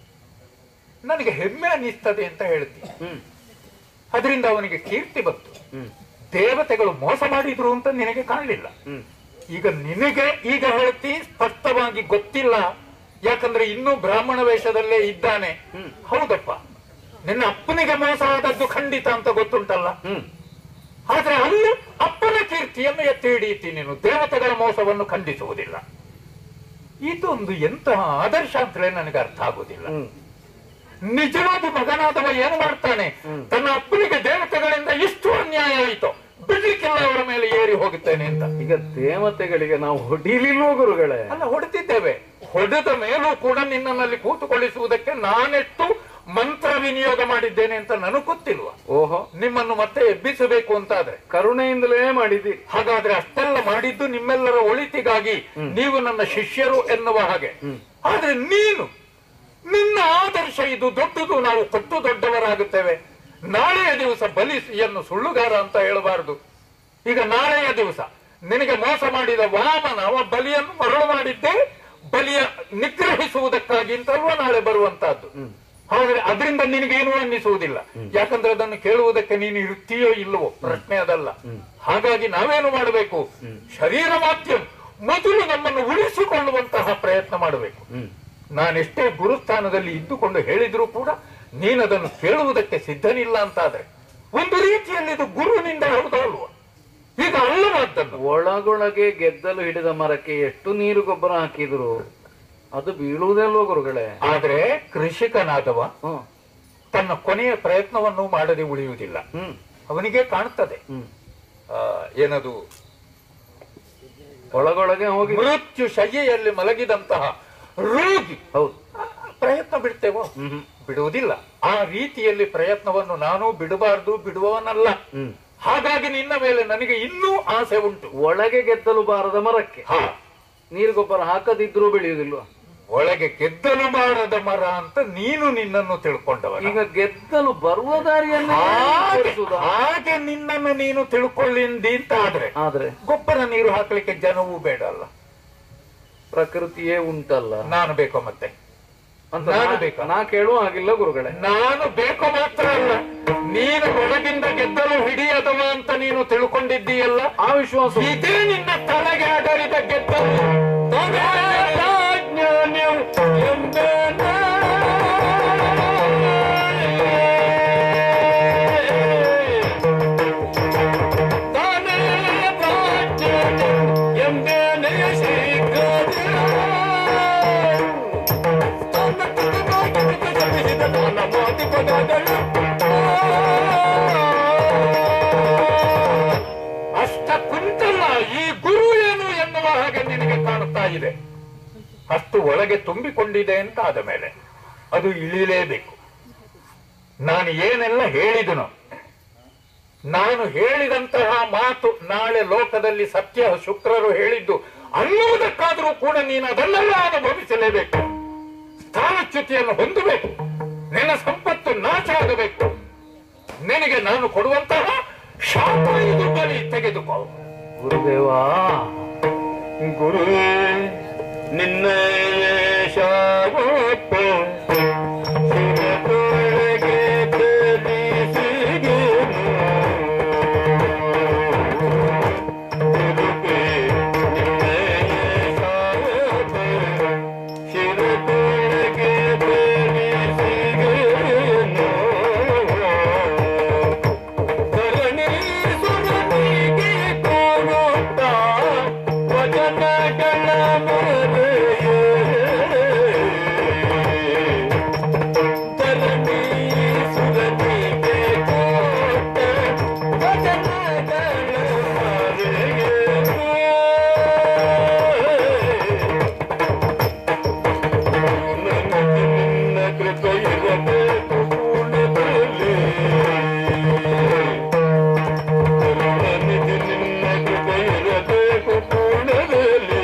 ನನಗೆ ಹೆಮ್ಮೆ ಅನ್ನಿಸ್ತದೆ ಅಂತ ಹೇಳ್ತೀನಿ ಹ್ಮ್ ಅದರಿಂದ ಅವನಿಗೆ ಕೀರ್ತಿ ಬಂತು ಹ್ಮ್ ದೇವತೆಗಳು ಮೋಸ ಮಾಡಿದ್ರು ಅಂತ ನಿನಗೆ ಕಾಣಲಿಲ್ಲ ಹ್ಮ್ ಈಗ ನಿನಗೆ ಈಗ ಹೇಳ್ತಿ ಸ್ಪಷ್ಟವಾಗಿ ಗೊತ್ತಿಲ್ಲ ಯಾಕಂದ್ರೆ ಇನ್ನೂ ಬ್ರಾಹ್ಮಣ ವೇಷದಲ್ಲೇ ಇದ್ದಾನೆ ಹ್ಮ್. ಹೌದಪ್ಪ ನಿನ್ನ ಅಪ್ಪನಿಗೆ ಮೋಸ ಆದದ್ದು ಖಂಡಿತ ಅಂತ ಗೊತ್ತುಂಟಲ್ಲ ಹ್ಮ್ ಆದ್ರೆ ಅಲ್ಲಿ ಅಪ್ಪನ ಕೀರ್ತಿಯನ್ನು ಎತ್ತಿ ಹಿಡಿಯುತ್ತಿ ನೀನು ದೇವತೆಗಳ ಮೋಸವನ್ನು ಖಂಡಿಸುವುದಿಲ್ಲ ಇದೊಂದು ಎಂತಹ ಆದರ್ಶ ಅಂತಲೇ ನನಗೆ ಅರ್ಥ ಆಗುದಿಲ್ಲ ಹ್ಮ್ ನಿಜವಾದ ಮಗನಾದವ ಏನು ಮಾಡ್ತಾನೆ ತನ್ನ ಅಪ್ಪನಿಗೆ ದೇವತೆಗಳಿಂದ ಇಷ್ಟು ಅನ್ಯಾಯ ಆಯಿತು ಬಿಡ್ಲಿಕ್ಕಿಲ್ಲ ಅವರ ಮೇಲೆ ಏರಿ ಹೋಗುತ್ತೇನೆ ಅಂತ ಈಗ ದೇವತೆಗಳಿಗೆ ನಾವು ಹೊಡಿಲಿಲ್ವೋ ಗುರುಗಳೇ ಅಲ್ಲ ಹೊಡೆದಿದ್ದೇವೆ ಹೊಡೆದ ಮೇಲೂ ಕೂಡ ನಿನ್ನಲ್ಲಿ ಕೂತುಕೊಳ್ಳಿಸುವುದಕ್ಕೆ ನಾನೆಷ್ಟು ಮಂತ್ರ ವಿನಿಯೋಗ ಮಾಡಿದ್ದೇನೆ ಅಂತ ನನಗೆ ಗೊತ್ತಿಲ್ವಾ ಓಹೋ ನಿಮ್ಮನ್ನು ಮತ್ತೆ ಎಬ್ಬಿಸಬೇಕು ಅಂತಾದ್ರೆ ಕರುಣೆಯಿಂದಲೇ ಮಾಡಿದ್ದೀರಿ ಹಾಗಾದ್ರೆ ಅಷ್ಟೆಲ್ಲ ಮಾಡಿದ್ದು ನಿಮ್ಮೆಲ್ಲರ ಒಳಿತಿಗಾಗಿ ನೀವು ನನ್ನ ಶಿಷ್ಯರು ಎನ್ನುವ ಹಾಗೆ ಆದ್ರೆ ನೀನು ನಿನ್ನ ಆದರ್ಶ ಇದು ದೊಡ್ಡದು ನಾವು ಕೊಟ್ಟು ದೊಡ್ಡವರಾಗುತ್ತೇವೆ ನಾಳೆಯ ದಿವಸ ಬಲಿಯನ್ನು ಸುಳ್ಳುಗಾರ ಅಂತ ಹೇಳಬಾರದು ಈಗ ನಾಳೆಯ ದಿವಸ ನಿನಗೆ ಮೋಸ ಮಾಡಿದ ವಾಮನ ಅವ ಬಲಿಯನ್ನು ಮರಳು ಮಾಡಿದ್ದೆ ಬಲಿಯ ನಿಗ್ರಹಿಸುವುದಕ್ಕಾಗಿ ಅಂತಲ್ವಾ ನಾಳೆ ಬರುವಂತಹದ್ದು ಹಾಗಾದ್ರೆ ಅದರಿಂದ ನಿನಗೇನು ಅನ್ನಿಸುವುದಿಲ್ಲ ಯಾಕಂದ್ರೆ ಅದನ್ನು ಕೇಳುವುದಕ್ಕೆ ನೀನು ಇರ್ತೀಯೋ ಇಲ್ಲವೋ ಪ್ರಶ್ನೆ ಅದಲ್ಲ ಹಾಗಾಗಿ ನಾವೇನು ಮಾಡಬೇಕು ಶರೀರ ಮಾಧ್ಯಮ ಮೊದಲು ನಮ್ಮನ್ನು ಉಳಿಸಿಕೊಳ್ಳುವಂತಹ ಪ್ರಯತ್ನ ಮಾಡಬೇಕು ಹ್ಮ್ ನಾನೆಷ್ಟೇ ಗುರುಸ್ಥಾನದಲ್ಲಿ ಇದ್ದುಕೊಂಡು ಹೇಳಿದ್ರೂ ಕೂಡ ನೀನದನ್ನು ಕೇಳುವುದಕ್ಕೆ ಸಿದ್ಧನಿಲ್ಲ ಅಂತಾದ್ರೆ ಒಂದು ರೀತಿಯಲ್ಲಿ ಇದು ಗುರುವಿನಿಂದ ಹೌದಾ ಅಲ್ವಾ ಈಗ ಅಲ್ಲವಾದ್ದನ್ನು ಒಳಗೊಳಗೆ ಗೆದ್ದಲು ಹಿಡಿದ ಮರಕ್ಕೆ ಎಷ್ಟು ನೀರು ಗೊಬ್ಬರ ಹಾಕಿದ್ರು ಅದು ಬೀಳುವುದಲ್ವೋ ಗುರುಗಳೇ ಆದ್ರೆ ಕೃಷಿಕನಾದವ ಹ್ಮ್ ತನ್ನ ಕೊನೆಯ ಪ್ರಯತ್ನವನ್ನು ಮಾಡದೆ ಉಳಿಯುವುದಿಲ್ಲ ಹ್ಮ್ ಅವನಿಗೆ ಕಾಣ್ತದೆ ಹ್ಮ್ ಆ, ಏನದು ಒಳಗೊಳಗೆ ಹೋಗಿ ಮೃತ್ಯು ಶಯ್ಯೆಯಲ್ಲಿ ಮಲಗಿದಂತಹ ರೋಗಿ ಹೌದು ಆ, ಪ್ರಯತ್ನ ಬಿಡ್ತೇವೋ ಹ್ಮ್ ಹ್ಮ್ ಬಿಡುವುದಿಲ್ಲ ಆ ರೀತಿಯಲ್ಲಿ ಪ್ರಯತ್ನವನ್ನು ನಾನು ಬಿಡಬಾರ್ದು ಬಿಡುವವನಲ್ಲ ಹ್ಮ್ ಹಾಗಾಗಿ ನಿನ್ನ ಮೇಲೆ ನನಗೆ ಇನ್ನೂ ಆಸೆ ಉಂಟು ಒಳಗೆ ಗೆದ್ದಲು ಬಾರದ ಮರಕ್ಕೆ ಹಾ ನೀರು ಗೊಬ್ಬರ ಹಾಕದಿದ್ರೂ ಬೆಳೆಯುವುದಿಲ್ವಾ ಒಳಗೆ ಗೆದ್ದಲು ಮಾಡದ ಮರ ಅಂತ ನೀನು ನಿನ್ನನ್ನು ತಿಳ್ಕೊಂಡವ ಈಗ ಗೆದ್ದಲು ಬರುವ ದಾರಿಯನ್ನೇ ತೋರಿಸುವುದಾ? ಹಾಗೆ ನಿನ್ನನ್ನು ನೀನು ತಿಳ್ಕೊಳ್ಳಿಂದಿ ಅಂತ ಆದ್ರೆ ಆದ್ರೆ ಗೊಬ್ಬರ ನೀರು ಹಾಕ್ಲಿಕ್ಕೆ ಜನವೂ ಬೇಡ ಅಲ್ಲ ಪ್ರಕೃತಿಯೇ ಉಂಟಲ್ಲ ನಾನು ಬೇಕೋ ಮತ್ತೆ ಅಂತ ನಾನು ನಾ- ಬೇಕಾ? ನಾ ಕೇಳುವ ಹಾಗಿಲ್ಲ ಗುರುಗಳೇ ನಾನು ಬೇಕೋ ಮಾತ್ರ ಅಲ್ಲ ನೀನು ಒಳಗಿಂದ ಗೆದ್ದಲು ಹಿಡಿಯದವ ಅಂತ ನೀನು ತಿಳ್ಕೊಂಡಿದ್ದೀಯಲ್ಲ ಆ ವಿಶ್ವಾಸ ಇದೇ ನಿನ್ನ ತಲೆಗೆ ಆಡಳಿತ ಗೆದ್ದಲು ಅಷ್ಟ ಕುಂತಲ್ಲ ಈ ಗುರು ಏನು ಎನ್ನುವ ಹಾಗೆ ನಿನಗೆ ಕಾಣುತ್ತಾ ಇದೆ ಅಷ್ಟು ಒಳಗೆ ತುಂಬಿಕೊಂಡಿದೆ ಅಂತ ಆದ ಮೇಲೆ ಅದು ಇಳಿಲೇಬೇಕು ನಾನು ಏನೆಲ್ಲ ಹೇಳಿದನು ನಾನು ಹೇಳಿದಂತಹ ಮಾತು ನಾಳೆ ಲೋಕದಲ್ಲಿ ಸತ್ಯ ಶುಕ್ರರು ಹೇಳಿದ್ದು ಅನ್ನುವುದಕ್ಕಾದರೂ ಕೂಡ ನೀನು ಅದನ್ನೆಲ್ಲ ಅನುಭವಿಸಲೇಬೇಕು ಸ್ಥಾನಚ್ಯುತಿಯನ್ನು ಹೊಂದಬೇಕು ನಿನ್ನ ಸಂಪತ್ತು ನಾಶ ಆಗಬೇಕು ನಿನಗೆ ನಾನು ಕೊಡುವಂತಹ ಶಾಪ ಇದು ಬಲಿ ತೆಗೆದುಕೋ ಗುರುದೇವಾ ಗುರು ನಿನ್ನ ಶಾಪ ಶಿರದೊಳಗೆ ತಿಳಿಸಿದೆನು. ಗುರುವೇ, ನಿನ್ನಯ ಶಾಪ ಶಿರದೊಳಗೆ ತಿಳಿಸಿದೆನು. ಧರಣಿ ಸುರನಿಗೆ ಕೊಡುತ್ತ ವಚನಗಳ ಮರೆಯೇ. ಧರಣಿ ಸುರನಿಗೆ ಕೊಟ್ಟ ವಚನಗಳ ಮರೆಯೇ. ನಿನ್ನ ಕೃಪೆ ಇರಬೇಕು ಪೂರ್ಣದಲ್ಲಿ ಕರುಣನಿಧಿ ನಿನ್ನ ಕೃಪೆ ಇರಬೇಕು ಪೂರ್ಣದಲ್ಲಿ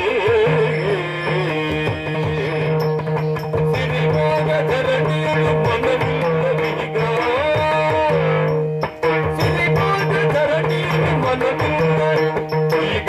ಸಿರಿವಾಗ ಧರಣಿಯಲು ಮನವಿಲ್ಲವೀಗ ಸಿರಿವಾಗ ಧರಣಿಯಲು ಮನವಿಲ್ಲ ಈಗ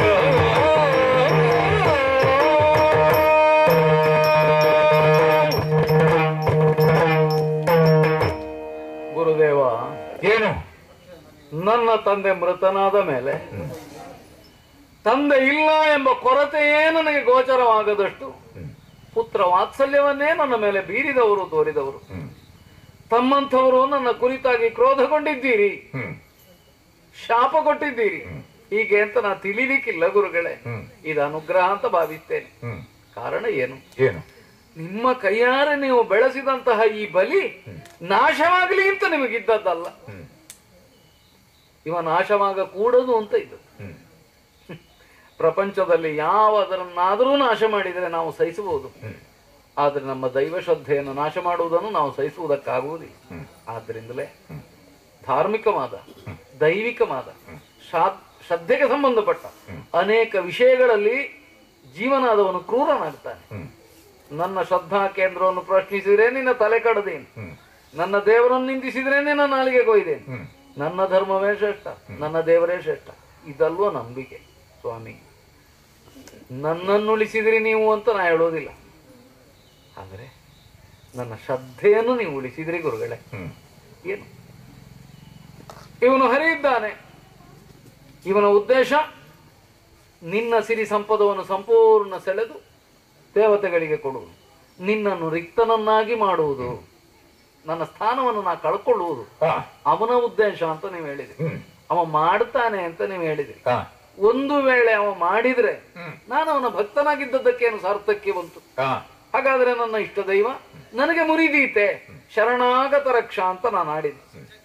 ಗುರುದೇವ ಏನು ನನ್ನ ತಂದೆ ಮೃತನಾದ ಮೇಲೆ ತಂದೆ ಇಲ್ಲ ಎಂಬ ಕೊರತೆಯೇ ನನಗೆ ಗೋಚರವಾಗದಷ್ಟು ಪುತ್ರ ವಾತ್ಸಲ್ಯವನ್ನೇ ನನ್ನ ಮೇಲೆ ಬೀರಿದವರು ತೋರಿದವರು ತಮ್ಮಂಥವರು ನನ್ನ ಕುರಿತಾಗಿ ಕ್ರೋಧಗೊಂಡಿದ್ದೀರಿ ಹ್ಮ್ ಶಾಪ ಕೊಟ್ಟಿದ್ದೀರಿ ಹೀಗೆ ಅಂತ ನಾ ತಿಳಿಲಿಕ್ಕಿಲ್ಲ ಗುರುಗಳೇ ಹ್ಮ್. ಇದು ಅನುಗ್ರಹ ಅಂತ ಭಾವಿಸ್ತೇನೆ ಹ್ಮ್ ಕಾರಣ ಏನು ಏನು ನಿಮ್ಮ ಕೈಯಾರೆ ನೀವು ಬೆಳೆಸಿದಂತಹ ಈ ಬಲಿ ನಾಶವಾಗಲಿ ಅಂತ ನಿಮಗಿದ್ದದ್ದಲ್ಲ ಹ್ಮ್. ಇವ ನಾಶವಾಗ ಕೂಡದು ಅಂತ ಇದು ಹ್ಮ್. ಪ್ರಪಂಚದಲ್ಲಿ ಯಾವದರನ್ನಾದರೂ ನಾಶ ಮಾಡಿದರೆ ನಾವು ಸಹಿಸಬಹುದು ಹ್ಮ್. ಆದ್ರೆ ನಮ್ಮ ದೈವ ಶ್ರದ್ಧೆಯನ್ನು ನಾಶ ಮಾಡುವುದನ್ನು ನಾವು ಸಹಿಸುವುದಕ್ಕಾಗುವುದಿಲ್ಲ ಹ್ಮ್. ಆದ್ರಿಂದಲೇ ಧಾರ್ಮಿಕವಾದ ದೈವಿಕವಾದ ಶಾ- ಶ್ರದ್ಧೆಗೆ ಸಂಬಂಧಪಟ್ಟ ಅನೇಕ ವಿಷಯಗಳಲ್ಲಿ ಜೀವನಾದವನು ಕ್ರೂರನಾಗ್ತಾನೆ ಹ್ಮ್. ನನ್ನ ಶ್ರದ್ಧಾ ಕೇಂದ್ರವನ್ನು ಪ್ರಶ್ನಿಸಿದ್ರೆ ನಿನ್ನ ತಲೆ ಕಡದೇನು ಹ್ಮ್. ನನ್ನ ದೇವರನ್ನು ನಿಂದಿಸಿದ್ರೆ ನಿನ್ನ ನಾಲಿಗೆ ಕೊಯ್ದೇನು ಹ್ಮ್. ನನ್ನ ಧರ್ಮವೇ ಶ್ರೇಷ್ಠ ನನ್ನ ದೇವರೇ ಶ್ರೇಷ್ಠ ಇದಲ್ವ ನಂಬಿಕೆ ಸ್ವಾಮಿ ನನ್ನನ್ನು ಉಳಿಸಿದ್ರಿ ನೀವು ಅಂತ ನಾ ಹೇಳೋದಿಲ್ಲ ಆದರೆ ನನ್ನ ಶ್ರದ್ಧೆಯನ್ನು ನೀವು ಉಳಿಸಿದ್ರಿ ಗುರುಗಳೇ ಹ್ಮ್ ಏನು ಇವನು ಹರಿಯಿದ್ದಾನೆ ಇವನ ಉದ್ದೇಶ ನಿನ್ನ ಸಿರಿ ಸಂಪದವನ್ನು ಸಂಪೂರ್ಣ ಸೆಳೆದು ದೇವತೆಗಳಿಗೆ ಕೊಡುವುದು ನಿನ್ನನ್ನು ರಿಕ್ತನನ್ನಾಗಿ ಮಾಡುವುದು ನನ್ನ ಸ್ಥಾನವನ್ನು ನಾ ಕಳ್ಕೊಳ್ಳುವುದು ಹಾ ಅವನ ಉದ್ದೇಶ ಅಂತ ನೀವು ಹೇಳಿದ್ರಿ ಹ್ಮ್ ಅವ ಮಾಡ್ತಾನೆ ಅಂತ ನೀವು ಹೇಳಿದ್ರಿ ಹಾ ಒಂದು ವೇಳೆ ಅವ ಮಾಡಿದ್ರೆ ಹ್ಮ್. ನಾನು ಅವನ ಭಕ್ತನಾಗಿದ್ದದ್ದಕ್ಕೇನು ಸಾರ್ಥಕ್ಕೆ ಬಂತು ಹಾ ಹಾಗಾದ್ರೆ ನನ್ನ ಇಷ್ಟ ದೈವ ನನಗೆ ಮುರಿದೀತೆ ಶರಣಾಗತ ರಕ್ಷಾ ಅಂತ ನಾನು ಆಡಿದೆ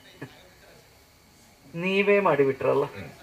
ನೀವೇ ಮಾಡಿಬಿಟ್ರಲ್ಲ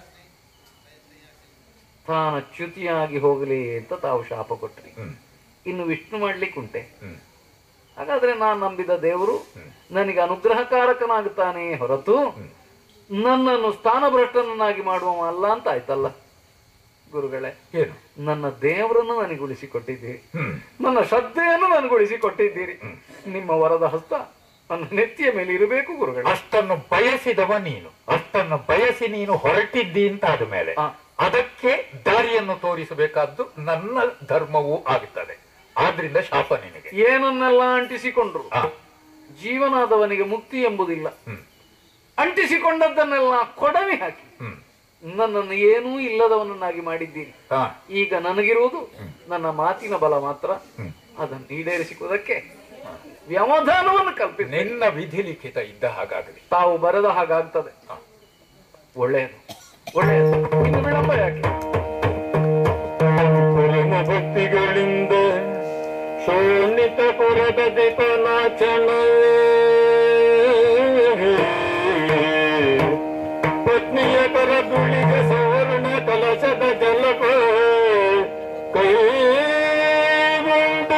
ತಾನು ಚ್ಯುತಿಯಾಗಿ ಹೋಗಲಿ ಅಂತ ತಾವು ಶಾಪ ಕೊಟ್ರಿ ಹ್ಮ್ ಇನ್ನು ವಿಷ್ಣು ಮಾಡ್ಲಿಕ್ಕುಂಟೆ ಹ್ಮ್ ಹಾಗಾದ್ರೆ ನಾನು ನಂಬಿದ ದೇವರು ನನಗೆ ಅನುಗ್ರಹಕಾರಕನಾಗುತ್ತಾನೆ ಹೊರತು ನನ್ನನ್ನು ಸ್ಥಾನಭ್ರಷ್ಟನನ್ನಾಗಿ ಮಾಡುವ ಅಲ್ಲ ಅಂತ ಆಯ್ತಲ್ಲ ಗುರುಗಳೇ ಏನು ನನ್ನ ದೇವರನ್ನು ನನಗೆ ಉಳಿಸಿಕೊಟ್ಟಿದ್ದೀರಿ ಹ್ಮ್ ನನ್ನ ಶ್ರದ್ಧೆಯನ್ನು ನನಗೆ ಉಳಿಸಿಕೊಟ್ಟಿದ್ದೀರಿ ನಿಮ್ಮ ವರದ ಹಸ್ತ ನನ್ನ ನೆತ್ತಿಯ ಮೇಲೆ ಇರಬೇಕು ಗುರುಗಳೇ ಅಷ್ಟನ್ನು ಬಯಸಿದವ ನೀನು ಅಷ್ಟನ್ನು ಬಯಸಿ ನೀನು ಹೊರಟಿದ್ದಿ ಅಂತ ಆದ ಮೇಲೆ ಆ. ಅದಕ್ಕೆ ದಾರಿಯನ್ನು ತೋರಿಸಬೇಕಾದ್ದು ನನ್ನ ಧರ್ಮವೂ ಆಗುತ್ತದೆ ಆದ್ರಿಂದ ಶಾಪ ನಿನಗೆ ಏನನ್ನೆಲ್ಲ ಅಂಟಿಸಿಕೊಂಡ್ರು ಆ, ಜೀವನಾದವನಿಗೆ ಮುಕ್ತಿ ಎಂಬುದಿಲ್ಲ ಹ್ಮ್ ಅಂಟಿಸಿಕೊಂಡದ್ದನ್ನೆಲ್ಲ ಕೊಡವಿ ಹಾಕಿ ಹ್ಮ್ ನನ್ನನ್ನು ಏನೂ ಇಲ್ಲದವನನ್ನಾಗಿ ಮಾಡಿದ್ದೀರಿ ಆ, ಈಗ ನನಗಿರುವುದು ನನ್ನ ಮಾತಿನ ಬಲ ಮಾತ್ರ ಹ್ಮ್. ಅದನ್ನು ಈಡೇರಿಸಿಕೊಳ್ಳೋದಕ್ಕೆ ವ್ಯವಧಾನವನ್ನು ಕಲ್ಪಿಸಿ ನಿನ್ನ ವಿಧಿ ಲಿಖಿತ ಇದ್ದ ಹಾಗಾಗಲಿ ತಾವು ಬರೆದ ಹಾಗಾಗ್ತದೆ ಒಳ್ಳೆಯದು ಒಳ್ಳೆಯದು ಇನ್ನು ವಿಳಂಬ ಯಾಕೆ ಪರಮ ಭಕ್ತಿಗಳಿಂದ ಶೋಣಿತ ಪುರದ ದೀಪನಾಚನ ಪತ್ನಿಯ ಕರದುಳಿಗೆ ಸವರ್ಣ ಕಲಶದ ಜಲಪ ಕೈಗೊಂಡು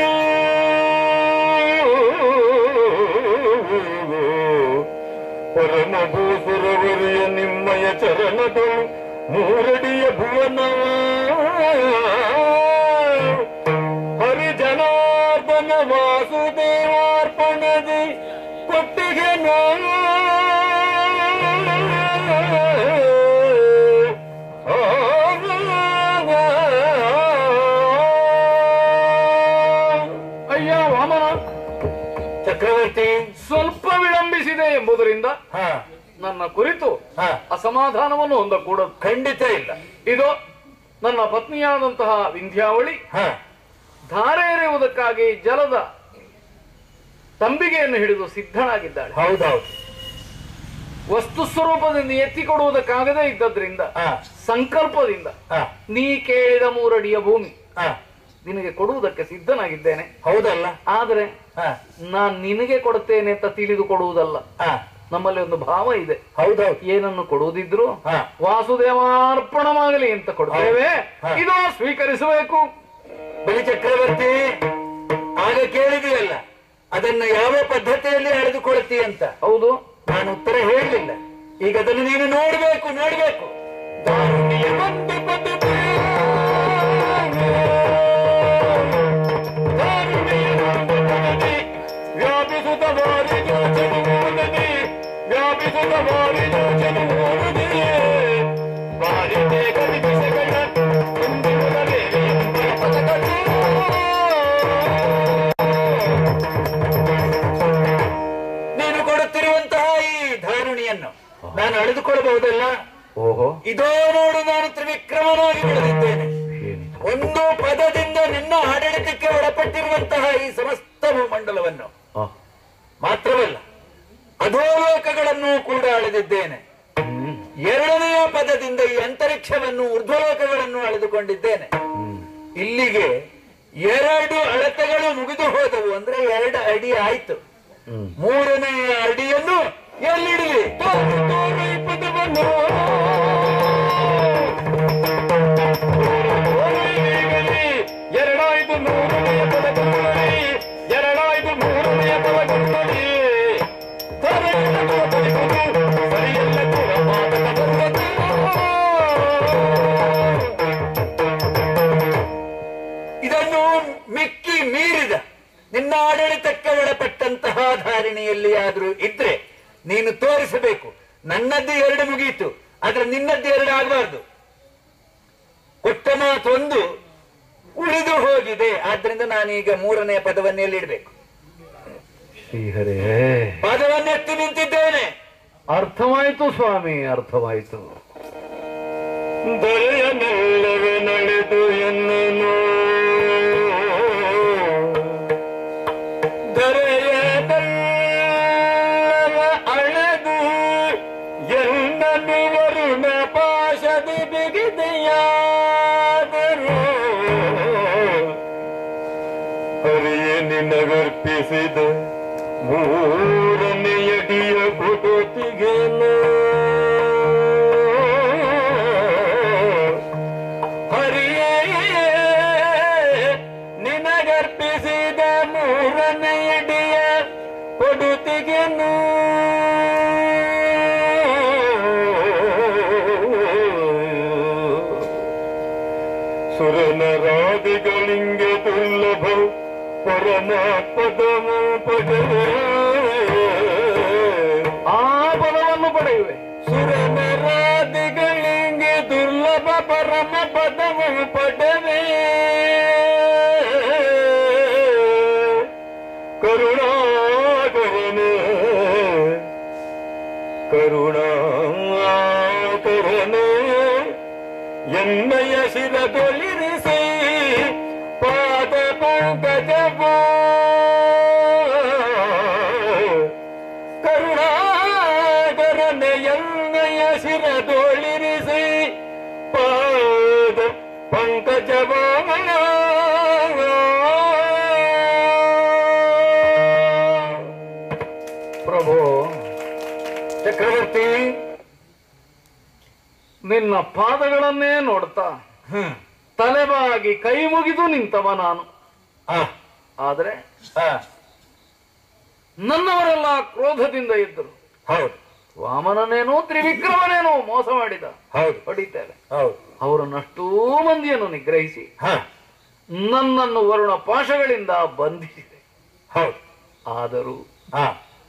ಪರಮ ಭೂಸುರವರಿಯ ನಿಮ್ಮಯ ಚರಣಗಳು ಮೂರಡಿಯ ಭುವನವ ಹರಿ ಜನಾರ್ದನ ವಾಸುದೇವಾರ್ಪಣದಿ ಕೊಟ್ಟಿಗೆ ಅಯ್ಯ ವಾಮನ ಚಕ್ರವರ್ತಿ ಸ್ವಲ್ಪ ವಿಳಂಬಿಸಿದೆ ಎಂಬುದರಿಂದ ಹಾ ನನ್ನ ಕುರಿತು ಹಾ ಅಸಮಾಧಾನವನ್ನು ಹೊಂದಕೂಡದು ಖಂಡಿತ ಇಲ್ಲ ಇದು ನನ್ನ ಪತ್ನಿಯಾದಂತಹ ವಿಂಧ್ಯಾವಳಿ ಹಾ ಧಾರೆ ಎರೆಯುವುದಕ್ಕಾಗಿ ಜಲದ ತಂಬಿಗೆಯನ್ನು ಹಿಡಿದು ಸಿದ್ಧಳಾಗಿದ್ದಾಳೆ ಹೌದೌದು ವಸ್ತು ಸ್ವರೂಪದಿಂದ ಎತ್ತಿಕೊಡುವುದಕ್ಕಾಗದೇ ಇದ್ದದ್ರಿಂದ ಹಾ ಸಂಕಲ್ಪದಿಂದ ಹಾ ನೀ ಕೇಳಿದ ಮೂರಡಿಯ ಭೂಮಿ ಹಾ ನಿನಗೆ ಕೊಡುವುದಕ್ಕೆ ಸಿದ್ಧನಾಗಿದ್ದೇನೆ ಹೌದಲ್ಲ ಆದರೆ ಹಾ ನಾನ್ ನಿನಗೆ ಕೊಡುತ್ತೇನೆ ಅಂತ ತಿಳಿದು ಕೊಡುವುದಲ್ಲ ಹಾ ನಮ್ಮಲ್ಲಿ ಒಂದು ಭಾವ ಇದೆ ಹೌದೌದು ಏನನ್ನು ಕೊಡುವುದಿದ್ರು ಹಾ. ವಾಸುದೇವಾರ್ಪಣವಾಗಲಿ ಅಂತ ಕೊಡ್ತೇವೆ ಹಾ. ಇದು ಸ್ವೀಕರಿಸಬೇಕು ಬಲಿ ಚಕ್ರವರ್ತಿ ಆಗ ಕೇಳಿದೆಯಲ್ಲ ಅದನ್ನ ಯಾವ ಪದ್ಧತಿಯಲ್ಲಿ ಅಳೆದುಕೊಳ್ತಿ ಅಂತ ಹೌದು ನಾನು ಉತ್ತರ ಹೇಳಲಿಲ್ಲ ಈಗ ಅದನ್ನು ನೀನು ನೋಡ್ಬೇಕು ನೋಡ್ಬೇಕು ದಾರುಣಿಯ ಒಂದು ಪದ್ಧತಿ. ದಾರುಣಿಯ ಒಂದು ಪದ್ಧತಿ. ವ್ಯಾಪಿಸುತ್ತ ಬಾರಿ ಯೋಚನೆ ಮೂಡದೆ. ವ್ಯಾಪಿಸುತ್ತ ಬಾರಿ ಯೋಚನೆ ಮೂಡದೆ. ಬಾರಿದೆ ಕಲಿಪಿಸಗಳ ತುಂಬಿರುವುದವೇ ಎಂಬ ಪದಗಳು. ನೀನು ಕೊಡುತ್ತಿರುವಂತಹ ಈ ಧಾರುಣಿಯನ್ನು ನಾನು ಅಳೆದುಕೊಳ್ಳಬಹುದಲ್ಲ ಓಹೋ ಇದೋ ನೋಡು ನಾನು ತ್ರಿವಿಕ್ರಮನಾಗಿ ಬೆಳೆದಿದ್ದೇನೆ ಒಂದು ಪದದಿಂದ ನಿನ್ನ ಆಡಳಿತಕ್ಕೆ ಒಳಪಟ್ಟಿರುವಂತಹ ಈ ಸಮಸ್ತ ಭೂಮಂಡಲವನ್ನು ಮಾತ್ರವಲ್ಲ ಅಧೋಲೋಕಗಳನ್ನು ಕೂಡ ಅಳೆದಿದ್ದೇನೆ ಎರಡನೆಯ ಪದದಿಂದ ಈ ಅಂತರಿಕ್ಷವನ್ನು ಊರ್ಧ್ವಲೋಕಗಳನ್ನು ಅಳೆದುಕೊಂಡಿದ್ದೇನೆ ಇಲ್ಲಿಗೆ ಎರಡು ಅಳತೆಗಳು ಮುಗಿದು ಹೋದವು ಅಂದ್ರೆ ಎರಡು ಅಡಿ ಆಯ್ತು ಮೂರನೆಯ ಅಡಿಯನ್ನು ಎಲ್ಲಿಡಲಿ ತೋರು ತೋರು ಈ ಪದವನ್ನು. ಎರಡಾಯ್ದು ಮೂರನೆಯ ಪದಗುಂಡಲಿ ಎರಡಾಯ್ದು ಮೂರನೆಯ ಪದಗುಂಡಲಿ ತಲೆಯಿಂದ ತೋರಿಸುವುದು ಸರಿಯಲ್ಲ ಕುರಮಾಟದ ಬರುವುದು. ಇದನ್ನು ಮಿಕ್ಕಿ ಮೀರಿದ ನಿನ್ನ ಆಡಳಿತಕ್ಕೆ ಒಳಪಟ್ಟಂತಹ ಧಾರಣೆಯಲ್ಲಿ ಆದ್ರೂ ಇದ್ರೆ ನೀನು ತೋರಿಸಬೇಕು ನನ್ನದ್ದು ಎರಡು ಮುಗಿಯಿತು ಆದ್ರೆ ನಿನ್ನದ್ದು ಎರಡು ಆಗಬಾರ್ದು ಕೊಟ್ಟ ಮಾತೊಂದು ಉಳಿದು ಹೋಗಿದೆ ಆದ್ರಿಂದ ನಾನೀಗ ಮೂರನೆಯ ಪದವನ್ನೇ ಎಲ್ಲಿಡ್ಬೇಕು ಶ್ರೀಹರೇ ಪಾದವನ್ನೆತ್ತಿ ನಿಂತಿದ್ದೇನೆ ಅರ್ಥವಾಯಿತು ಸ್ವಾಮಿ ಅರ್ಥವಾಯಿತು ದೊರೆಯ ಮೆಲ್ಲವೆ ನಡೆದು ಎನ್ನನು ದೊರೆಯ ಮೆಲ್ಲವ ಅಳೆದು ಎನ್ನನು ವರುಣ ಪಾಶದಿ ಬಿಗಿದೆಯಾದರು ಹರಿಯೇ ನಿನಗರ್ಪಿಸಿದ ಮೂರನೆಯಡಿಯ ಕೊಡುತ್ತಿಗೆನು ಹರಿಯೇ ನಿನಗರ್ಪಿಸಿದ ಮೂರನೆಯಡಿಯ ಕೊಡುತ್ತಿಗೆನು ಸುರನರಾದಿಗಳಿಂಗೆ ದುರ್ಲಭ ಪರಮಾತ್ಮದಮು ಪದವೇ ಆ ಪದವನ್ನು ಪಡೆಯುವೆ ಸುರನರಾದಿಗಳಿಂಗೆ ದುರ್ಲಭ ಪರಮ ಪದವು ಪಡವೇ ಕರುಣಾಕರನೆ ಕರುಣಾಕರನೆ ಎನ್ನಯ ಶಿರದೊಳಿರಿಸಿ ಪಾದ ಪಂಕಜವೋ ಕರುಣಾಕರನೆಯನ್ನಯ ಶಿರದೊಳಿರಿಸಿ ಪಾದ ಪಂಕಜವ ಪ್ರಭು ಚಕ್ರವರ್ತಿ ನಿನ್ನ ಪಾದಗಳನ್ನೇ ನೋಡ್ತಾ ಹ್ಮ್ ತಲೆಬಾಗಿ ಕೈ ಮುಗಿದು ನಿಂತವ ನಾನು ಆ, ಆದ್ರೆ ಆ, ನನ್ನವರೆಲ್ಲ ಕ್ರೋಧದಿಂದ ಇದ್ದರು ಹೌದು ವಾಮನನೇನೋ ತ್ರಿವಿಕ್ರಮನೇನೋ ಮೋಸ ಮಾಡಿದ ಹೌದು ಹೊಡಿತೇವೆ ಹೌದು ಅವರನ್ನಷ್ಟೂ ಮಂದಿಯನ್ನು ನಿಗ್ರಹಿಸಿ ಹ ನನ್ನನ್ನು ವರುಣ ಪಾಶಗಳಿಂದ ಬಂಧಿಸಿದೆ ಹೌದು ಆದರೂ ಹಾ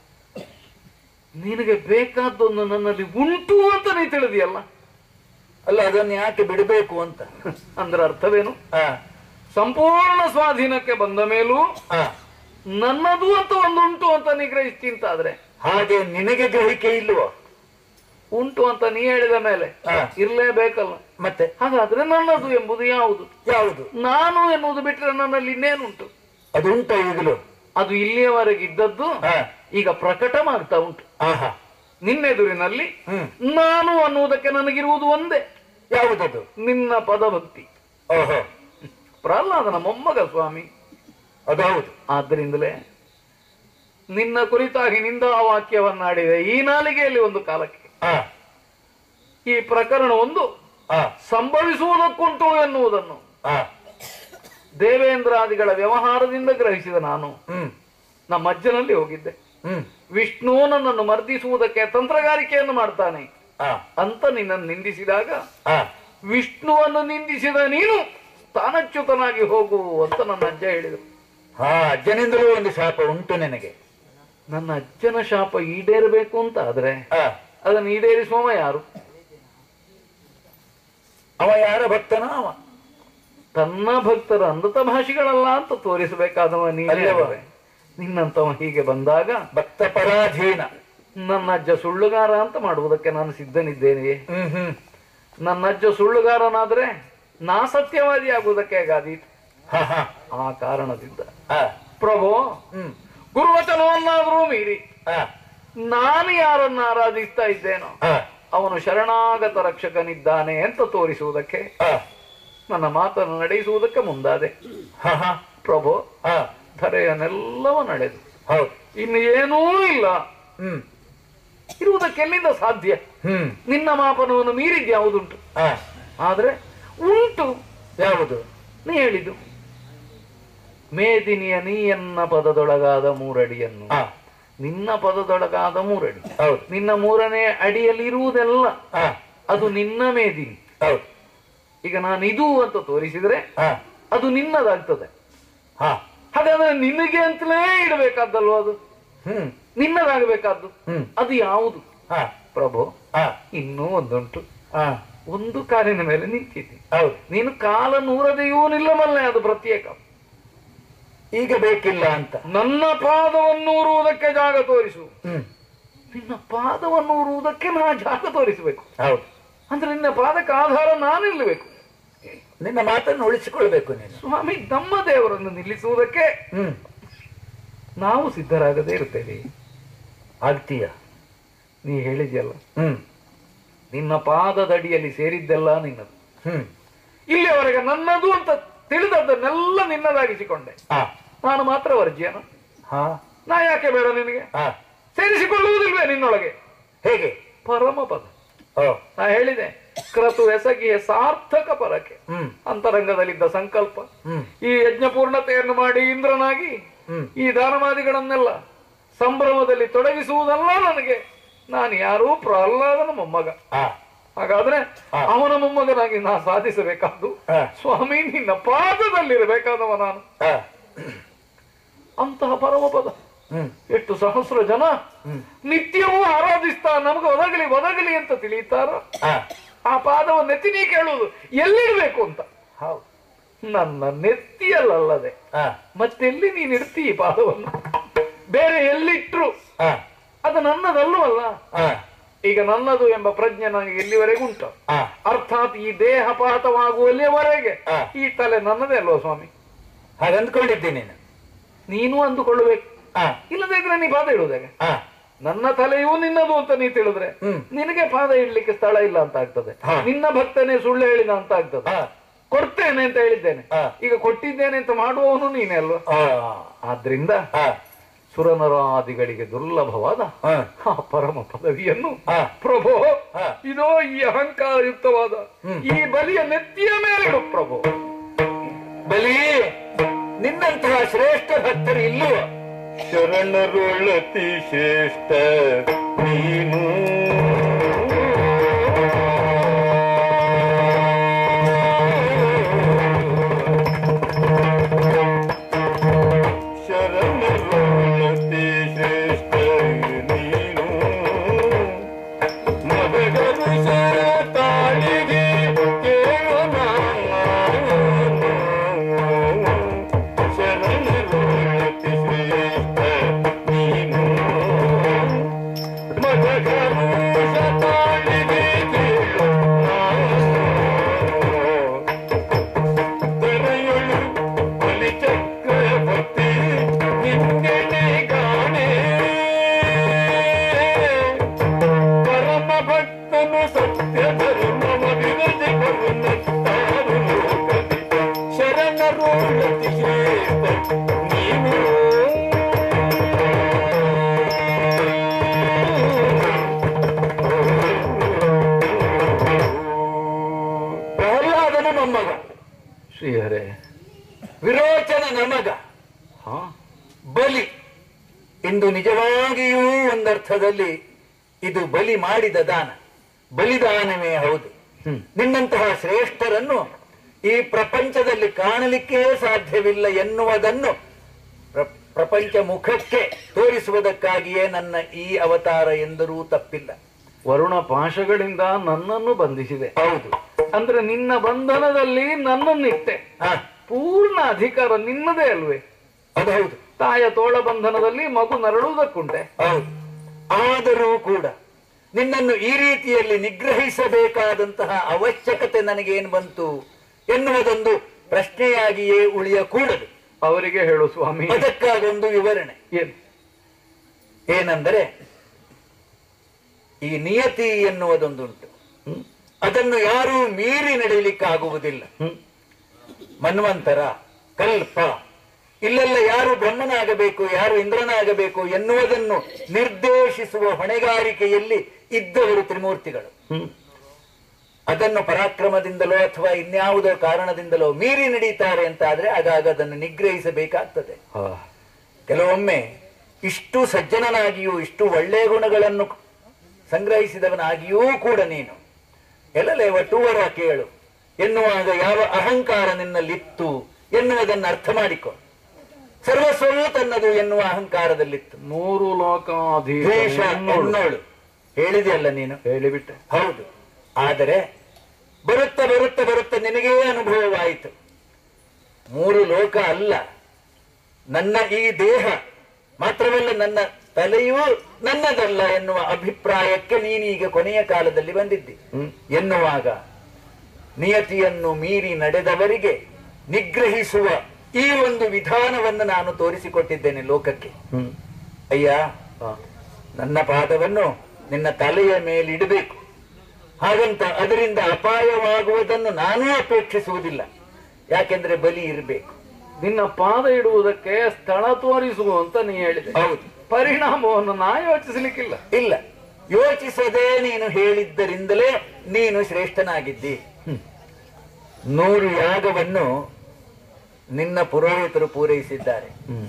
ನಿನಗೆ ಬೇಕಾದ್ದೊಂದು ನನ್ನಲ್ಲಿ ಉಂಟು ಅಂತ ನೀ ತಿಳಿದಿಯಲ್ಲ ಅಲ್ಲ ಅದನ್ನು ಯಾಕೆ ಬಿಡಬೇಕು ಅಂತ ಅಂದ್ರೆ ಅರ್ಥವೇನು ಹಾ ಸಂಪೂರ್ಣ ಸ್ವಾಧೀನಕ್ಕೆ ಬಂದ ಮೇಲೂ ಹಾ ನನ್ನದು ಅಂತ ಒಂದುಂಟು ಅಂತ ನಿಗ್ರಹಿಸ್ತಿ ಅಂತ ಆದ್ರೆ ಹಾಗೆ ನಿನಗೆ ಗ್ರಹಿಕೆ ಇಲ್ವೋ ಉಂಟು ಅಂತ ನೀ ಹೇಳಿದ ಮೇಲೆ ಹಾ. ಇರ್ಲೇಬೇಕಲ್ಲ ಮತ್ತೆ ಹಾಗಾದ್ರೆ ನನ್ನದು ಎಂಬುದು ಯಾವುದು ಯಾವುದು ನಾನು ಎನ್ನುವುದು ಬಿಟ್ಟರೆ ನನ್ನಲ್ಲಿ ಇನ್ನೇನುಂಟು ಅದು ಉಂಟ ಈಗಲೂ ಅದು ಇಲ್ಲಿಯವರೆಗೆ ಇದ್ದದ್ದು ಹಾ ಈಗ ಪ್ರಕಟ ಮಾಡ್ತಾ ಉಂಟು ಆಹಾ ನಿನ್ನೆದುರಿನಲ್ಲಿ ಹ್ಮ್ ನಾನು ಅನ್ನುವುದಕ್ಕೆ ನನಗಿರುವುದು ಒಂದೇ ಯಾವುದದು ನಿನ್ನ ಪದಭಕ್ತಿ ಓಹೋ ಪ್ರಹ್ಲಾದನ ಮೊಮ್ಮಗ ಸ್ವಾಮಿ ಅದು ಹೌದು ಆದ್ದರಿಂದಲೇ ನಿನ್ನ ಕುರಿತಾಗಿ ನಿಂದ ವಾಕ್ಯವನ್ನಾಡಿದೆ ಈ ನಾಲಿಗೆಯಲ್ಲಿ ಒಂದು ಕಾಲಕ್ಕೆ ಹಾ ಈ ಪ್ರಕರಣ ಒಂದು ಹಾ ಸಂಭವಿಸುವುದಕ್ಕುಂಟು ಎನ್ನುವುದನ್ನು ಹಾ ದೇವೇಂದ್ರಾದಿಗಳ ವ್ಯವಹಾರದಿಂದ ಗ್ರಹಿಸಿದ ನಾನು ಹ್ಮ್ ನಮ್ಮ ಅಜ್ಜನಲ್ಲಿ ಹೋಗಿದ್ದೆ ಹ್ಮ್ ವಿಷ್ಣು ನನ್ನನ್ನು ಮರ್ದಿಸುವುದಕ್ಕೆ ತಂತ್ರಗಾರಿಕೆಯನ್ನು ಮಾಡ್ತಾನೆ ಹಾ ಅಂತ ನಿನ್ನನ್ನು ನಿಂದಿಸಿದಾಗ ಹಾ ವಿಷ್ಣುವನ್ನು ನಿಂದಿಸಿದ ನೀನು ಸ್ಥಾನಚ್ಯುತನಾಗಿ ಹೋಗು ಅಂತ ನನ್ನ ಅಜ್ಜ ಹೇಳಿದರು ಹಾ ಅಜ್ಜನಿಂದಲೂ ಒಂದು ಶಾಪ ಉಂಟು ನಿನಗೆ ನನ್ನ ಅಜ್ಜನ ಶಾಪ ಈಡೇರಬೇಕು ಅಂತ ಆದ್ರೆ ಹಾ ಅದನ್ನು ಈಡೇರಿಸುವವ ಯಾರು ಅವ ಯಾರ ಭಕ್ತನ ಅವ ತನ್ನ ಭಕ್ತರ ಅಮೃತ ಭಾಷಿಗಳಲ್ಲ ಅಂತ ತೋರಿಸಬೇಕಾದವ ನೀನೇ ಅಲ್ಲವ? ಅಲ್ಲವೇ? ನಿನ್ನಂತವ ಹೀಗೆ ಬಂದಾಗ ಭಕ್ತ ಪರಾಧೀನ ನನ್ನ ಅಜ್ಜ ಸುಳ್ಳುಗಾರ ಅಂತ ಮಾಡುವುದಕ್ಕೆ ನಾನು ಸಿದ್ಧನಿದ್ದೇನೆಯೇ ಹ್ಮ್ ಹ್ಮ್ ನನ್ನ ಅಜ್ಜ ಸುಳ್ಳುಗಾರನಾದ್ರೆ ನಾ ಸತ್ಯವಾದಿ ಆಗುವುದಕ್ಕೆ ಗಾದೀತು ಹಾ ಹಾ ಆ ಕಾರಣದಿಂದ ಹಾ ಪ್ರಭು ಹ್ಮ್ ಗುರುವಚನವನ್ನಾದರೂ ಮೀರಿ ಹಾ ನಾನು ಯಾರನ್ನ ಆರಾಧಿಸ್ತಾ ಇದ್ದೇನೋ ಹಾ ಅವನು ಶರಣಾಗತ ರಕ್ಷಕನಿದ್ದಾನೆ ಅಂತ ತೋರಿಸುವುದಕ್ಕೆ ಹಾ ನನ್ನ ಮಾತನ್ನು ನಡೆಸುವುದಕ್ಕೆ ಮುಂದಾದೆ ಹಾ ಹಾ ಪ್ರಭು ಹಾ ಧರೆಯನ್ನೆಲ್ಲವ ನಡೆದು ಹೌದು ಇನ್ನು ಏನೂ ಇಲ್ಲ ಹ್ಮ್ ಇರುವುದಕ್ಕೆ ಎಲ್ಲಿಂದ ಸಾಧ್ಯ ಹ್ಮ್ ನಿನ್ನ ಮಾಪನವನ್ನು ಮೀರಿದ್ ಯಾವುದುಂಟು ಹಾ ಆದ್ರೆ ಉಂಟು ಯಾವುದು ನೀ ಹೇಳಿದ್ದು ಮೇದಿನಿಯ ನೀಯನ್ನ ಪದದೊಳಗಾದ ಮೂರಡಿಯನ್ನು ಹಾ ನಿನ್ನ ಪದದೊಳಗಾದ ಮೂರಡಿ ಹೌದು ನಿನ್ನ ಮೂರನೇ ಅಡಿಯಲ್ಲಿ ಇರುವುದೆಲ್ಲ ಹಾ ಅದು ನಿನ್ನ ಮೇದಿನಿ ಹೌದು ಈಗ ನಾನು ಇದು ಅಂತ ತೋರಿಸಿದ್ರೆ ಹಾ ಅದು ನಿನ್ನದಾಗ್ತದೆ ಹಾ ಹಾಗಾದ್ರೆ ನಿನಗೆ ಅಂತಲೇ ಇಡಬೇಕಾದ್ದಲ್ವ ಅದು ಹ್ಮ್ ನಿನ್ನದಾಗಬೇಕಾದ್ದು ಹ್ಮ್ ಅದು ಯಾವುದು ಹಾ ಪ್ರಭು ಹಾ ಇನ್ನೂ ಒಂದುಂಟು ಹಾ ಒಂದು ಕಾಲಿನ ಮೇಲೆ ನಿಂತಿದ್ದೆ ಹೌದು ನೀನು ಕಾಲ ನೂರದೆಯೂ ನಿಲ್ಲಬಲ್ಲೆ ಅದು ಪ್ರತ್ಯೇಕ ಈಗ ಬೇಕಿಲ್ಲ ಅಂತ ನನ್ನ ಪಾದವನ್ನು ಊರುವುದಕ್ಕೆ ಜಾಗ ತೋರಿಸು ಹ್ಮ್ ನಿನ್ನ ಪಾದವನ್ನು ಊರುವುದಕ್ಕೆ ನಾ ಜಾಗ ತೋರಿಸಬೇಕು ಹೌದು ಅಂದ್ರೆ ನಿನ್ನ ಪಾದಕ್ಕೆ ಆಧಾರ ನಾನು ನಿಲ್ಲಬೇಕು ನಿನ್ನ ಮಾತನ್ನು ಉಳಿಸಿಕೊಳ್ಬೇಕು ನೀನು ಸ್ವಾಮಿ ನಮ್ಮ ದೇವರನ್ನು ನಿಲ್ಲಿಸುವುದಕ್ಕೆ ಹ್ಮ್ ನಾವು ಸಿದ್ಧರಾಗದೇ ಇರ್ತೇವೆ ಆಗ್ತೀಯ ನೀ ಹೇಳಿದ್ಯಲ್ಲ ಹ್ಮ್ ನಿನ್ನ ಪಾದದಡಿಯಲ್ಲಿ ಸೇರಿದ್ದೆಲ್ಲ ನಿನ್ನದು ಹ್ಮ್ ಇಲ್ಲಿಯವರೆಗೆ ನನ್ನದು ಅಂತ ತಿಳಿದದ್ದನ್ನೆಲ್ಲ ನಿನ್ನದಾಗಿಸಿಕೊಂಡೆ ಆ ನಾನು ಮಾತ್ರ ವರ್ಜ್ಯನ ಹಾ ನಾ ಯಾಕೆ ಬೇಡ ನಿನಗೆ ಹಾ ಸೇರಿಸಿಕೊಳ್ಳುವುದಿಲ್ವೇ ನಿನ್ನೊಳಗೆ ಹೇಗೆ ಪರಮ ಪದ ಓ ನಾ ಹೇಳಿದೆ ಕ್ರತು ಎಸಗಿಯ ಸಾರ್ಥಕ ಪರಕ್ಕೆ ಹ್ಮ್ ಅಂತರಂಗದಲ್ಲಿದ್ದ ಸಂಕಲ್ಪ ಹ್ಮ್ ಈ ಯಜ್ಞ ಪೂರ್ಣತೆಯನ್ನು ಮಾಡಿ ಇಂದ್ರನಾಗಿ ಹ್ಮ್ ಈ ದಾನವಾದಿಗಳನ್ನೆಲ್ಲ ಸಂಭ್ರಮದಲ್ಲಿ ತೊಡಗಿಸುವುದಲ್ಲ ನನಗೆ ನಾನು ಯಾರೂ ಪ್ರಹ್ಲಾದನ ಮೊಮ್ಮಗ ಆ ಹಾಗಾದ್ರೆ ಹಾ. ಅವನ ಮೊಮ್ಮಗನಾಗಿ ನಾ ಸಾಧಿಸಬೇಕಾದ್ದು ಹಾ. ಸ್ವಾಮಿ ನಿನ್ನ ಪಾದದಲ್ಲಿರಬೇಕಾದವ ನಾನು ಆ ಅಂತಹ ಪರಮಪದ ಹ್ಮ್ ಎಷ್ಟು ಸಹಸ್ರ ಜನ ಹ್ಮ್. ನಿತ್ಯವೂ ಆರಾಧಿಸ್ತಾ ನಮಗೆ ಒದಗಲಿ ಒದಗಲಿ ಅಂತ ತಿಳಿಯುತ್ತಾರ ಆ ಆ ಪಾದವನ್ನು ಎತ್ತಿ ನೀ ಕೇಳುವುದು ಎಲ್ಲಿಡ್ಬೇಕು ಅಂತ ಹೌದು ನನ್ನ ನೆತ್ತಿಯಲ್ಲದೆ ಆ ಮತ್ತೆಲ್ಲಿ ನೀನ್ ಇಡ್ತಿ ಈ ಪಾದವನ್ನು ಬೇರೆ ಎಲ್ಲಿಟ್ರು ಆ ಅದು ನನ್ನದಲ್ಲವಲ್ಲ ಆ ಈಗ ನನ್ನದು ಎಂಬ ಪ್ರಜ್ಞೆ ನನಗೆ ಎಲ್ಲಿವರೆಗೂ ಉಂಟು ಆ ಅರ್ಥಾತ್ ಈ ದೇಹಪಾತವಾಗುವಲ್ಲಿಯವರೆಗೆ ಹಾ. ಈ ತಲೆ ನನ್ನದೇ ಅಲ್ವಾ ಸ್ವಾಮಿ ಹಾಗೆ ಅಂದ್ಕೊಂಡಿದ್ದೆ ನೀನು ನೀನು ಅಂದುಕೊಳ್ಳಬೇಕು ಆ ಇಲ್ಲದೇ ಇದ್ರೆ ನೀ ಪಾದ ಇಡುವುದಾಗೆ ಆ ನನ್ನ ತಲೆಯೂ ನಿನ್ನದು ಅಂತ ನೀ ತಿಳಿದ್ರೆ ಹ್ಮ್. ನಿನಗೆ ಪಾದ ಇಡ್ಲಿಕ್ಕೆ ಸ್ಥಳ ಇಲ್ಲ ಅಂತ ಆಗ್ತದೆ ಹಾ. ನಿನ್ನ ಭಕ್ತನೇ ಸುಳ್ಳು ಹೇಳಿದ ಅಂತ ಆಗ್ತದೆ ಆ ಕೊಡ್ತೇನೆ ಅಂತ ಹೇಳಿದ್ದೇನೆ ಹಾ. ಈಗ ಕೊಟ್ಟಿದ್ದೇನೆ ಅಂತ ಮಾಡುವವನು ನೀನೇ ಅಲ್ವಾ ಆ ಆದ್ರಿಂದ ಆ ಸುರನರಾದಿಗಳಿಗೆ ದುರ್ಲಭವಾದ ಆ ಆ ಪರಮ ಪದವಿಯನ್ನು ಆ ಪ್ರಭು ಹಾ. ಇದೋ ಈ ಅಹಂಕಾರಯುಕ್ತವಾದ ಹ್ಮ್. ಈ ಬಲಿಯ ನೆತ್ತಿಯ ಮೇಲಿಡು ಪ್ರಭು ಬಲಿ ನಿನ್ನಂತಹ ಶ್ರೇಷ್ಠ ಭಕ್ತರು ಇಲ್ಲವ ಶರಣರುಳತಿ ಶ್ರೇಷ್ಠ ನೀನು ಶರಣರುಳತಿ ಶ್ರೇಷ್ಠ ನೀನು ಮದಗರು ಶರ ತಾಳಿಗೆ ಕೇಳು ಶರಣರುಳತಿ ಶ್ರೇಷ್ಠ ನೀನು ಮದಗರು ಶತಾಳಿಗೆ ಕೇಳು ದರೆಯೊಳು ಬಲಿ ಚಕ್ರವರ್ತಿ ನಿನ್ನೆನೆ ಗಾಣೆ ಪರಮ ಭಕ್ತನು ಸತ್ಯ ಧರ್ಮವ ವಿರಜೆ ಕರುಣತ್ತಾರು ಲೋಕದಿ ಶರಣರು ಅತಿ ಶ್ರೇಷ್ಠ ನೀನು ಪ್ರಹ್ಲಾದನ ಮೊಮ್ಮಗ ಶ್ರೀಹರೇ ವಿರೋಚನ ನಮಗ ಹಾ ಬಲಿ ಇಂದು ನಿಜವಾಗಿಯೂ ಒಂದರ್ಥದಲ್ಲಿ ಇದು ಬಲಿ ಮಾಡಿದ ದಾನ ಬಲಿದಾನವೇ ಹೌದು ಹ್ಮ್. ನಿನ್ನಂತಹ ಶ್ರೇಷ್ಠರನ್ನು ಈ ಪ್ರಪಂಚದಲ್ಲಿ ಕಾಣಲಿಕ್ಕೇ ಸಾಧ್ಯವಿಲ್ಲ ಎನ್ನುವುದನ್ನು ಪ್ರ- ಪ್ರಪಂಚ ಮುಖಕ್ಕೆ ತೋರಿಸುವುದಕ್ಕಾಗಿಯೇ ನನ್ನ ಈ ಅವತಾರ ಎಂದರೂ ತಪ್ಪಿಲ್ಲ ವರುಣ ಪಾಶಗಳಿಂದ ನನ್ನನ್ನು ಬಂಧಿಸಿದೆ ಹೌದು ಅಂದ್ರೆ ನಿನ್ನ ಬಂಧನದಲ್ಲಿ ನನ್ನನ್ನಿಟ್ಟೆ ಹ, ಪೂರ್ಣ ಅಧಿಕಾರ ನಿನ್ನದೇ ಅಲ್ವೇ ಅದು ಹೌದು ತಾಯ ತೋಳ ಬಂಧನದಲ್ಲಿ ಮಗು ನರಳುವುದಕ್ಕುಂಟೆ ಹೌದು ಆದರೂ ಕೂಡ ನಿನ್ನನ್ನು ಈ ರೀತಿಯಲ್ಲಿ ನಿಗ್ರಹಿಸಬೇಕಾದಂತಹ ಅವಶ್ಯಕತೆ ನನಗೇನು ಬಂತು ಎನ್ನುವುದೊಂದು ಪ್ರಶ್ನೆಯಾಗಿಯೇ ಉಳಿಯಕೂಡದು ಅವರಿಗೆ ಹೇಳು ಸ್ವಾಮಿ ಅದಕ್ಕಾಗೊಂದು ವಿವರಣೆ ಏನು ಏನೆಂದರೆ ಈ ನಿಯತಿ ಎನ್ನುವುದೊಂದುಂಟು ಹ್ಮ್? ಅದನ್ನು ಯಾರೂ ಮೀರಿ ನಡೆಯಲಿಕ್ಕಾಗುವುದಿಲ್ಲ ಹ್ಮ್? ಮನ್ವಂತರ ಕಲ್ಪ ಇಲ್ಲೆಲ್ಲ ಯಾರು ಬ್ರಹ್ಮನಾಗಬೇಕು ಯಾರು ಇಂದ್ರನಾಗಬೇಕು ಎನ್ನುವುದನ್ನು ನಿರ್ದೇಶಿಸುವ ಹೊಣೆಗಾರಿಕೆಯಲ್ಲಿ ಇದ್ದವರು ತ್ರಿಮೂರ್ತಿಗಳು ಹ್ಮ್? ಅದನ್ನು ಪರಾಕ್ರಮದಿಂದಲೋ ಅಥವಾ ಇನ್ಯಾವುದೋ ಕಾರಣದಿಂದಲೋ ಮೀರಿ ನಡೀತಾರೆ ಅಂತ ಆದ್ರೆ ಆಗಾಗ ಅದನ್ನು ನಿಗ್ರಹಿಸಬೇಕಾಗ್ತದೆ ಆ, ಕೆಲವೊಮ್ಮೆ ಇಷ್ಟು ಸಜ್ಜನನಾಗಿಯೂ ಇಷ್ಟು ಒಳ್ಳೆಯ ಗುಣಗಳನ್ನು ಸಂಗ್ರಹಿಸಿದವನಾಗಿಯೂ ಕೂಡ ನೀನು ಎಲ್ಲಲೇ ಒಟ್ಟುವರ ಕೇಳು ಎನ್ನುವಾಗ ಯಾವ ಅಹಂಕಾರ ನಿನ್ನಲ್ಲಿತ್ತು ಎನ್ನುವುದನ್ನು ಅರ್ಥ ಮಾಡಿಕೊ ಸರ್ವಸ್ವವೂ ತನ್ನದು ಎನ್ನುವ ಅಹಂಕಾರದಲ್ಲಿತ್ತು ಮೂರು ಲೋಕಾಧೀಶ ದ್ವೇಷ ಎನ್ನೋಳು ಹೇಳಿದೆಯಲ್ಲ ನೀನು ಹೇಳಿಬಿಟ್ಟೆ ಹೌದು ಆದರೆ ಬರುತ್ತಾ ಬರುತ್ತಾ ಬರುತ್ತಾ ನಿನಗೇ ಅನುಭವವಾಯಿತು ಮೂರು ಲೋಕ ಅಲ್ಲ ನನ್ನ ಈ ದೇಹ ಮಾತ್ರವಲ್ಲ ನನ್ನ ತಲೆಯೂ ನನ್ನದಲ್ಲ ಎನ್ನುವ ಅಭಿಪ್ರಾಯಕ್ಕೆ ನೀನೀಗ ಕೊನೆಯ ಕಾಲದಲ್ಲಿ ಬಂದಿದ್ದಿ ಎನ್ನುವಾಗ ನಿಯತಿಯನ್ನು ಮೀರಿ ನಡೆದವರಿಗೆ ನಿಗ್ರಹಿಸುವ ಈ ಒಂದು ವಿಧಾನವನ್ನು ನಾನು ತೋರಿಸಿಕೊಟ್ಟಿದ್ದೇನೆ ಲೋಕಕ್ಕೆ ಅಯ್ಯ ನನ್ನ ಪಾದವನ್ನು ನಿನ್ನ ತಲೆಯ ಮೇಲಿಡಬೇಕು ಹಾಗಂತ ಅದರಿಂದ ಅಪಾಯವಾಗುವುದನ್ನು ನಾನೂ ಅಪೇಕ್ಷಿಸುವುದಿಲ್ಲ ಯಾಕೆಂದ್ರೆ ಬಲಿ ಇರಬೇಕು ನಿನ್ನ ಪಾದ ಇಡುವುದಕ್ಕೆ ಸ್ಥಳ ತೋರಿಸುವ ಅಂತ ನೀ ಹೇಳಿದೆ ಹೌದು ಪರಿಣಾಮವನ್ನು ನಾ ಯೋಚಿಸಲಿಕ್ಕಿಲ್ಲ ಇಲ್ಲ ಯೋಚಿಸದೆ ನೀನು ಹೇಳಿದ್ದರಿಂದಲೇ ನೀನು ಶ್ರೇಷ್ಠನಾಗಿದ್ದಿ ನೂರು ಯಾಗವನ್ನು ನಿನ್ನ ಪುರೋಹಿತರು ಪೂರೈಸಿದ್ದಾರೆ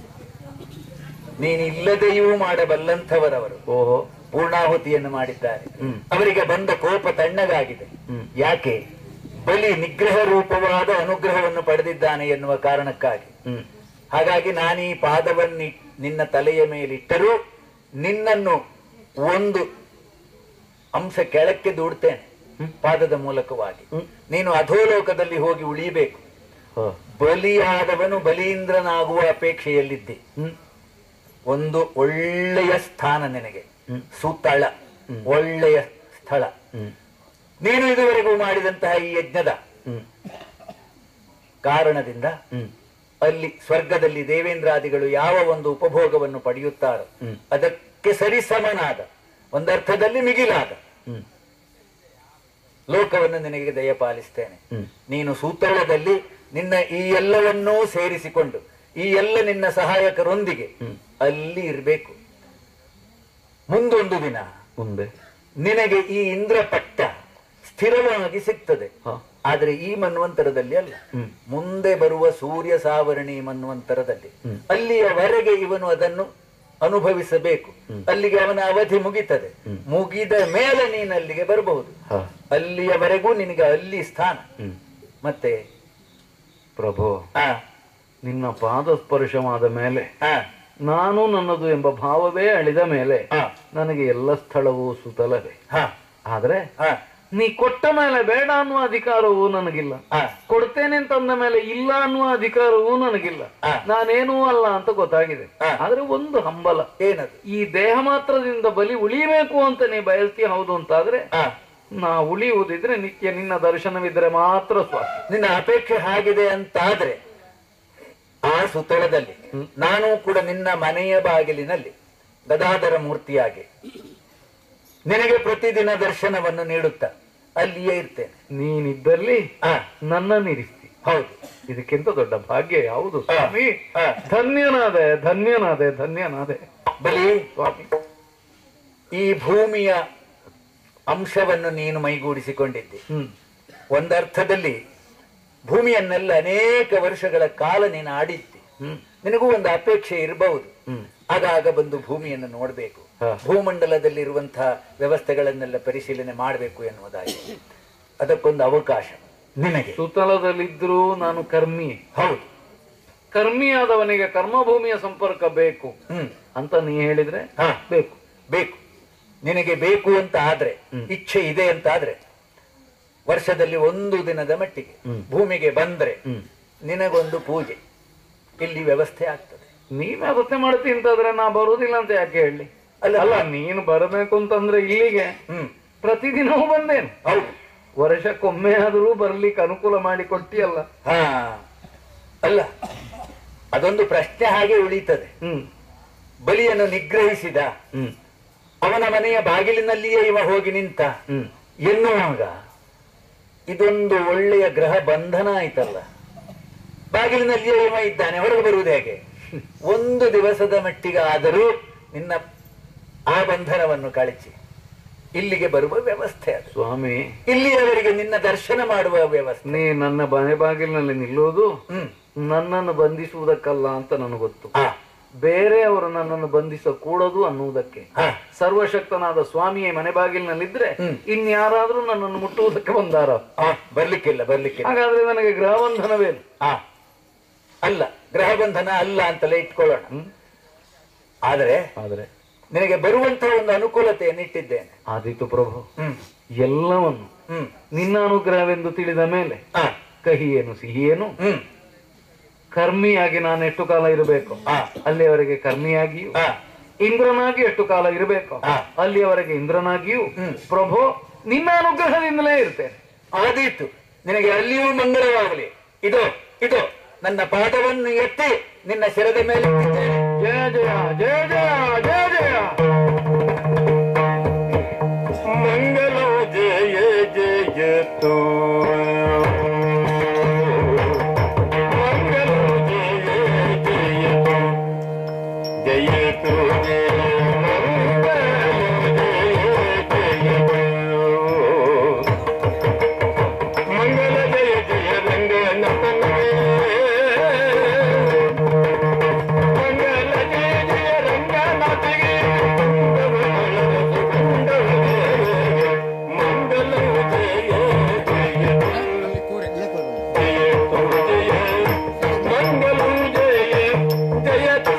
ನೀನಿಲ್ಲದೆಯೂ ಮಾಡಬಲ್ಲಂಥವರವರು ಓಹೋ ಪೂರ್ಣಾಹುತಿಯನ್ನು ಮಾಡಿದ್ದಾರೆ ಅವರಿಗೆ ಬಂದ ಕೋಪ ತಣ್ಣಗಾಗಿದೆ ಯಾಕೆ ಬಲಿ ನಿಗ್ರಹ ರೂಪವಾದ ಅನುಗ್ರಹವನ್ನು ಪಡೆದಿದ್ದಾನೆ ಎನ್ನುವ ಕಾರಣಕ್ಕಾಗಿ ಹಾಗಾಗಿ ನಾನೀ ಪಾದವನ್ನಿ ನಿನ್ನ ತಲೆಯ ಮೇಲಿಟ್ಟರೂ ನಿನ್ನನ್ನು ಒಂದು ಅಂಶ ಕೆಳಕ್ಕೆ ದೂಡ್ತೇನೆ ಪಾದದ ಮೂಲಕವಾಗಿ ನೀನು ಅಧೋಲೋಕದಲ್ಲಿ ಹೋಗಿ ಉಳಿಬೇಕು ಬಲಿಯಾದವನು ಬಲೀಂದ್ರನಾಗುವ ಅಪೇಕ್ಷೆಯಲ್ಲಿದ್ದೆ ಒಂದು ಒಳ್ಳೆಯ ಸ್ಥಾನ ನಿನಗೆ ಸುತಳ ಒಳ್ಳೆಯ ಸ್ಥಳ ನೀನು ಇದುವರೆಗೂ ಮಾಡಿದಂತಹ ಈ ಯಜ್ಞದ ಕಾರಣದಿಂದ ಅಲ್ಲಿ ಸ್ವರ್ಗದಲ್ಲಿ ದೇವೇಂದ್ರಾದಿಗಳು ಯಾವ ಒಂದು ಉಪಭೋಗವನ್ನು ಪಡೆಯುತ್ತಾರೋ ಅದಕ್ಕೆ ಸರಿಸಮನಾದ ಒಂದರ್ಥದಲ್ಲಿ ಮಿಗಿಲಾದ ಲೋಕವನ್ನು ನಿನಗೆ ದಯಪಾಲಿಸ್ತೇನೆ ನೀನು ಸೂತಳದಲ್ಲಿ ನಿನ್ನ ಈ ಎಲ್ಲವನ್ನೂ ಸೇರಿಸಿಕೊಂಡು ಈ ಎಲ್ಲ ನಿನ್ನ ಸಹಾಯಕರೊಂದಿಗೆ ಅಲ್ಲಿ ಇರಬೇಕು ಮುಂದೊಂದು ದಿನ ಮುಂದೆ ನಿನಗೆ ಈ ಇಂದ್ರ ಪಟ್ಟ ಸ್ಥಿರವಾಗಿ ಸಿಗ್ತದೆ ಹ. ಆದ್ರೆ ಈ ಮನ್ವಂತರದಲ್ಲಿ ಅಲ್ಲ ಮುಂದೆ ಬರುವ ಸೂರ್ಯ ಸಾವರಣಿ ಮನ್ವಂತರದಲ್ಲಿ ಅಲ್ಲಿಯವರೆಗೆ ಇವನು ಅದನ್ನು ಅನುಭವಿಸಬೇಕು ಅಲ್ಲಿಗೆ ಅವನ ಅವಧಿ ಮುಗಿತದೆ ಮುಗಿದ ಮೇಲೆ ನೀನು ಅಲ್ಲಿಗೆ ಬರಬಹುದು ಹ. ಅಲ್ಲಿಯವರೆಗೂ ನಿನಗೆ ಅಲ್ಲಿ ಸ್ಥಾನ ಮತ್ತೆ ಪ್ರಭು ಆ ನಿನ್ನ ಪಾದ ಸ್ಪರ್ಶವಾದ ಮೇಲೆ ಆ ನಾನು ನನ್ನದು ಎಂಬ ಭಾವವೇ ಅಳಿದ ಮೇಲೆ ಆ ನನಗೆ ಎಲ್ಲ ಸ್ಥಳವೂ ಸುತಲವೇ ಹ ಆದ್ರೆ ಹ ನೀ ಕೊಟ್ಟ ಮೇಲೆ ಬೇಡ ಅನ್ನುವ ಅಧಿಕಾರವೂ ನನಗಿಲ್ಲ ಆ ಕೊಡ್ತೇನೆ ಅಂತಂದ ಮೇಲೆ ಇಲ್ಲ ಅನ್ನುವ ಅಧಿಕಾರವೂ ನನಗಿಲ್ಲ ಆ. ನಾನೇನೂ ಅಲ್ಲ ಅಂತ ಗೊತ್ತಾಗಿದೆ ಆ. ಆದ್ರೆ ಒಂದು ಹಂಬಲ ಏನದು ಈ ದೇಹ ಮಾತ್ರದಿಂದ ಬಲಿ ಉಳಿಬೇಕು ಅಂತ ನೀ ಬಯಸ್ತಿ ಹೌದು ಅಂತಾದ್ರೆ ಆ ನಾ ಉಳಿಯುವುದಿದ್ರೆ ನಿತ್ಯ ನಿನ್ನ ದರ್ಶನವಿದ್ರೆ ಮಾತ್ರ ಸ್ವಾಸ್ಥ್ಯ ನಿನ್ನ ಅಪೇಕ್ಷೆ ಆಗಿದೆ ಅಂತಾದ್ರೆ ಆ ಸುತ್ತಳದಲ್ಲಿ ನಾನು ಕೂಡ ನಿನ್ನ ಮನೆಯ ಬಾಗಿಲಿನಲ್ಲಿ ಗದಾಧರ ಮೂರ್ತಿಯಾಗಿ ನಿನಗೆ ಪ್ರತಿದಿನ ದರ್ಶನವನ್ನು ನೀಡುತ್ತಾ ಅಲ್ಲಿಯೇ ಇರ್ತೇನೆ ನೀನಿದ್ದಲ್ಲಿ ಆ ನನ್ನನ್ನಿರಿಸ್ತಿ ಹೌದು ಇದಕ್ಕಿಂತ ದೊಡ್ಡ ಭಾಗ್ಯ ಯಾವುದು ಸ್ವಾಮಿ ಆ. ಧನ್ಯನಾದೆ ಧನ್ಯನಾದೆ ಧನ್ಯನಾದೆ ಬಲಿ ಸ್ವಾಮಿ ಈ ಭೂಮಿಯ ಅಂಶವನ್ನು ನೀನು ಮೈಗೂಡಿಸಿಕೊಂಡಿದ್ದೆ ಹ್ಮ್ ಒಂದರ್ಥದಲ್ಲಿ ಭೂಮಿಯನ್ನೆಲ್ಲ ಅನೇಕ ವರ್ಷಗಳ ಕಾಲ ನೀನು ಆಡಿದ್ದಿ ಹ್ಮ್ ನಿನಗೂ ಒಂದು ಅಪೇಕ್ಷೆ ಇರಬಹುದು ಹ್ಮ್ ಆಗಾಗ ಬಂದು ಭೂಮಿಯನ್ನು ನೋಡಬೇಕು ಹಾ. ಭೂಮಂಡಲದಲ್ಲಿರುವಂತಹ ವ್ಯವಸ್ಥೆಗಳನ್ನೆಲ್ಲ ಪರಿಶೀಲನೆ ಮಾಡಬೇಕು ಎನ್ನುವುದಾಗಿ ಅದಕ್ಕೊಂದು ಅವಕಾಶ ನಿನಗೆ ಸುತ್ತಲದಲ್ಲಿದ್ರೂ ನಾನು ಕರ್ಮಿ ಹೌದು ಕರ್ಮಿಯಾದವನಿಗೆ ಕರ್ಮಭೂಮಿಯ ಸಂಪರ್ಕ ಬೇಕು ಹ್ಮ್ ಅಂತ ನೀ ಹೇಳಿದ್ರೆ ಹಾ. ಬೇಕು ಬೇಕು ನಿನಗೆ ಬೇಕು ಅಂತ ಆದ್ರೆ ಇಚ್ಛೆ ಇದೆ ಅಂತ ಆದ್ರೆ ವರ್ಷದಲ್ಲಿ ಒಂದು ದಿನದ ಮಟ್ಟಿಗೆ ಭೂಮಿಗೆ ಬಂದ್ರೆ ನಿನಗೊಂದು ಪೂಜೆ ಇಲ್ಲಿ ವ್ಯವಸ್ಥೆ ಆಗ್ತದೆ ನೀನ್ ವ್ಯವಸ್ಥೆ ಮಾಡ್ತಿ ಅಂತಾದ್ರೆ ನಾ ಬರುವುದಿಲ್ಲ ಅಂತ ಯಾಕೆ ಹೇಳಿ ಅಲ್ಲ. ಅಲ್ಲ ನೀನು ಬರಬೇಕು ಅಂತಂದ್ರೆ ಇಲ್ಲಿಗೆ ಹ್ಮ್ ಪ್ರತಿದಿನವೂ ಬಂದೇನು ಹೌದು ವರ್ಷಕ್ಕೊಮ್ಮೆ ಆದರೂ ಬರ್ಲಿಕ್ಕೆ ಅನುಕೂಲ ಮಾಡಿ ಕೊಟ್ಟಿಯಲ್ಲ ಹಾ ಅಲ್ಲ ಅದೊಂದು ಪ್ರಶ್ನೆ ಹಾಗೆ ಉಳಿತದೆ ಹ್ಮ್ ಬಲಿಯನ್ನು ನಿಗ್ರಹಿಸಿದ ಹ್ಮ್ ಅವನ ಮನೆಯ ಬಾಗಿಲಿನಲ್ಲಿಯೇ ಇವ ಹೋಗಿ ನಿಂತ ಹ್ಮ್ ಎನ್ನುವಾಗ ಇದೊಂದು ಒಳ್ಳೆಯ ಗ್ರಹ ಬಂಧನ ಆಯ್ತಲ್ಲ ಬಾಗಿಲಿನಲ್ಲಿಯೇ ಇವ ಇದ್ದಾನೆ ಹೊರಗೆ ಬರುವುದು ಹೇಗೆ ಒಂದು ದಿವಸದ ಮಟ್ಟಿಗೆ ಆದರೂ ನಿನ್ನ ಆ ಬಂಧನವನ್ನು ಕಳಚಿ ಇಲ್ಲಿಗೆ ಬರುವ ವ್ಯವಸ್ಥೆ ಅದು ಸ್ವಾಮಿ ಇಲ್ಲಿಯವರೆಗೆ ನಿನ್ನ ದರ್ಶನ ಮಾಡುವ ವ್ಯವಸ್ಥೆ ನೀ ನನ್ನ ಮನೆ ಬಾಗಿಲಿನಲ್ಲಿ ನಿಲ್ಲುವುದು ಹ್ಮ್ ನನ್ನನ್ನು ಬಂಧಿಸುವುದಕ್ಕಲ್ಲ ಅಂತ ನನಗೆ ಗೊತ್ತು ಆ ಬೇರೆಯವರು ನನ್ನನ್ನು ಬಂಧಿಸಕೂಡದು ಅನ್ನುವುದಕ್ಕೆ ಹಾ ಸರ್ವಶಕ್ತನಾದ ಸ್ವಾಮಿಯೇ ಮನೆ ಬಾಗಿಲಿನಲ್ಲಿದ್ರೆ ಇನ್ಯಾರಾದ್ರೂ ನನ್ನನ್ನು ಮುಟ್ಟುವುದಕ್ಕೆ ಬಂದಾರ ಆ ಬರ್ಲಿಕ್ಕಿಲ್ಲ ಬರ್ಲಿಕ್ಕಿಲ್ಲ ಹಾಗಾದ್ರೆ ನನಗೆ ಗೃಹಬಂಧನವೇನು ಆ ಅಲ್ಲ ಗ್ರಹ ಬಂಧನ ಅಲ್ಲ ಅಂತಲೇ ಇಟ್ಕೊಳ್ಳೋಣ ಆದರೆ ಆದ್ರೆ ನಿನಗೆ ಬರುವಂತಹ ಒಂದು ಅನುಕೂಲತೆಯನ್ನು ಇಟ್ಟಿದ್ದೇನೆ ಆದೀತು ಪ್ರಭು ಹ್ಮ್ ಎಲ್ಲವನ್ನು ಹ್ಮ್ ನಿನ್ನ ಅನುಗ್ರಹವೆಂದು ತಿಳಿದ ಮೇಲೆ ಆ ಕಹಿಯೇನು ಸಿಹಿಯೇನು ಹ್ಮ್ ಕರ್ಮಿಯಾಗಿ ನಾನು ಎಷ್ಟು ಕಾಲ ಇರಬೇಕು ಹಾ. ಅಲ್ಲಿಯವರೆಗೆ ಕರ್ಮಿಯಾಗಿಯೂ ಹಾ. ಇಂದ್ರನಾಗಿ ಎಷ್ಟು ಕಾಲ ಇರಬೇಕು ಹಾ. ಅಲ್ಲಿಯವರೆಗೆ ಇಂದ್ರನಾಗಿಯೂ ಪ್ರಭು ನಿನ್ನ ಅನುಗ್ರಹದಿಂದಲೇ ಇರ್ತೇನೆ ಆದೀತು ನಿನಗೆ ಅಲ್ಲಿಯೂ ಮಂಗಳವಾಗಲಿ ಇದು ಇದು ನನ್ನ ಪಾದವನ್ನು ಎತ್ತಿ ನಿನ್ನ ಶಿರದ ಮೇಲೆ ಇಟ್ಟಿದ್ದೇನೆ ಜಯ ಜಯ ಜಯ ಜಯ ಜಯ ಜಯ ಮಂಗಲ ಜಯ ಜಯತು ಮಂಗಲ ಜಯ ಜಯತು ಜಯತು ಮಂಗಲ ಜಯ ಜಯತು ಮಂಗಲ ಜಯ ಜಯ ರಂಗನತನವೇ ಮಂಗಲ ಜಯ ಜಯ ರಂಗನಾಥಿಗೆ ಮಂಗಲ ಜಯ ಜಯ ಜಯ ತು ಜಯ ಮಂಗಲ ಜಯ ಜಯ ತು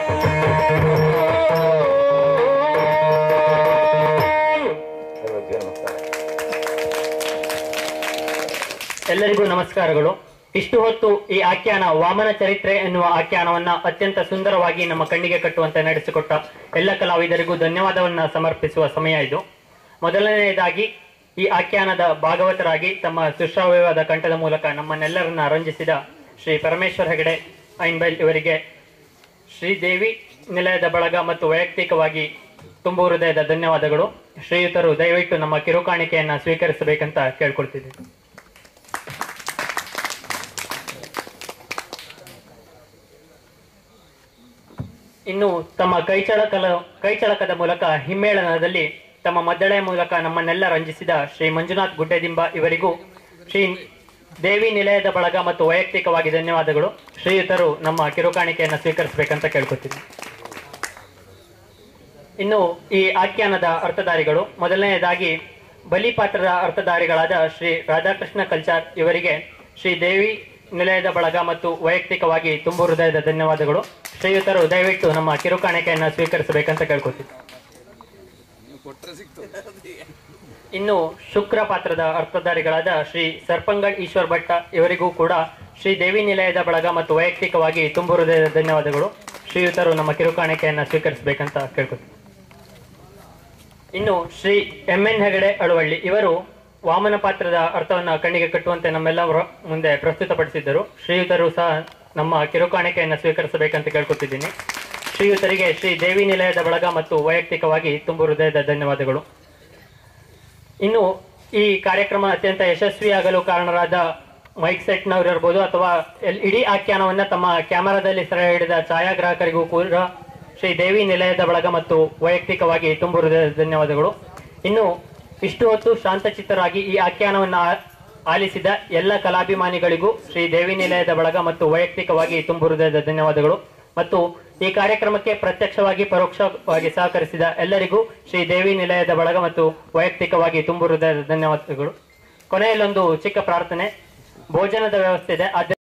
ಎಲ್ಲರಿಗೂ ನಮಸ್ಕಾರಗಳು ಇಷ್ಟು ಹೊತ್ತು ಈ ಆಖ್ಯಾನ ವಾಮನ ಚರಿತ್ರೆ ಎನ್ನುವ ಆಖ್ಯಾನವನ್ನ ಅತ್ಯಂತ ಸುಂದರವಾಗಿ ನಮ್ಮ ಕಣ್ಣಿಗೆ ಕಟ್ಟುವಂತೆ ನಡೆಸಿಕೊಟ್ಟ ಎಲ್ಲ ಕಲಾವಿದರಿಗೂ ಧನ್ಯವಾದವನ್ನ ಸಮರ್ಪಿಸುವ ಸಮಯ ಇದು ಮೊದಲನೆಯದಾಗಿ ಈ ಆಖ್ಯಾನದ ಭಾಗವತರಾಗಿ ತಮ್ಮ ಸುಶ್ರಾವ್ಯವಾದ ಕಂಠದ ಮೂಲಕ ನಮ್ಮನ್ನೆಲ್ಲರನ್ನ ರಂಜಿಸಿದ ಶ್ರೀ ಪರಮೇಶ್ವರ ಹೆಗಡೆ ಐನ್ಬೈಲ್ ಇವರಿಗೆ ಶ್ರೀದೇವಿ ನಿಲಯದ ಬಳಗ ಮತ್ತು ವೈಯಕ್ತಿಕವಾಗಿ ತುಂಬು ಹೃದಯದ ಧನ್ಯವಾದಗಳು ಶ್ರೀಯುತರು ದಯವಿಟ್ಟು ನಮ್ಮ ಕಿರುಕಾಣಿಕೆಯನ್ನ ಸ್ವೀಕರಿಸಬೇಕಂತ ಕೇಳ್ಕೊಳ್ತಿದ್ದೀನಿ ಇನ್ನು ತಮ್ಮ ಕೈಚಳಕಲ ಕೈಚಳಕದ ಮೂಲಕ ಹಿಮ್ಮೇಳನದಲ್ಲಿ ತಮ್ಮ ಮದ್ದಳೆಯ ಮೂಲಕ ನಮ್ಮನ್ನೆಲ್ಲ ರಂಜಿಸಿದ ಶ್ರೀ ಮಂಜುನಾಥ್ ಗುಡ್ಡೆದಿಂಬ ಇವರಿಗೂ ಶ್ರೀ ದೇವಿ ನಿಲಯದ ಬಳಗ ಮತ್ತು ವೈಯಕ್ತಿಕವಾಗಿ ಧನ್ಯವಾದಗಳು ಶ್ರೀಯುತರು ನಮ್ಮ ಕಿರುಕಾಣಿಕೆಯನ್ನು ಸ್ವೀಕರಿಸಬೇಕಂತ ಕೇಳ್ಕೊತೀನಿ ಇನ್ನು ಈ ಆಖ್ಯಾನದ ಅರ್ಥಧಾರಿಗಳು ಮೊದಲನೆಯದಾಗಿ ಬಲಿಪಾತ್ರದ ಅರ್ಥಧಾರಿಗಳಾದ ಶ್ರೀ ರಾಧಾಕೃಷ್ಣ ಕಲ್ಚಾರ್ ಇವರಿಗೆ ಶ್ರೀ ದೇವಿ ನಿಲಯದ ಬಳಗ ಮತ್ತು ವೈಯಕ್ತಿಕವಾಗಿ ತುಂಬು ಹೃದಯದ ಧನ್ಯವಾದಗಳು ಶ್ರೀಯುತರು ದಯವಿಟ್ಟು ನಮ್ಮ ಕಿರುಕಾಣಿಕೆಯನ್ನು ಸ್ವೀಕರಿಸಬೇಕಂತ ಕೇಳ್ಕೊತೀನಿ ಇನ್ನು ಶುಕ್ರ ಪಾತ್ರದ ಅರ್ಥಧಾರಿಗಳಾದ ಶ್ರೀ ಸರ್ಪಂಗಳ್ ಈಶ್ವರ್ ಭಟ್ಟ ಇವರಿಗೂ ಕೂಡ ಶ್ರೀ ದೇವಿ ನಿಲಯದ ಬಳಗ ಮತ್ತು ವೈಯಕ್ತಿಕವಾಗಿ ತುಂಬು ಹೃದಯದ ಧನ್ಯವಾದಗಳು ಶ್ರೀಯುತರು ನಮ್ಮ ಕಿರುಕಾಣಿಕೆಯನ್ನು ಸ್ವೀಕರಿಸಬೇಕಂತ ಕೇಳ್ಕೊತೀನಿ ಇನ್ನು ಶ್ರೀ ಎಂ ಎನ್ ಹೆಗಡೆ ಅಳುವಳ್ಳಿ ಇವರು ವಾಮನ ಪಾತ್ರದ ಅರ್ಥವನ್ನ ಕಣ್ಣಿಗೆ ಕಟ್ಟುವಂತೆ ನಮ್ಮೆಲ್ಲರ ಮುಂದೆ ಪ್ರಸ್ತುತಪಡಿಸಿದ್ದರು ಶ್ರೀಯುತರು ಸಹ ನಮ್ಮ ಕಿರುಕಾಣಿಕೆಯನ್ನು ಸ್ವೀಕರಿಸಬೇಕಂತ ಕೇಳ್ಕೊತಿದ್ದೀನಿ ಶ್ರೀಯುತರಿಗೆ ಶ್ರೀ ದೇವಿ ನಿಲಯದ ಬಳಗ ಮತ್ತು ವೈಯಕ್ತಿಕವಾಗಿ ತುಂಬು ಹೃದಯದ ಧನ್ಯವಾದಗಳು ಇನ್ನು ಈ ಕಾರ್ಯಕ್ರಮ ಅತ್ಯಂತ ಯಶಸ್ವಿಯಾಗಲು ಕಾರಣರಾದ ಮೈಕ್ ಸೆಟ್ನವರು ಇರ್ಬೋದು ಅಥವಾ ಎಲ್- ಇಡೀ ಆಖ್ಯಾನವನ್ನ ತಮ್ಮ ಕ್ಯಾಮೆರಾದಲ್ಲಿ ಸೆರೆ ಹಿಡಿದ ಛಾಯಾಗ್ರಾಹಕರಿಗೂ ಕೂಡ ಶ್ರೀ ದೇವಿ ನಿಲಯದ ಬಳಗ ಮತ್ತು ವೈಯಕ್ತಿಕವಾಗಿ ತುಂಬು ಹೃದಯದ ಧನ್ಯವಾದಗಳು ಇನ್ನು ಇಷ್ಟು ಹೊತ್ತು ಶಾಂತಚಿತ್ತರಾಗಿ ಈ ಆಖ್ಯಾನವನ್ನು ಆ- ಆಲಿಸಿದ ಎಲ್ಲ ಕಲಾಭಿಮಾನಿಗಳಿಗೂ ಶ್ರೀ ದೇವಿ ನಿಲಯದ ಬಳಗ ಮತ್ತು ವೈಯಕ್ತಿಕವಾಗಿ ತುಂಬು ಹೃದಯದ ಧನ್ಯವಾದಗಳು ಮತ್ತು ಈ ಕಾರ್ಯಕ್ರಮಕ್ಕೆ ಪ್ರತ್ಯಕ್ಷವಾಗಿ ಪರೋಕ್ಷವಾಗಿ ಸಹಕರಿಸಿದ ಎಲ್ಲರಿಗೂ ಶ್ರೀ ದೇವಿ ನಿಲಯದ ಬಳಗ ಮತ್ತು ವೈಯಕ್ತಿಕವಾಗಿ ತುಂಬು ಹೃದಯದ ಧನ್ಯವಾದಗಳು ಕೊನೆಯಲ್ಲೊಂದು ಚಿಕ್ಕ ಪ್ರಾರ್ಥನೆ ಭೋಜನದ ವ್ಯವಸ್ಥೆ ಇದೆ